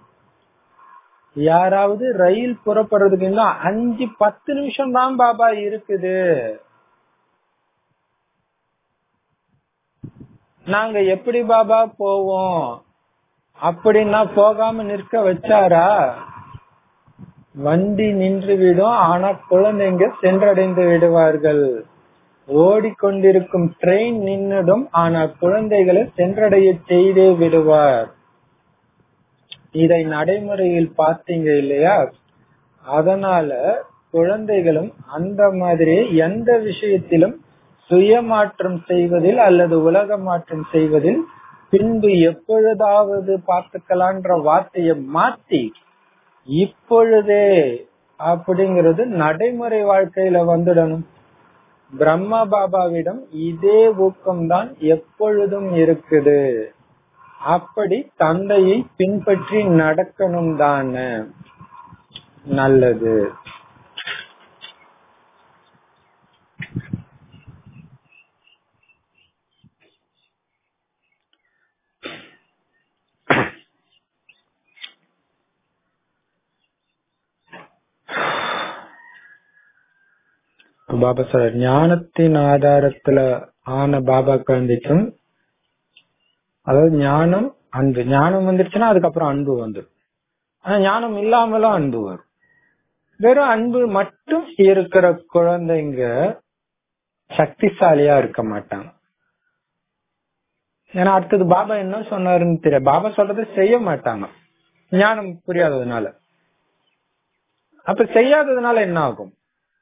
யாராவது ரயில் புறப்படுறதுக்கு இன்னும் அஞ்சு பத்து நிமிஷம் தான் பாபா இருக்குது நாங்க எப்படி பாபா போவோம் அப்படின்னா போகாம நிற்க வச்சாரா வண்டி நின்று விடும் ஆனா குழந்தைங்க சென்றடைந்து விடுவார்கள் ஓடிக்கொண்டிருக்கும் ட்ரெயின் நின்னுடும் ஆனா குழந்தைகளை சென்றடைய செய்தே விடுவார் இதை நடைமுறையில் பார்த்தீங்க இல்லையா அதனால குழந்தைகளும் அந்த மாதிரி எந்த விஷயத்திலும் சுயமாற்றம் செய்வதில் அல்லது உலக மாற்றம் செய்வதில் பின்பு எப்பொழுதாவது பார்த்துக்கலான்ற வார்த்தையை மாத்தி இப்பொழுதே அப்படிங்கிறது நடைமுறை வாழ்க்கையில வந்துடணும் பிரம்மா பாபாவிடம் இதே ஊக்கம்தான் எப்பொழுதும் இருக்குது அப்படி தந்தையை பின்பற்றி நடக்கணும் தானே நல்லது பாபா சார் ஞானத்தின் ஆதாரத்துல ஆன பாபா குழந்தைக்கும் அதாவது ஞானம் அன்பு ஞானம் வந்துருச்சுன்னா அதுக்கப்புறம் அன்பு வந்துடும் ஆனா ஞானம் இல்லாமலும் அன்பு வரும் வெறும் அன்பு மட்டும் இருக்கிற குழந்தைங்க சக்திசாலியா இருக்க மாட்டாங்க ஏன்னா அடுத்தது பாபா என்ன சொன்னாருன்னு தெரியாது பாபா சொல்றதை செய்ய மாட்டாங்க ஞானம் புரியாததுனால அப்ப செய்யாததுனால என்ன ஆகும்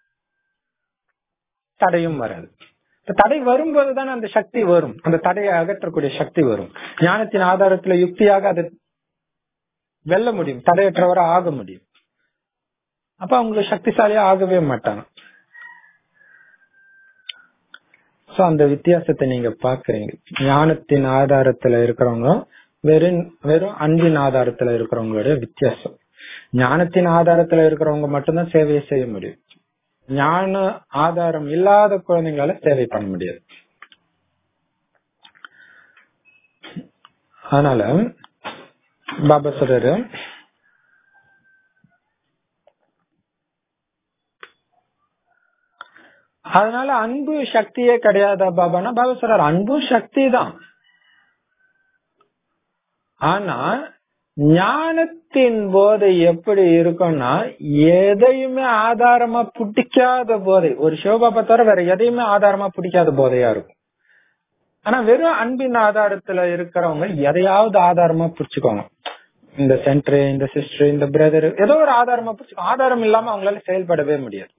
தடையும் வராது இப்ப தடை வரும்போது தானே அந்த சக்தி வரும் அந்த தடையை அகற்றக்கூடிய சக்தி வரும் ஞானத்தின் ஆதாரத்துல யுக்தியாக அதை வெல்ல முடியும் தடையற்றவரா ஆக முடியும் அப்ப அவங்க சக்திசாலியா ஆகவே மாட்டாங்க சோ அந்த வித்தியாசத்தை நீங்க பாக்குறீங்க ஞானத்தின் ஆதாரத்துல இருக்கிறவங்க வெறும் வெறும் அன்பின் ஆதாரத்துல இருக்கிறவங்களோட வித்தியாசம் ஞானத்தின் ஆதாரத்துல இருக்கிறவங்க மட்டும்தான் சேவையை செய்ய முடியும் ஞான ஆதாரம் இல்லாத குழந்தைங்களால சேவை பண்ண முடியாது அதனால பாபா சொல்றாரு அதனால அன்பு சக்தியே கிடையாதா பாபானா பாபா சொல்றாரு அன்பு சக்தி தான் ஆனா ஞானத்தின் போதை எப்படி இருக்கும்னா எதையுமே ஆதாரமா பிடிக்காத போதை ஒரு சிவபாபா தவிர வேற எதையுமே ஆதாரமா பிடிக்காத போதையா இருக்கும் ஆனா வெறும் அன்பின் ஆதாரத்துல இருக்கிறவங்க எதையாவது ஆதாரமா பிடிச்சுக்கோங்க இந்த சென்டர் இந்த சிஸ்டர் இந்த பிரதர் ஏதோ ஒரு ஆதாரமா பிடிச்சுக்கோங்க ஆதாரம் இல்லாம அவங்களால செயல்படவே முடியாது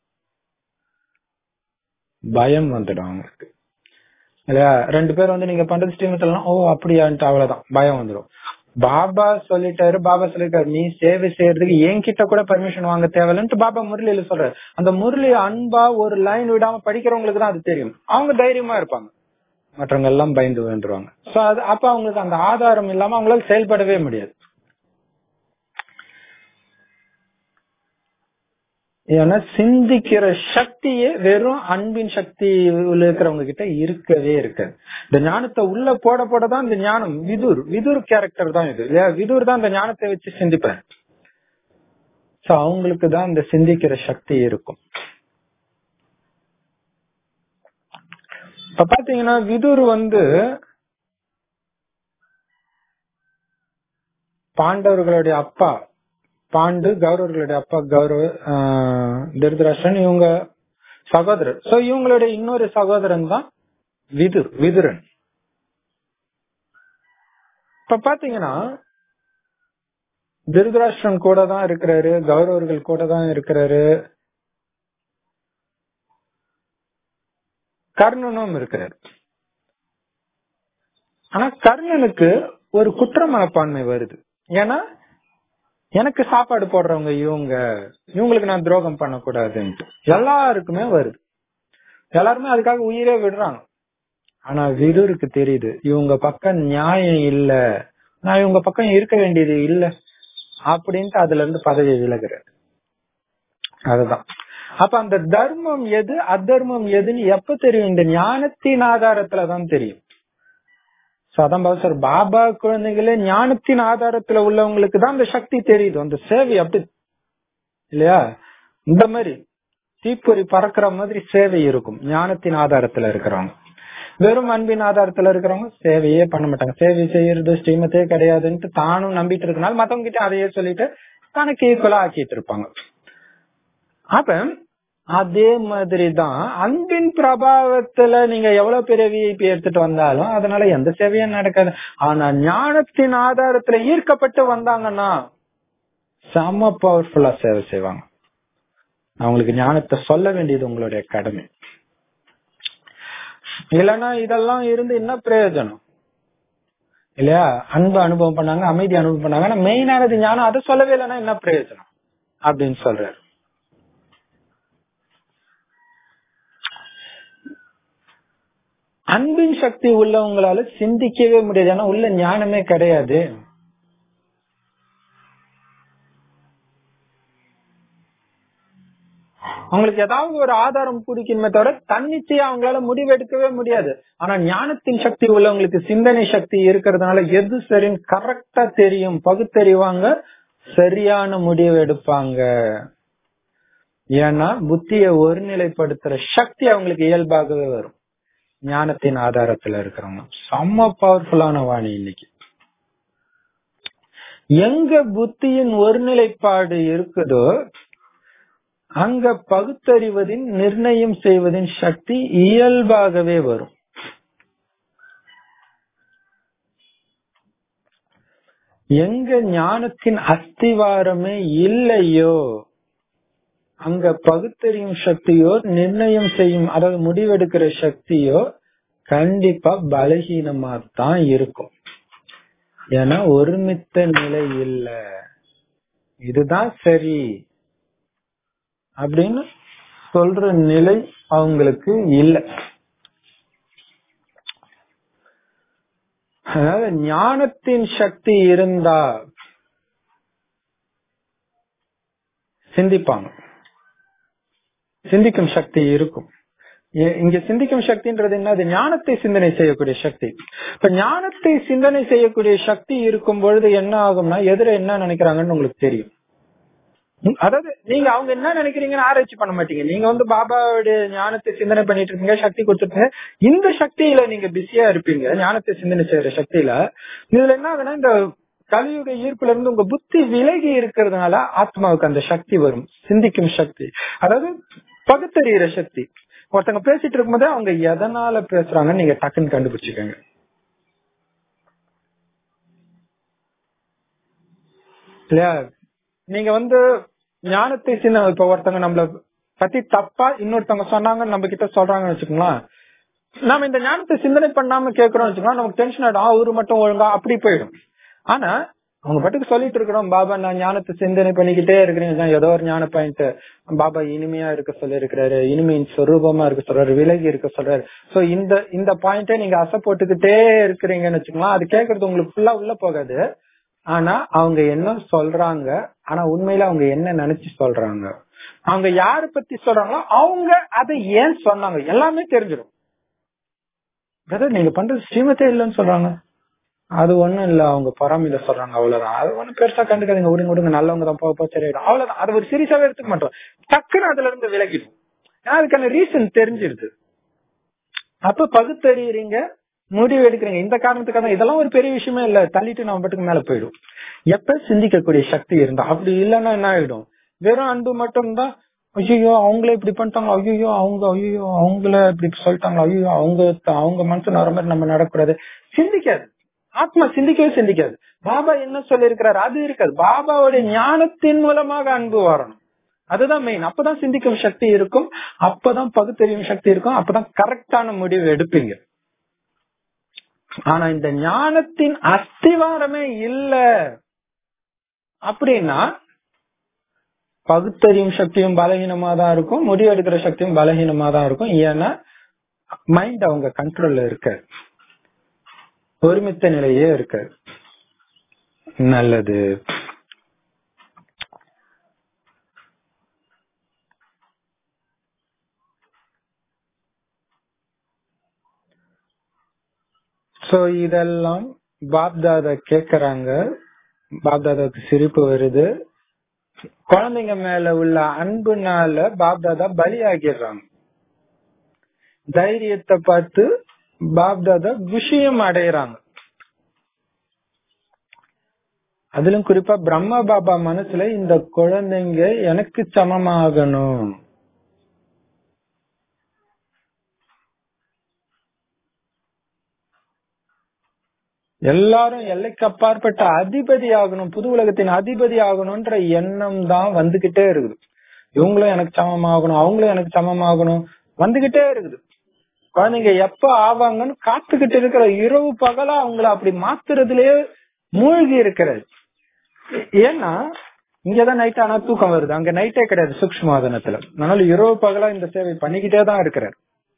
பயம் வந்துடும் அவங்களுக்கு இல்லையா ரெண்டு பேர் வந்து நீங்க பண்றது ஸ்ரீமத்தெல்லாம் ஓ அப்படியான்ட்டு அவ்வளவுதான் பயம் வந்துடும் பாபா சொல்லிட்டாரு பாபா சொல்லிட்டாரு நீ சேவை செய்யறதுக்கு என்கிட்ட கூட பர்மிஷன் வாங்க தேவையில்லைன்ட்டு பாபா முரளியில சொல்றாரு அந்த முரளி அன்பா ஒரு லைன் விடாம படிக்கிறவங்களுக்கு தான் அது தெரியும் அவங்க தைரியமா இருப்பாங்க மற்றவங்க எல்லாம் பயந்து வேண்டுருவாங்க சோ அது அப்ப அவங்களுக்கு அந்த ஆதாரம் இல்லாம அவங்களால செயல்படவே முடியாது ஏன்னா சிந்திக்கிற சக்தியே வெறும் அன்பின் சக்தி இருக்கிறவங்க கிட்ட இருக்கவே இருக்காது இந்த ஞானத்தை உள்ள போட போட தான் இந்த ஞானம் விதுர் விதுர் கேரக்டர் தான் இது இல்லையா விதுர் தான் இந்த ஞானத்தை வச்சு சிந்திப்பேன் சோ அவங்களுக்கு தான் இந்த சிந்திக்கிற சக்தி இருக்கும் இப்ப பாத்தீங்கன்னா விதுர் வந்து பாண்டவர்களுடைய அப்பா பாண்டு கௌரவர்களுடைய அப்பா கௌரவ திருதராஷ்டிரன் இவங்க சகோதரர் சோ இவங்களுடைய இன்னொரு சகோதரன் தான் விதுர் விதுரன் இப்ப பாத்தீங்கன்னா திருதராஷ்டிரன் கூட தான் இருக்கிறாரு கௌரவர்கள் கூட தான் இருக்கிறாரு கர்ணனும் இருக்கிறார் ஆனா கர்ணனுக்கு ஒரு குற்ற மனப்பான்மை வருது ஏன்னா எனக்கு சாப்பாடு போடுறவங்க இவங்க இவங்களுக்கு நான் துரோகம் பண்ணக்கூடாதுன்ட்டு எல்லாருக்குமே வருது எல்லாருமே அதுக்காக உயிரே விடுறாங்க ஆனா விதுருக்கு தெரியுது இவங்க பக்கம் நியாயம் இல்ல நான் இவங்க பக்கம் இருக்க வேண்டியது இல்ல அப்படின்ட்டு அதுல இருந்து பதவி விலகுறாரு அதுதான் அப்ப அந்த தர்மம் எது அதர்மம் எதுன்னு எப்ப தெரியும் இந்த ஞானத்தின் ஆதாரத்துலதான் தெரியும் அதான் சார் பாபா குழந்தைகளே ஞானத்தின் ஆதாரத்துல உள்ளவங்களுக்கு தான் அந்த சக்தி தெரியுது அந்த சேவை அப்படி இல்லையா இந்த மாதிரி தீப்பொறி பறக்கிற மாதிரி சேவை இருக்கும் ஞானத்தின் ஆதாரத்துல இருக்கிறவங்க வெறும் அன்பின் ஆதாரத்துல இருக்கிறவங்க சேவையே பண்ண மாட்டாங்க சேவை செய்யறது ஸ்ரீமத்தே கிடையாதுன்ட்டு தானும் நம்பிட்டு இருக்கனால மத்தவங்க கிட்ட அதையே சொல்லிட்டு தனக்கு ஈக்குவலா ஆக்கிட்டு இருப்பாங்க அப்ப அதே மாதிரிதான் அன்பின் பிரபாவத்துல நீங்க எவ்வளவு பெரிய விஐபி எடுத்துட்டு வந்தாலும் அதனால எந்த சேவையும் நடக்காது ஆனா ஞானத்தின் ஆதாரத்துல ஈர்க்கப்பட்டு வந்தாங்கன்னா செம பவர்ஃபுல்லா சேவை செய்வாங்க அவங்களுக்கு ஞானத்தை சொல்ல வேண்டியது உங்களுடைய கடமை இல்லைன்னா இதெல்லாம் இருந்து என்ன பிரயோஜனம் இல்லையா அன்பு அனுபவம் பண்ணாங்க அமைதி அனுபவம் பண்ணாங்க ஆனா மெயினானது ஞானம் அதை சொல்லவே இல்லைன்னா என்ன பிரயோஜனம் அப்படின்னு சொல்றாரு அன்பின் சக்தி உள்ளவங்களால சிந்திக்கவே முடியாது ஏன்னா உள்ள ஞானமே கிடையாது அவங்களுக்கு ஏதாவது ஒரு ஆதாரம் பிடிக்கணுமே தவிர தன்னிச்சையா அவங்களால முடிவெடுக்கவே முடியாது ஆனா ஞானத்தின் சக்தி உள்ளவங்களுக்கு சிந்தனை சக்தி இருக்கிறதுனால எது சரின்னு கரெக்டா தெரியும் பகுத்தறிவாங்க சரியான முடிவு எடுப்பாங்க ஏன்னா புத்திய ஒருநிலைப்படுத்துற சக்தி அவங்களுக்கு இயல்பாகவே வரும் ஞானத்தின் ஆதாரத்துல இருக்கிறவங்க செம்ம பவர்ஃபுல்லான வாணி இன்னைக்கு எங்க புத்தியின் ஒருநிலைப்பாடு இருக்குதோ அங்க பகுத்தறிவதின் நிர்ணயம் செய்வதின் சக்தி இயல்பாகவே வரும் எங்க ஞானத்தின் அஸ்திவாரமே இல்லையோ அங்க பகுத்தறியும் சக்தியோ நிர்ணயம் செய்யும் அதாவது முடிவெடுக்கிற சக்தியோ கண்டிப்பா பலகீனமா தான் இருக்கும் ஏன்னா ஒருமித்த நிலை இல்ல இதுதான் சரி அப்படின்னு சொல்ற நிலை அவங்களுக்கு இல்லை அதாவது ஞானத்தின் சக்தி இருந்தா சிந்திப்பாங்க சிந்திக்கும் சக்தி இருக்கும் இங்க சிந்திக்கும் சக்தின்றது என்ன அது ஞானத்தை சிந்தனை செய்யக்கூடிய சக்தி இப்ப ஞானத்தை சிந்தனை செய்யக்கூடிய சக்தி இருக்கும் பொழுது என்ன ஆகும்னா எதிர என்ன நினைக்கிறாங்கன்னு உங்களுக்கு தெரியும் அதாவது நீங்க அவங்க என்ன நினைக்கிறீங்கன்னு ஆராய்ச்சி பண்ண மாட்டீங்க நீங்க வந்து பாபாவுடைய ஞானத்தை சிந்தனை பண்ணிட்டு இருக்கீங்க சக்தி கொடுத்துருக்கீங்க இந்த சக்தியில நீங்க பிஸியா இருப்பீங்க ஞானத்தை சிந்தனை செய்யற சக்தியில இதுல என்ன ஆகுனா இந்த கலியுக ஈர்ப்புல இருந்து உங்க புத்தி விலகி இருக்கிறதுனால ஆத்மாவுக்கு அந்த சக்தி வரும் சிந்திக்கும் சக்தி அதாவது பகுத்தறிகிற சக்தி ஒருத்தங்க பேசிட்டு இருக்கும்போதே அவங்க எதனால பேசுறாங்கன்னு நீங்க டக்குன்னு கண்டுபிடிச்சுக்கோங்க இல்லையா நீங்க வந்து ஞானத்தை சின்ன இப்ப ஒருத்தவங்க நம்மள பத்தி தப்பா இன்னொருத்தவங்க சொன்னாங்கன்னு நம்ம கிட்ட சொல்றாங்கன்னு வச்சுக்கோங்களேன் நாம இந்த ஞானத்தை சிந்தனை பண்ணாம கேட்கறோம் வச்சுக்கோங்களேன் நமக்கு டென்ஷன் ஆயிடும் அவரு மட்டும் ஒழுங்கா அப்படி போயிடும் ஆனா அவங்க பாட்டுக்கு சொல்லிட்டு இருக்கிறோம் பாபா நான் ஞானத்தை சிந்தனை பண்ணிக்கிட்டே இருக்கிறேன் ஏதோ ஒரு ஞான பாயிண்ட் பாபா இனிமையா இருக்க சொல்லி இருக்கிறாரு இனிமையின் சொரூபமா இருக்க சொல்றாரு விலகி இருக்க சொல்றாரு சோ இந்த இந்த பாயிண்ட நீங்க அசை போட்டுக்கிட்டே இருக்கிறீங்கன்னு வச்சுக்கலாம் அது கேட்கறது உங்களுக்கு ஃபுல்லா உள்ள போகாது ஆனா அவங்க என்ன சொல்றாங்க ஆனா உண்மையில அவங்க என்ன நினைச்சு சொல்றாங்க அவங்க யார பத்தி சொல்றாங்களோ அவங்க அதை ஏன் சொன்னாங்க எல்லாமே தெரிஞ்சிடும் பிரதர் நீங்க பண்றது ஸ்ரீமத்தே இல்லைன்னு சொல்றாங்க அது ஒண்ணும் இல்ல அவங்க பொறாமையில சொல்றாங்க அவ்வளவுதான் அது ஒண்ணும் பெருசா கண்டுக்காதீங்க விடுங்க விடுங்க நல்லவங்க தான் போக போக சரியாயிடும் அவ்வளவுதான் அது ஒரு சீரியஸாவே எடுத்துக்க மாட்டோம் டக்குன்னு அதுல இருந்து விலகிடும் ஏன்னா அதுக்கான ரீசன் தெரிஞ்சிருது அப்ப பகுத்தறியறீங்க முடிவு எடுக்கிறீங்க இந்த காரணத்துக்காக இதெல்லாம் ஒரு பெரிய விஷயமே இல்ல தள்ளிட்டு நம்ம பாட்டுக்கு மேல போயிடும் எப்ப சிந்திக்கக்கூடிய சக்தி இருந்தா அப்படி இல்லைன்னா என்ன ஆயிடும் வெறும் அன்பு மட்டும் தான் ஐயோ அவங்களே இப்படி பண்ணிட்டாங்க ஐயோ அவங்க ஐயோ அவங்கள இப்படி சொல்லிட்டாங்க ஐயோ அவங்க அவங்க மனசு வர மாதிரி நம்ம நடக்கூடாது சிந்திக்காது ஆத்மா சிந்திக்கவே சிந்திக்காது பாபா என்ன சொல்லி இருக்கிறாரு அது இருக்காது பாபாவுடைய ஞானத்தின் மூலமாக அன்பு வரணும் அதுதான் மெயின் அப்பதான் சிந்திக்கும் சக்தி இருக்கும் அப்பதான் பகுத்தறியும் சக்தி இருக்கும் அப்பதான் கரெக்டான முடிவு எடுப்பீங்க ஆனா இந்த ஞானத்தின் அஸ்திவாரமே இல்ல அப்படின்னா பகுத்தறியும் சக்தியும் பலகீனமா தான் இருக்கும் முடிவு எடுக்கிற சக்தியும் பலகீனமா தான் இருக்கும் ஏன்னா மைண்ட் அவங்க கண்ட்ரோல்ல இருக்க ஒருமித்த நிலையே இருக்க நல்லது சோ இதெல்லாம் பாப்தாதா கேக்குறாங்க பாப்தாதாவுக்கு சிரிப்பு வருது குழந்தைங்க மேல உள்ள அன்புனால பாப்தாதா பலி ஆகிடுறாங்க தைரியத்தை பார்த்து பாப்தாதா விஷயம் அடையிறாங்க அதிலும் குறிப்பா பிரம்ம பாபா மனசுல இந்த குழந்தைங்க எனக்கு சமமாகணும் எல்லாரும் எல்லைக்கு அப்பாற்பட்ட அதிபதி ஆகணும் புது உலகத்தின் அதிபதி ஆகணும்ன்ற எண்ணம் தான் வந்துகிட்டே இருக்குது இவங்களும் எனக்கு சமமாகணும் அவங்களும் எனக்கு சமமாகணும் வந்துகிட்டே இருக்குது குழந்தைங்க எப்ப ஆவாங்கன்னு காத்துக்கிட்டு இருக்கிற இரவு பகலா அவங்கள அப்படி மாத்துறதுலயே மூழ்கி இருக்கிறது ஏன்னா இங்கதான் நைட் ஆனா தூக்கம் வருது அங்க நைட்டே கிடையாது சூக்ஷ்மாதனத்துல அதனால இரவு பகலா இந்த சேவை பண்ணிக்கிட்டே தான் இருக்கிறார்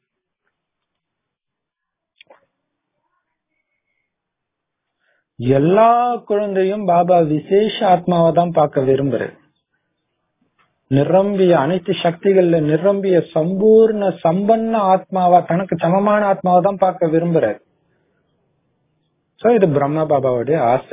எல்லா குழந்தையும் பாபா விசேஷ ஆத்மாவை தான் பார்க்க விரும்புறேன் நிரம்பிய அனைத்து சக்திகள்ல நிரம்பிய சம்பூர்ண சம்பன்ன ஆத்மாவா தனக்கு சமமான ஆத்மாவை தான் பார்க்க விரும்புறாரு சோ இது பிரம்ம பாபாவுடைய ஆசை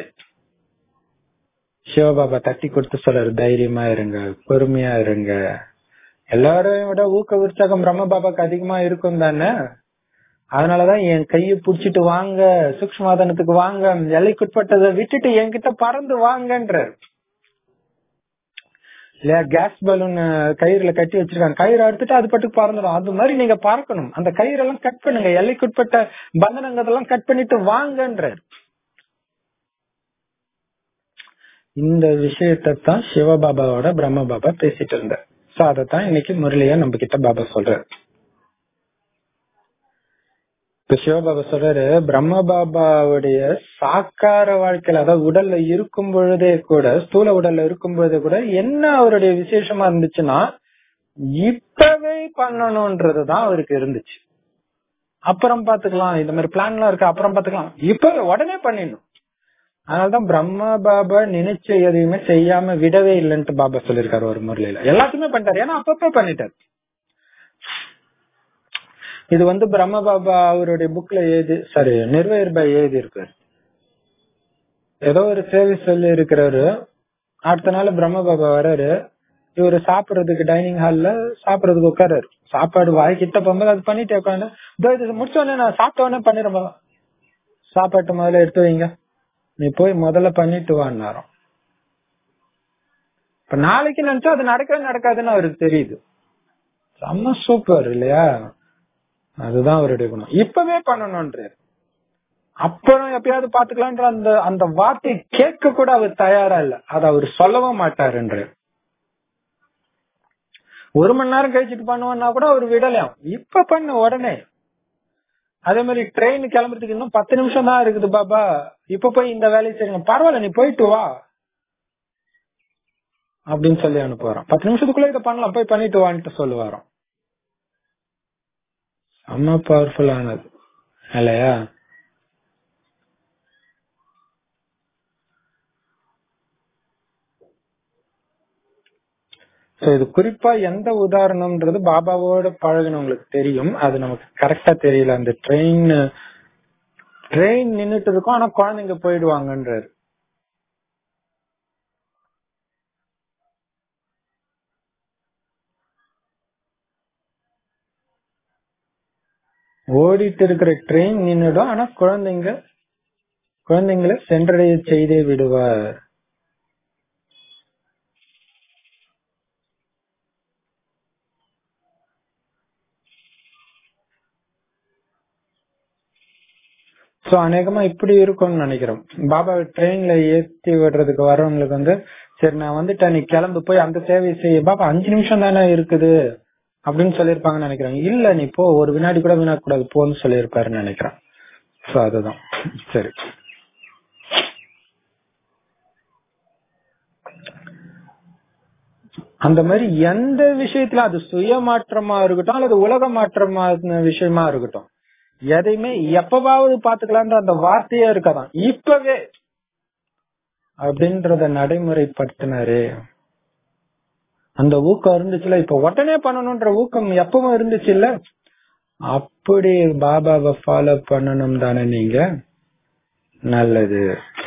சிவபாபா தட்டி கொடுத்து சொல்றாரு தைரியமா இருங்க பொறுமையா இருங்க எல்லாரையும் விட ஊக்க உற்சாகம் பிரம்ம பாபாக்கு அதிகமா இருக்கும் தானே அதனாலதான் என் கைய புடிச்சிட்டு வாங்க சூக்ஷ்மாதனத்துக்கு வாங்க எல்லைக்குட்பட்டதை விட்டுட்டு என்கிட்ட பறந்து வாங்கன்றார் இல்லையா கேஸ் பலூன் கயிறுல கட்டி வச்சிருக்காங்க கயிறு எடுத்துட்டு அது பட்டுக்கு பறந்துடும் அது மாதிரி நீங்க பறக்கணும் அந்த கயிறெல்லாம் கட் பண்ணுங்க எல்லைக்குட்பட்ட பந்தனங்கதெல்லாம் கட் பண்ணிட்டு வாங்கன்றார் இந்த விஷயத்தை தான் சிவபாபாவோட பிரம்ம பாபா பேசிட்டு இருந்தார் சோ அதத்தான் இன்னைக்கு முரளியா நம்ம கிட்ட பாபா சொல்றாரு இப்ப சிவபாபா சொல்றாரு பிரம்ம பாபாவுடைய சாக்கார வாழ்க்கையில அதாவது உடல்ல இருக்கும் பொழுதே கூட ஸ்தூல உடல்ல இருக்கும் பொழுதே கூட என்ன அவருடைய விசேஷமா இருந்துச்சுன்னா இப்பவே பண்ணணும்ன்றதுதான் அவருக்கு இருந்துச்சு அப்புறம் பாத்துக்கலாம் இந்த மாதிரி பிளான் எல்லாம் இருக்கு அப்புறம் பாத்துக்கலாம் இப்ப உடனே பண்ணிடணும் அதனாலதான் பிரம்ம பாபா நினைச்ச எதையுமே செய்யாம விடவே இல்லைன்ட்டு பாபா சொல்லிருக்காரு ஒரு முறையில எல்லாத்தையுமே பண்ணிட்டாரு ஏன்னா அப்பப்ப பண்ணிட்டாரு இது வந்து பிரம்ம பாபா அவருடைய புக்ல எழுதி சாரி நிர்வயர் பாய் எழுதி இருக்காரு ஏதோ ஒரு சேவை சொல்லி இருக்கிறாரு அடுத்த நாள் பிரம்ம பாபா வர்றாரு இவரு சாப்பிடுறதுக்கு டைனிங் ஹால்ல சாப்பிடுறதுக்கு உட்காராரு சாப்பாடு வாய் கிட்ட போகும்போது அது பண்ணிட்டு உட்காந்து இதோ இது முடிச்ச உடனே நான் சாப்பிட்ட உடனே பண்ணிடுறேன் சாப்பாட்டு முதல்ல எடுத்து வைங்க நீ போய் முதல்ல பண்ணிட்டு வான்னாரோம் இப்ப நாளைக்கு நினைச்சா அது நடக்கவே நடக்காதுன்னு அவருக்கு தெரியுது செம்ம சூப்பர் இல்லையா அதுதான் அவருடைய குணம் இப்பவே பண்ணணும்ன்றாரு அப்புறம் எப்பயாவது பாத்துக்கலான்ற அந்த அந்த வார்த்தை கேட்க கூட அவர் தயாரா இல்ல அத அவர் சொல்லவும் மாட்டாருன்ற ஒரு மணி நேரம் கழிச்சிட்டு பண்ணுவோம்னா கூட அவர் விடலாம் இப்ப பண்ணு உடனே அதே மாதிரி ட்ரெயின் கிளம்புறதுக்கு இன்னும் பத்து நிமிஷம் தான் இருக்குது பாபா இப்ப போய் இந்த வேலையை செய்யுங்க பரவாயில்ல நீ போயிட்டு வா அப்படின்னு சொல்லி அனுப்புவாராம் பத்து நிமிஷத்துக்குள்ள இதை பண்ணலாம் போய் பண்ணிட்டு வான்ட்டு சொல்லுவாராம் செம்ம பவர்ஃபுல்லானது இல்லையா So, இது குறிப்பா எந்த உதாரணம்ன்றது பாபாவோட பழகினவங்களுக்கு தெரியும் அது நமக்கு கரெக்டா தெரியல அந்த ட்ரெயின் ட்ரெயின் நின்னுட்டு இருக்கும் ஆனா குழந்தைங்க போயிடுவாங்கன்றாரு ஓடிட்டு இருக்கிற ட்ரெயின் நின்னுடும் ஆனா குழந்தைங்க குழந்தைங்களை சென்றடைய செய்தே விடுவார் சோ அநேகமா இப்படி இருக்கும்னு நினைக்கிறோம் பாபா ட்ரெயின்ல ஏத்தி விடுறதுக்கு வர்றவங்களுக்கு வந்து சரி நான் வந்துட்டேன் நீ கிளம்பு போய் அந்த சேவை செய்ய பாபா அஞ்சு நிமிஷம் தானே இருக்குது அப்படின்னு சொல்லியிருப்பாங்கன்னு நினைக்கிறேன் இல்ல நீ போ ஒரு வினாடி கூட வினா கூடாது போன்னு சொல்லியிருப்பாருன்னு நினைக்கிறேன் சோ அதுதான் சரி அந்த மாதிரி எந்த விஷயத்துல அது சுய மாற்றமா இருக்கட்டும் அல்லது உலக மாற்றமான விஷயமா இருக்கட்டும் எதையுமே எப்பவாவது பாத்துக்கலான்ற அந்த வார்த்தையே இருக்காதான் இப்பவே அப்படின்றத நடைமுறைப்படுத்தினாரு அந்த ஊக்கம் இருந்துச்சுல இப்ப உடனே பண்ணணும்ன்ற ஊக்கம் எப்பவும் இருந்துச்சு இல்ல அப்படி பாபாவை ஃபாலோ பண்ணணும் தானே நீங்க நல்லது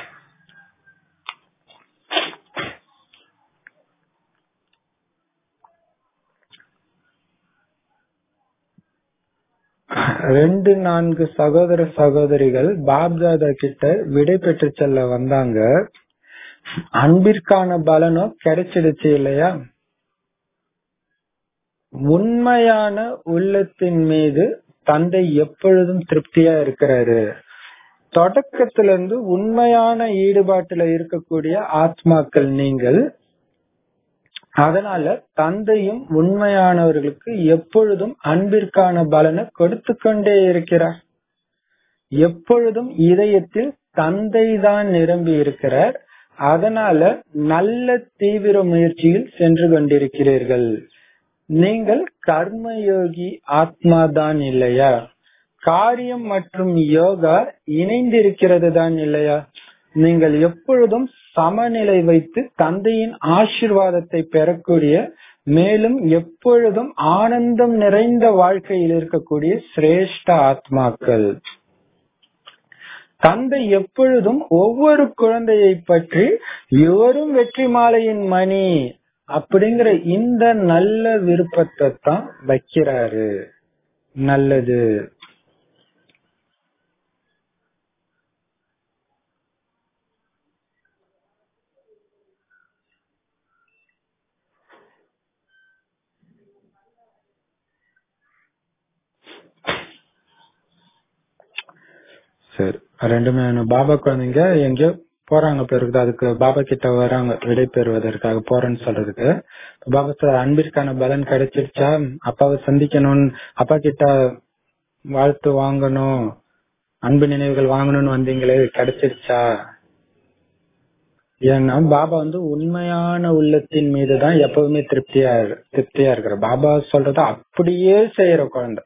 ரெண்டு நான்கு சகோதர சகோதரிகள் பாப்தாதா கிட்ட விடை பெற்று செல்ல வந்தாங்க அன்பிற்கான பலனும் கிடைச்சிடுச்சு இல்லையா உண்மையான உள்ளத்தின் மீது தந்தை எப்பொழுதும் திருப்தியா இருக்கிறாரு தொடக்கத்திலிருந்து உண்மையான ஈடுபாட்டுல இருக்கக்கூடிய ஆத்மாக்கள் நீங்கள் அதனால தந்தையும் உண்மையானவர்களுக்கு எப்பொழுதும் அன்பிற்கான பலனை கொடுத்து கொண்டே இருக்கிறார் எப்பொழுதும் இதயத்தில் தந்தை தான் நிரம்பி இருக்கிறார் அதனால நல்ல தீவிர முயற்சியில் சென்று கொண்டிருக்கிறீர்கள் நீங்கள் கர்மயோகி ஆத்மா தான் இல்லையா காரியம் மற்றும் யோகா இணைந்திருக்கிறது தான் இல்லையா நீங்கள் எப்பொழுதும் சமநிலை வைத்து தந்தையின் ஆசிர்வாதத்தை பெறக்கூடிய மேலும் எப்பொழுதும் ஆனந்தம் நிறைந்த வாழ்க்கையில் இருக்கக்கூடிய சிரேஷ்ட ஆத்மாக்கள் தந்தை எப்பொழுதும் ஒவ்வொரு குழந்தையை பற்றி இவரும் வெற்றி மாலையின் மணி அப்படிங்கிற இந்த நல்ல விருப்பத்தை தான் வைக்கிறாரு நல்லது சரி ரெண்டுமே பாபா குழந்தைங்க எங்கேயோ போறாங்க பிறகு அதுக்கு பாபா கிட்ட வராங்க விடை பெறுவதற்காக போறேன்னு சொல்றதுக்கு பாபா சார் அன்பிற்கான பலன் கிடைச்சிருச்சா அப்பாவை சந்திக்கணும்னு அப்பா கிட்ட வாழ்த்து வாங்கணும் அன்பு நினைவுகள் வாங்கணும்னு வந்தீங்களே கிடைச்சிருச்சா ஏன்னா பாபா வந்து உண்மையான உள்ளத்தின் மீதுதான் எப்பவுமே திருப்தியா இரு- திருப்தியா இருக்கிற பாபா சொல்றத அப்படியே செய்யற குழந்தை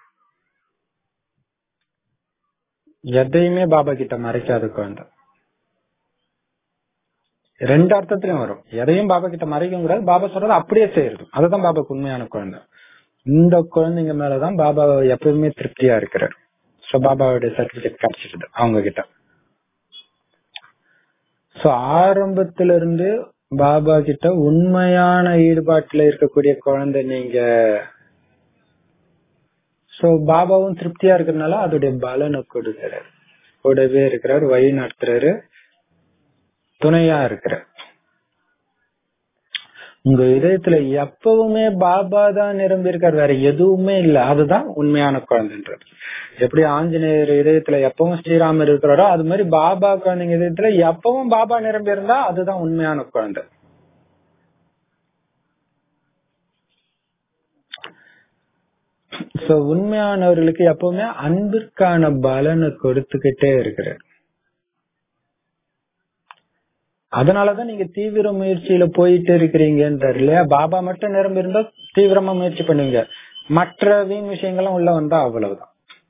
எதையுமே பாபா கிட்ட மறைக்காத குழந்தை ரெண்டு அர்த்தத்திலயும் வரும் எதையும் பாபா கிட்ட மறைக்க கூடாது பாபா சொல்றத அப்படியே செய்யறது அதுதான் பாபாக்கு உண்மையான குழந்தை இந்த குழந்தைங்க மேலதான் பாபா எப்பவுமே திருப்தியா இருக்கிறார் சோ பாபாவுடைய சர்டிபிகேட் கிடைச்சிருது அவங்க கிட்ட சோ ஆரம்பத்துல இருந்து பாபா கிட்ட உண்மையான ஈடுபாட்டுல இருக்கக்கூடிய குழந்தை நீங்க சோ பாபாவும் திருப்தியா இருக்கிறதுனால அதோடைய பலனை கொடுக்கிறார் கூடவே இருக்கிறார் வழி நடத்துறாரு துணையா இருக்கிறார் உங்க இதயத்துல எப்பவுமே பாபா தான் நிரம்பி இருக்கார் வேற எதுவுமே இல்ல அதுதான் உண்மையான குழந்தைன்றது எப்படி ஆஞ்சநேயர் இதயத்துல எப்பவும் ஸ்ரீராமர் இருக்கிறாரோ அது மாதிரி பாபா குழந்தைங்க இதயத்துல எப்பவும் பாபா நிரம்பி இருந்தா அதுதான் உண்மையான குழந்தை சோ உண்மையானவர்களுக்கு எப்பவுமே அன்பிற்கான பலனை கொடுத்துக்கிட்டே இருக்கிறார் அதனாலதான் நீங்க தீவிர முயற்சியில போயிட்டு இருக்கிறீங்கன்றாரு இல்லையா பாபா மட்டும் நிரம்பி இருந்தா தீவிரமா முயற்சி பண்ணுவீங்க மற்ற வீண் விஷயங்களும் உள்ள வந்தா அவ்வளவுதான்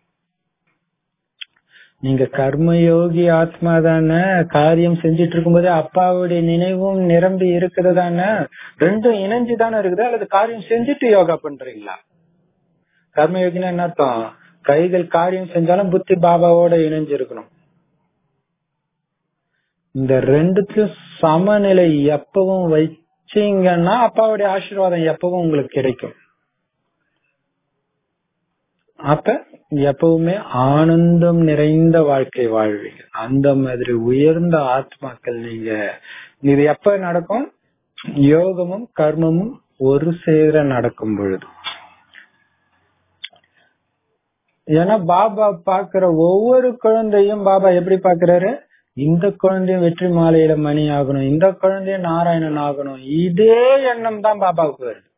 நீங்க கர்மயோகி ஆத்மா தானே காரியம் செஞ்சிட்டு இருக்கும்போதே அப்பாவுடைய நினைவும் நிரம்பி இருக்குது தானே ரெண்டும் இணைஞ்சு தானே இருக்குது அல்லது காரியம் செஞ்சுட்டு யோகா பண்றீங்களா கர்மயோகினா என்ன அர்த்தம் கைகள் காரியம் செஞ்சாலும் புத்தி பாபாவோட இணைஞ்சு இருக்கணும் இந்த ரெண்டுத்தையும் சமநிலை எப்பவும் வச்சீங்கன்னா அப்பாவுடைய ஆசீர்வாதம் எப்பவும் உங்களுக்கு கிடைக்கும் அப்ப எப்பவுமே ஆனந்தம் நிறைந்த வாழ்க்கை வாழ்வீங்க அந்த மாதிரி உயர்ந்த ஆத்மாக்கள் நீங்க இது எப்ப நடக்கும் யோகமும் கர்மமும் ஒரு சேர நடக்கும் பொழுது ஏன்னா பாபா பாக்குற ஒவ்வொரு குழந்தையும் பாபா எப்படி பாக்குறாரு இந்த குழந்தையும் வெற்றி மாலையில மணி ஆகணும் இந்த குழந்தையும் நாராயணன் ஆகணும் இதே எண்ணம் தான் பாபாவுக்கு வருது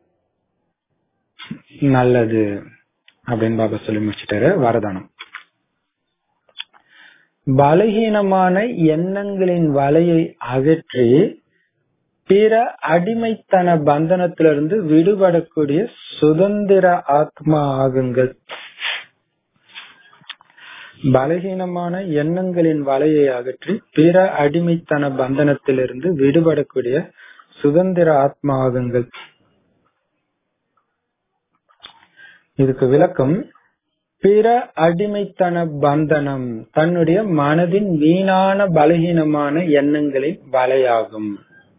நல்லது அப்படின்னு பாபா சொல்லி முடிச்சிட்டாரு வரதானம் பலகீனமான எண்ணங்களின் வலையை அகற்றி பிற அடிமைத்தன பந்தனத்திலிருந்து விடுபடக்கூடிய சுதந்திர ஆத்மா ஆகுங்கள் பலகீனமான எண்ணங்களின் வலையை அகற்றி பிற அடிமைத்தன பந்தனத்திலிருந்து விடுபடக்கூடிய சுதந்திர ஆத்மா ஆகுங்கள் இதுக்கு விளக்கம் பிற அடிமைத்தன பந்தனம் தன்னுடைய மனதின் வீணான பலகீனமான எண்ணங்களின் வலையாகும்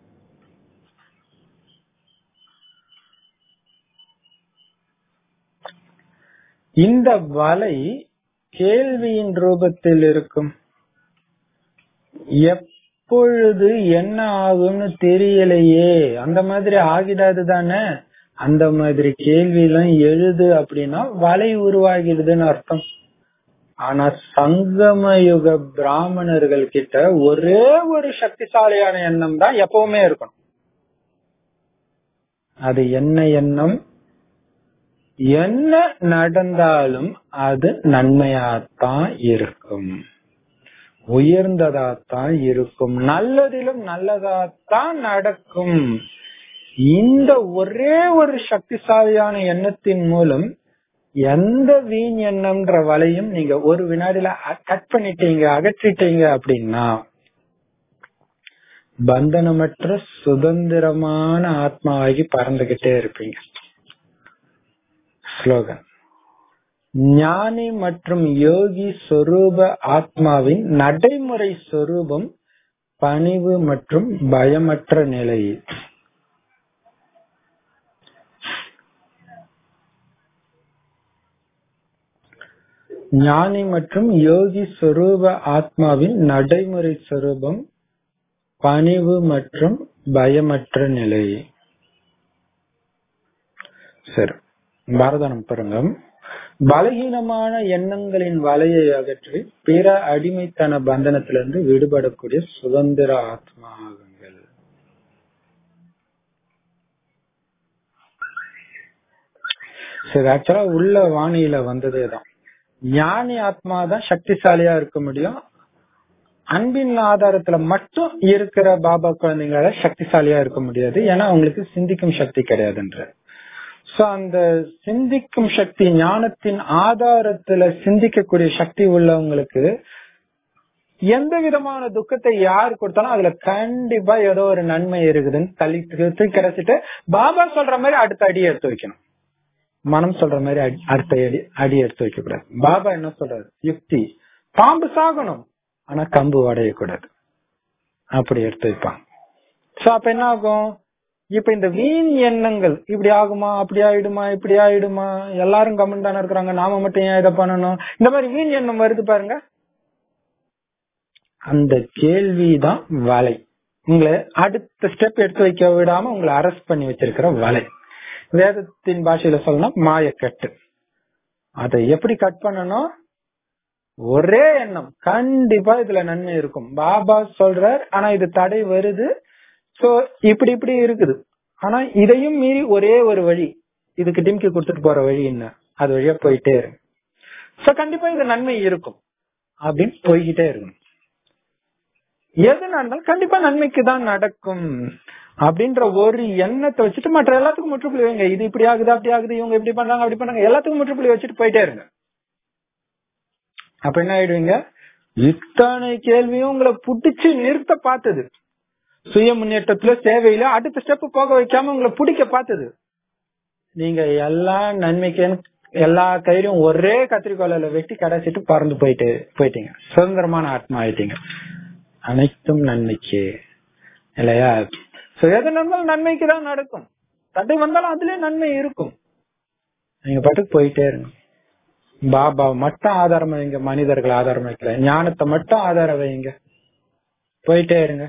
இந்த வலை கேள்வியின் ரூபத்தில் இருக்கும் எப்பொழுது என்ன ஆகும்னு தெரியலையே அந்த மாதிரி ஆகிடாது தானே அந்த மாதிரி கேள்வி எல்லாம் எழுது அப்படின்னா வலை உருவாகிடுதுன்னு அர்த்தம் ஆனா சங்கம யுக பிராமணர்கள் கிட்ட ஒரே ஒரு சக்திசாலியான எண்ணம் தான் எப்பவுமே இருக்கணும் அது என்ன எண்ணம் என்ன நடந்தாலும் அது நன்மையாத்தான் இருக்கும் உயர்ந்ததாத்தான் இருக்கும் நல்லதிலும் நல்லதாத்தான் நடக்கும் இந்த ஒரே ஒரு சக்திசாலியான எண்ணத்தின் மூலம் எந்த வீண் எண்ணம்ன்ற வலையும் நீங்க ஒரு வினாடியில கட் பண்ணிட்டீங்க அகற்றிட்டீங்க அப்படின்னா பந்தனமற்ற சுதந்திரமான ஆத்மாவாகி பறந்துகிட்டே இருப்பீங்க ஸ்லோகன் ஞானி மற்றும் யோகி சொரூப ஆத்மாவின் நடைமுறை சொரூபம் பணிவு மற்றும் பயமற்ற நிலை ஞானி மற்றும் யோகி சொரூப ஆத்மாவின் நடைமுறை சொரூபம் பணிவு மற்றும் பயமற்ற நிலை சரி பாரதானம் பாருங்க பலகீனமான எண்ணங்களின் வலையை அகற்றி பிற அடிமைத்தன பந்தனத்திலிருந்து விடுபடக்கூடிய சுதந்திர ஆத்மா ஆகுங்கள் சரி ஆக்சுவலா உள்ள வாணியில வந்ததேதான் ஞானி ஆத்மா தான் சக்திசாலியா இருக்க முடியும் அன்பின் ஆதாரத்துல மட்டும் இருக்கிற பாபா குழந்தைங்களால சக்திசாலியா இருக்க முடியாது ஏன்னா அவங்களுக்கு சிந்திக்கும் சக்தி கிடையாதுன்ற சோ அந்த சிந்திக்கும் சக்தி ஞானத்தின் ஆதாரத்துல சிந்திக்கக்கூடிய சக்தி உள்ளவங்களுக்கு எந்த விதமான துக்கத்தை யார் கொடுத்தாலும் அதுல கண்டிப்பா ஏதோ ஒரு நன்மை இருக்குதுன்னு தள்ளி தூக்கி கிடைச்சிட்டு பாபா சொல்ற மாதிரி அடுத்த அடி எடுத்து வைக்கணும் மனம் சொல்ற மாதிரி அடி- அடுத்த அடி அடி எடுத்து வைக்க கூடாது பாபா என்ன சொல்றாரு யுக்தி பாம்பு சாகணும் ஆனா கம்பு உடையக்கூடாது அப்படி எடுத்து வைப்பாங்க சோ அப்ப என்ன ஆகும் இப்ப இந்த வீண் எண்ணங்கள் இப்படி ஆகுமா அப்படி ஆயிடுமா இப்படி ஆயிடுமா எல்லாரும் கமெண்ட் தானே இருக்கிறாங்க நாம மட்டும் ஏன் இதை பண்ணணும் இந்த மாதிரி வீண் எண்ணம் வருது பாருங்க அந்த கேள்விதான் வலை உங்களை அடுத்த ஸ்டெப் எடுத்து வைக்க விடாம உங்களை அரெஸ்ட் பண்ணி வச்சிருக்கிற வலை வேதத்தின் பாஷையில சொல்லணும் மாயக்கட்டு அதை எப்படி கட் பண்ணணும் ஒரே எண்ணம் கண்டிப்பா இதுல நன்மை இருக்கும் பாபா சொல்றார் ஆனா இது தடை வருது சோ இப்படி இப்படி இருக்குது ஆனா இதையும் மீறி ஒரே ஒரு வழி இதுக்கு டிம்கி கொடுத்துட்டு போற வழி என்ன அது வழியா போயிட்டே இருக்கு சோ கண்டிப்பா இது நன்மை இருக்கும் அப்படின்னு போய்கிட்டே இருக்கணும் எது நடந்தாலும் கண்டிப்பா நன்மைக்கு தான் நடக்கும் அப்படின்ற ஒரு எண்ணத்தை வச்சுட்டு மற்ற எல்லாத்துக்கும் முற்றுப்புள்ளி வைங்க இது இப்படி ஆகுது அப்படி ஆகுது இவங்க இப்படி பண்றாங்க அப்படி பண்றாங்க எல்லாத்துக்கும் முற்றுப்புள்ளி வச்சுட்டு போயிட்டே இருங்க அப்ப என்ன ஆயிடுவீங்க இத்தனை கேள்வியும் உங்களை புடிச்சு நிறுத்த பார்த்தது சுய முன்னேற்றத்துல சேவையில அடுத்த ஸ்டெப் போக வைக்காம உங்களை பிடிக்க பார்த்தது நீங்க எல்லா நன்மைக்கு எல்லா கயிறையும் ஒரே கத்திரிக்கோலையில வெட்டி கடைசிட்டு பறந்து போயிட்டு போயிட்டீங்க சுதந்திரமான ஆத்மா ஆயிட்டீங்க அனைத்தும் நன்மைக்கு இல்லையா So, எது நடந்தாலும் நன்மைக்கு தான் நடக்கும் தடை வந்தாலும் அதுலயே நன்மை இருக்கும் நீங்க பாட்டுக்கு போயிட்டே இருங்க பாபா மட்டும் ஆதாரம் வைங்க மனிதர்கள் ஆதாரம் வைக்கல ஞானத்தை மட்டும் ஆதாரம் வைங்க போயிட்டே இருங்க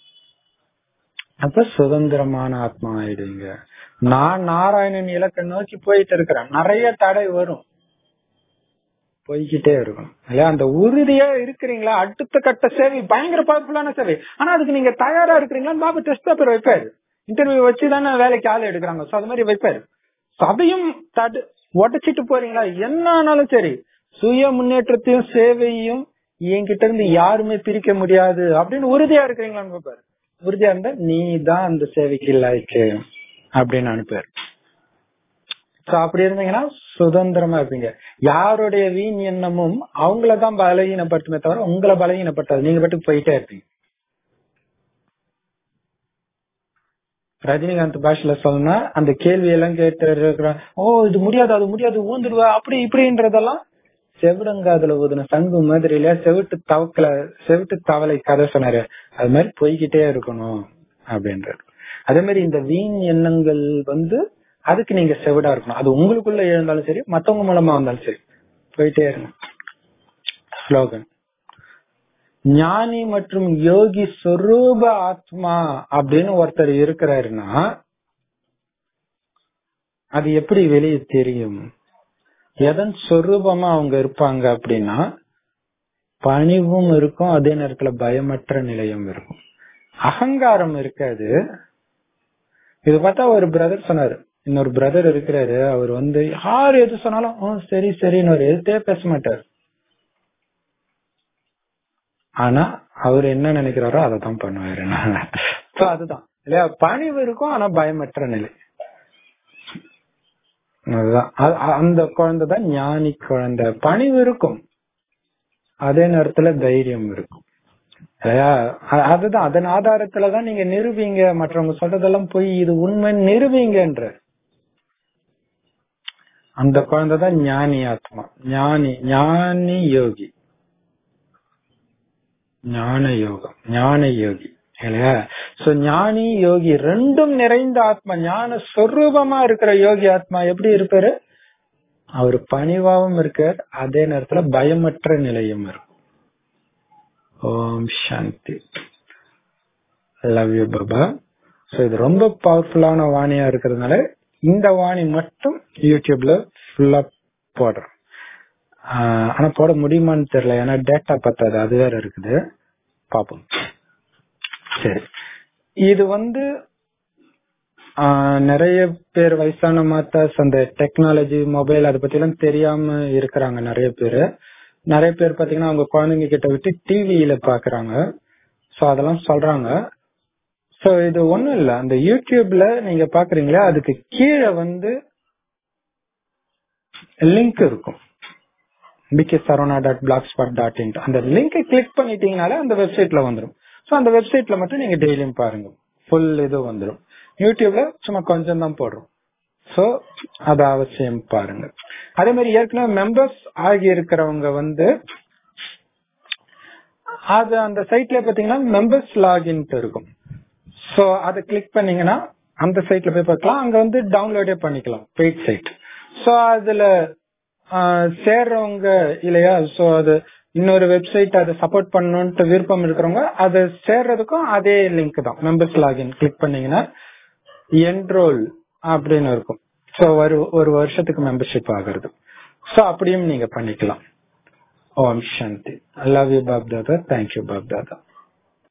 அப்ப சுதந்திரமான ஆத்மா ஆயிடுவீங்க நான் நாராயணன் இலக்கை நோக்கி போயிட்டு இருக்கிறேன் நிறைய தடை வரும் போய்கிட்டே இருக்கணும் இல்லையா அந்த உறுதியா இருக்கிறீங்களா அடுத்த கட்ட சேவை பயங்கர பவர்ஃபுல்லான சேவை ஆனா அதுக்கு நீங்க தயாரா இருக்கிறீங்களா பாபா டெஸ்ட் பேப்பர் வைப்பாரு இன்டர்வியூ வச்சு தானே வேலைக்கு ஆள் எடுக்கிறாங்க சோ அது மாதிரி வைப்பாரு So, அதையும் தடு உடைச்சிட்டு போறீங்களா என்ன ஆனாலும் சரி சுய முன்னேற்றத்தையும் சேவையும் என்கிட்ட இருந்து யாருமே பிரிக்க முடியாது அப்படின்னு உறுதியா இருக்கிறீங்களான்னு பாப்பாரு உறுதியா இருந்தா நீ தான் அந்த சேவைக்கு லாய்க்கு அப்படின்னு அனுப்புவாரு சோ அப்படி இருந்தீங்கன்னா சுதந்திரமா இருப்பீங்க யாருடைய வீண் எண்ணமும் அவங்களதான் பலகீனப்படுத்துமே தவிர உங்களை பலகீனப்படுத்தாது நீங்க பாட்டுக்கு போயிட்டே இருப்பீங்க ரஜினிகாந்த் பாஷையில சொன்னா அந்த கேள்வி எல்லாம் கேட்டு இருக்கிற ஓ இது முடியாது அது முடியாது ஊந்துடுவா அப்படி இப்படின்றதெல்லாம் செவிடங்காதுல ஊதுன சங்கு மாதிரி இல்லையா செவிட்டு தவக்கல செவிட்டு தவளை கதை சொன்னாரு அது மாதிரி போய்கிட்டே இருக்கணும் அப்படின்றது அதே மாதிரி இந்த வீண் எண்ணங்கள் வந்து அதுக்கு நீங்க செவிடா இருக்கணும் அது உங்களுக்குள்ள எழுந்தாலும் சரி மத்தவங்க மூலமா வந்தாலும் சரி போயிட்டே இருங்க ஸ்லோகன் ஞானி மற்றும் யோகி சொரூப ஆத்மா அப்படின்னு ஒருத்தர் இருக்கிறாருன்னா அது எப்படி வெளியே தெரியும் எதன் சொரூபமா அவங்க இருப்பாங்க அப்படின்னா பணிவும் இருக்கும் அதே நேரத்துல பயமற்ற நிலையும் இருக்கும் அகங்காரம் இருக்காது இது பார்த்தா ஒரு பிரதர் சொன்னாரு இன்னொரு பிரதர் இருக்கிறாரு அவர் வந்து யார் எது சொன்னாலும் "ஆ, சரி சரின்னு ஒரு எதுத்தே பேச மாட்டார் ஆனா அவர் என்ன நினைக்கிறாரோ அதை தான் பண்ணுவாரு So, அதுதான் இல்லையா பணிவு இருக்கும் ஆனா பயமற்ற நிலை அதுதான் அ- அ- அந்த குழந்தை தான் ஞானி குழந்தை பணிவு இருக்கும் அதே நேரத்துல தைரியம் இருக்கும் இல்லையா அ- அதுதான் அதன் ஆதாரத்துலதான் நீங்க நிரூபிங்க மற்றவங்க சொல்றதெல்லாம் போய் இது உண்மை நிரூபிங்கன்ற அந்த குழந்தை தான் ஞானி ஆத்மா ஞானி ஞானி யோகி ஞான யோகம் ஞான யோகி இல்லையா சோ ஞானி யோகி ரெண்டும் நிறைந்த ஆத்மா ஞான சொரூபமா இருக்கிற யோகி ஆத்மா எப்படி இருப்பாரு அவர் பணிவாவும் இருக்கார் அதே நேரத்துல பயமற்ற நிலையும் இருக்கும் Om Shanti love you Baba so இது ரொம்ப பவர்ஃபுல்லான வாணியா இருக்கிறதுனால இந்த வாணி மட்டும் யூடியூப்ல ஃபுல்லா போடுறேன் ஆஹ் ஆனா போட முடியுமான்னு தெரியல ஏன்னா டேட்டா பத்தாது அது வேற இருக்குது பாப்போம் சரி இது வந்து ஆஹ் நிறைய பேர் வயசான மாத்தாஸ் அந்த டெக்னாலஜி மொபைல் அதை பத்தி எல்லாம் தெரியாம இருக்கிறாங்க நிறைய பேர் நிறைய பேர் பாத்தீங்கன்னா அவங்க குழந்தைங்க கிட்ட விட்டு டிவியில பாக்குறாங்க சோ அதெல்லாம் சொல்றாங்க சோ இது ஒண்ணும் இல்ல அந்த யூடியூப்ல நீங்க பாக்குறீங்களா அதுக்கு கீழே வந்து லிங்க் இருக்கும் P K Saravana dot blogspot dot in அந்த லிங்கை கிளிக் பண்ணிட்டீங்கனாலே அந்த வெப்சைட்ல வந்துடும் ஸோ அந்த வெப்சைட்ல மட்டும் நீங்க டெய்லியும் பாருங்க ஃபுல் இது வந்துடும் யூடியூப்ல சும்மா கொஞ்சம் தான் போடுறோம் ஸோ அது அவசியம் பாருங்க அதே மாதிரி ஏற்கனவே மெம்பர்ஸ் ஆகி இருக்கிறவங்க வந்து அது அந்த சைட்ல பாத்தீங்கன்னா மெம்பர்ஸ் லாகின் இருக்கும் ஸோ அதை கிளிக் பண்ணீங்கன்னா அந்த சைட்ல போய் பார்க்கலாம் அங்க வந்து டவுன்லோடே பண்ணிக்கலாம் பெய்ட் சைட் ஸோ அதுல ஆஹ், சேர்றவங்க இல்லையா ஸோ அது இன்னொரு வெப்சைட் அதை சப்போர்ட் பண்ணணும்ட்டு விருப்பம் இருக்கிறவங்க அது சேர்றதுக்கும் அதே லிங்க் தான் மெம்பர்ஸ் லாகின் கிளிக் பண்ணீங்கன்னா என்ரோல் அப்படின்னு இருக்கும் ஸோ ஒரு ஒரு வருஷத்துக்கு மெம்பர்ஷிப் ஆகிறது ஸோ அப்படியும் நீங்க பண்ணிக்கலாம் Om Shanti love you Bap Dada thank you Bap Dada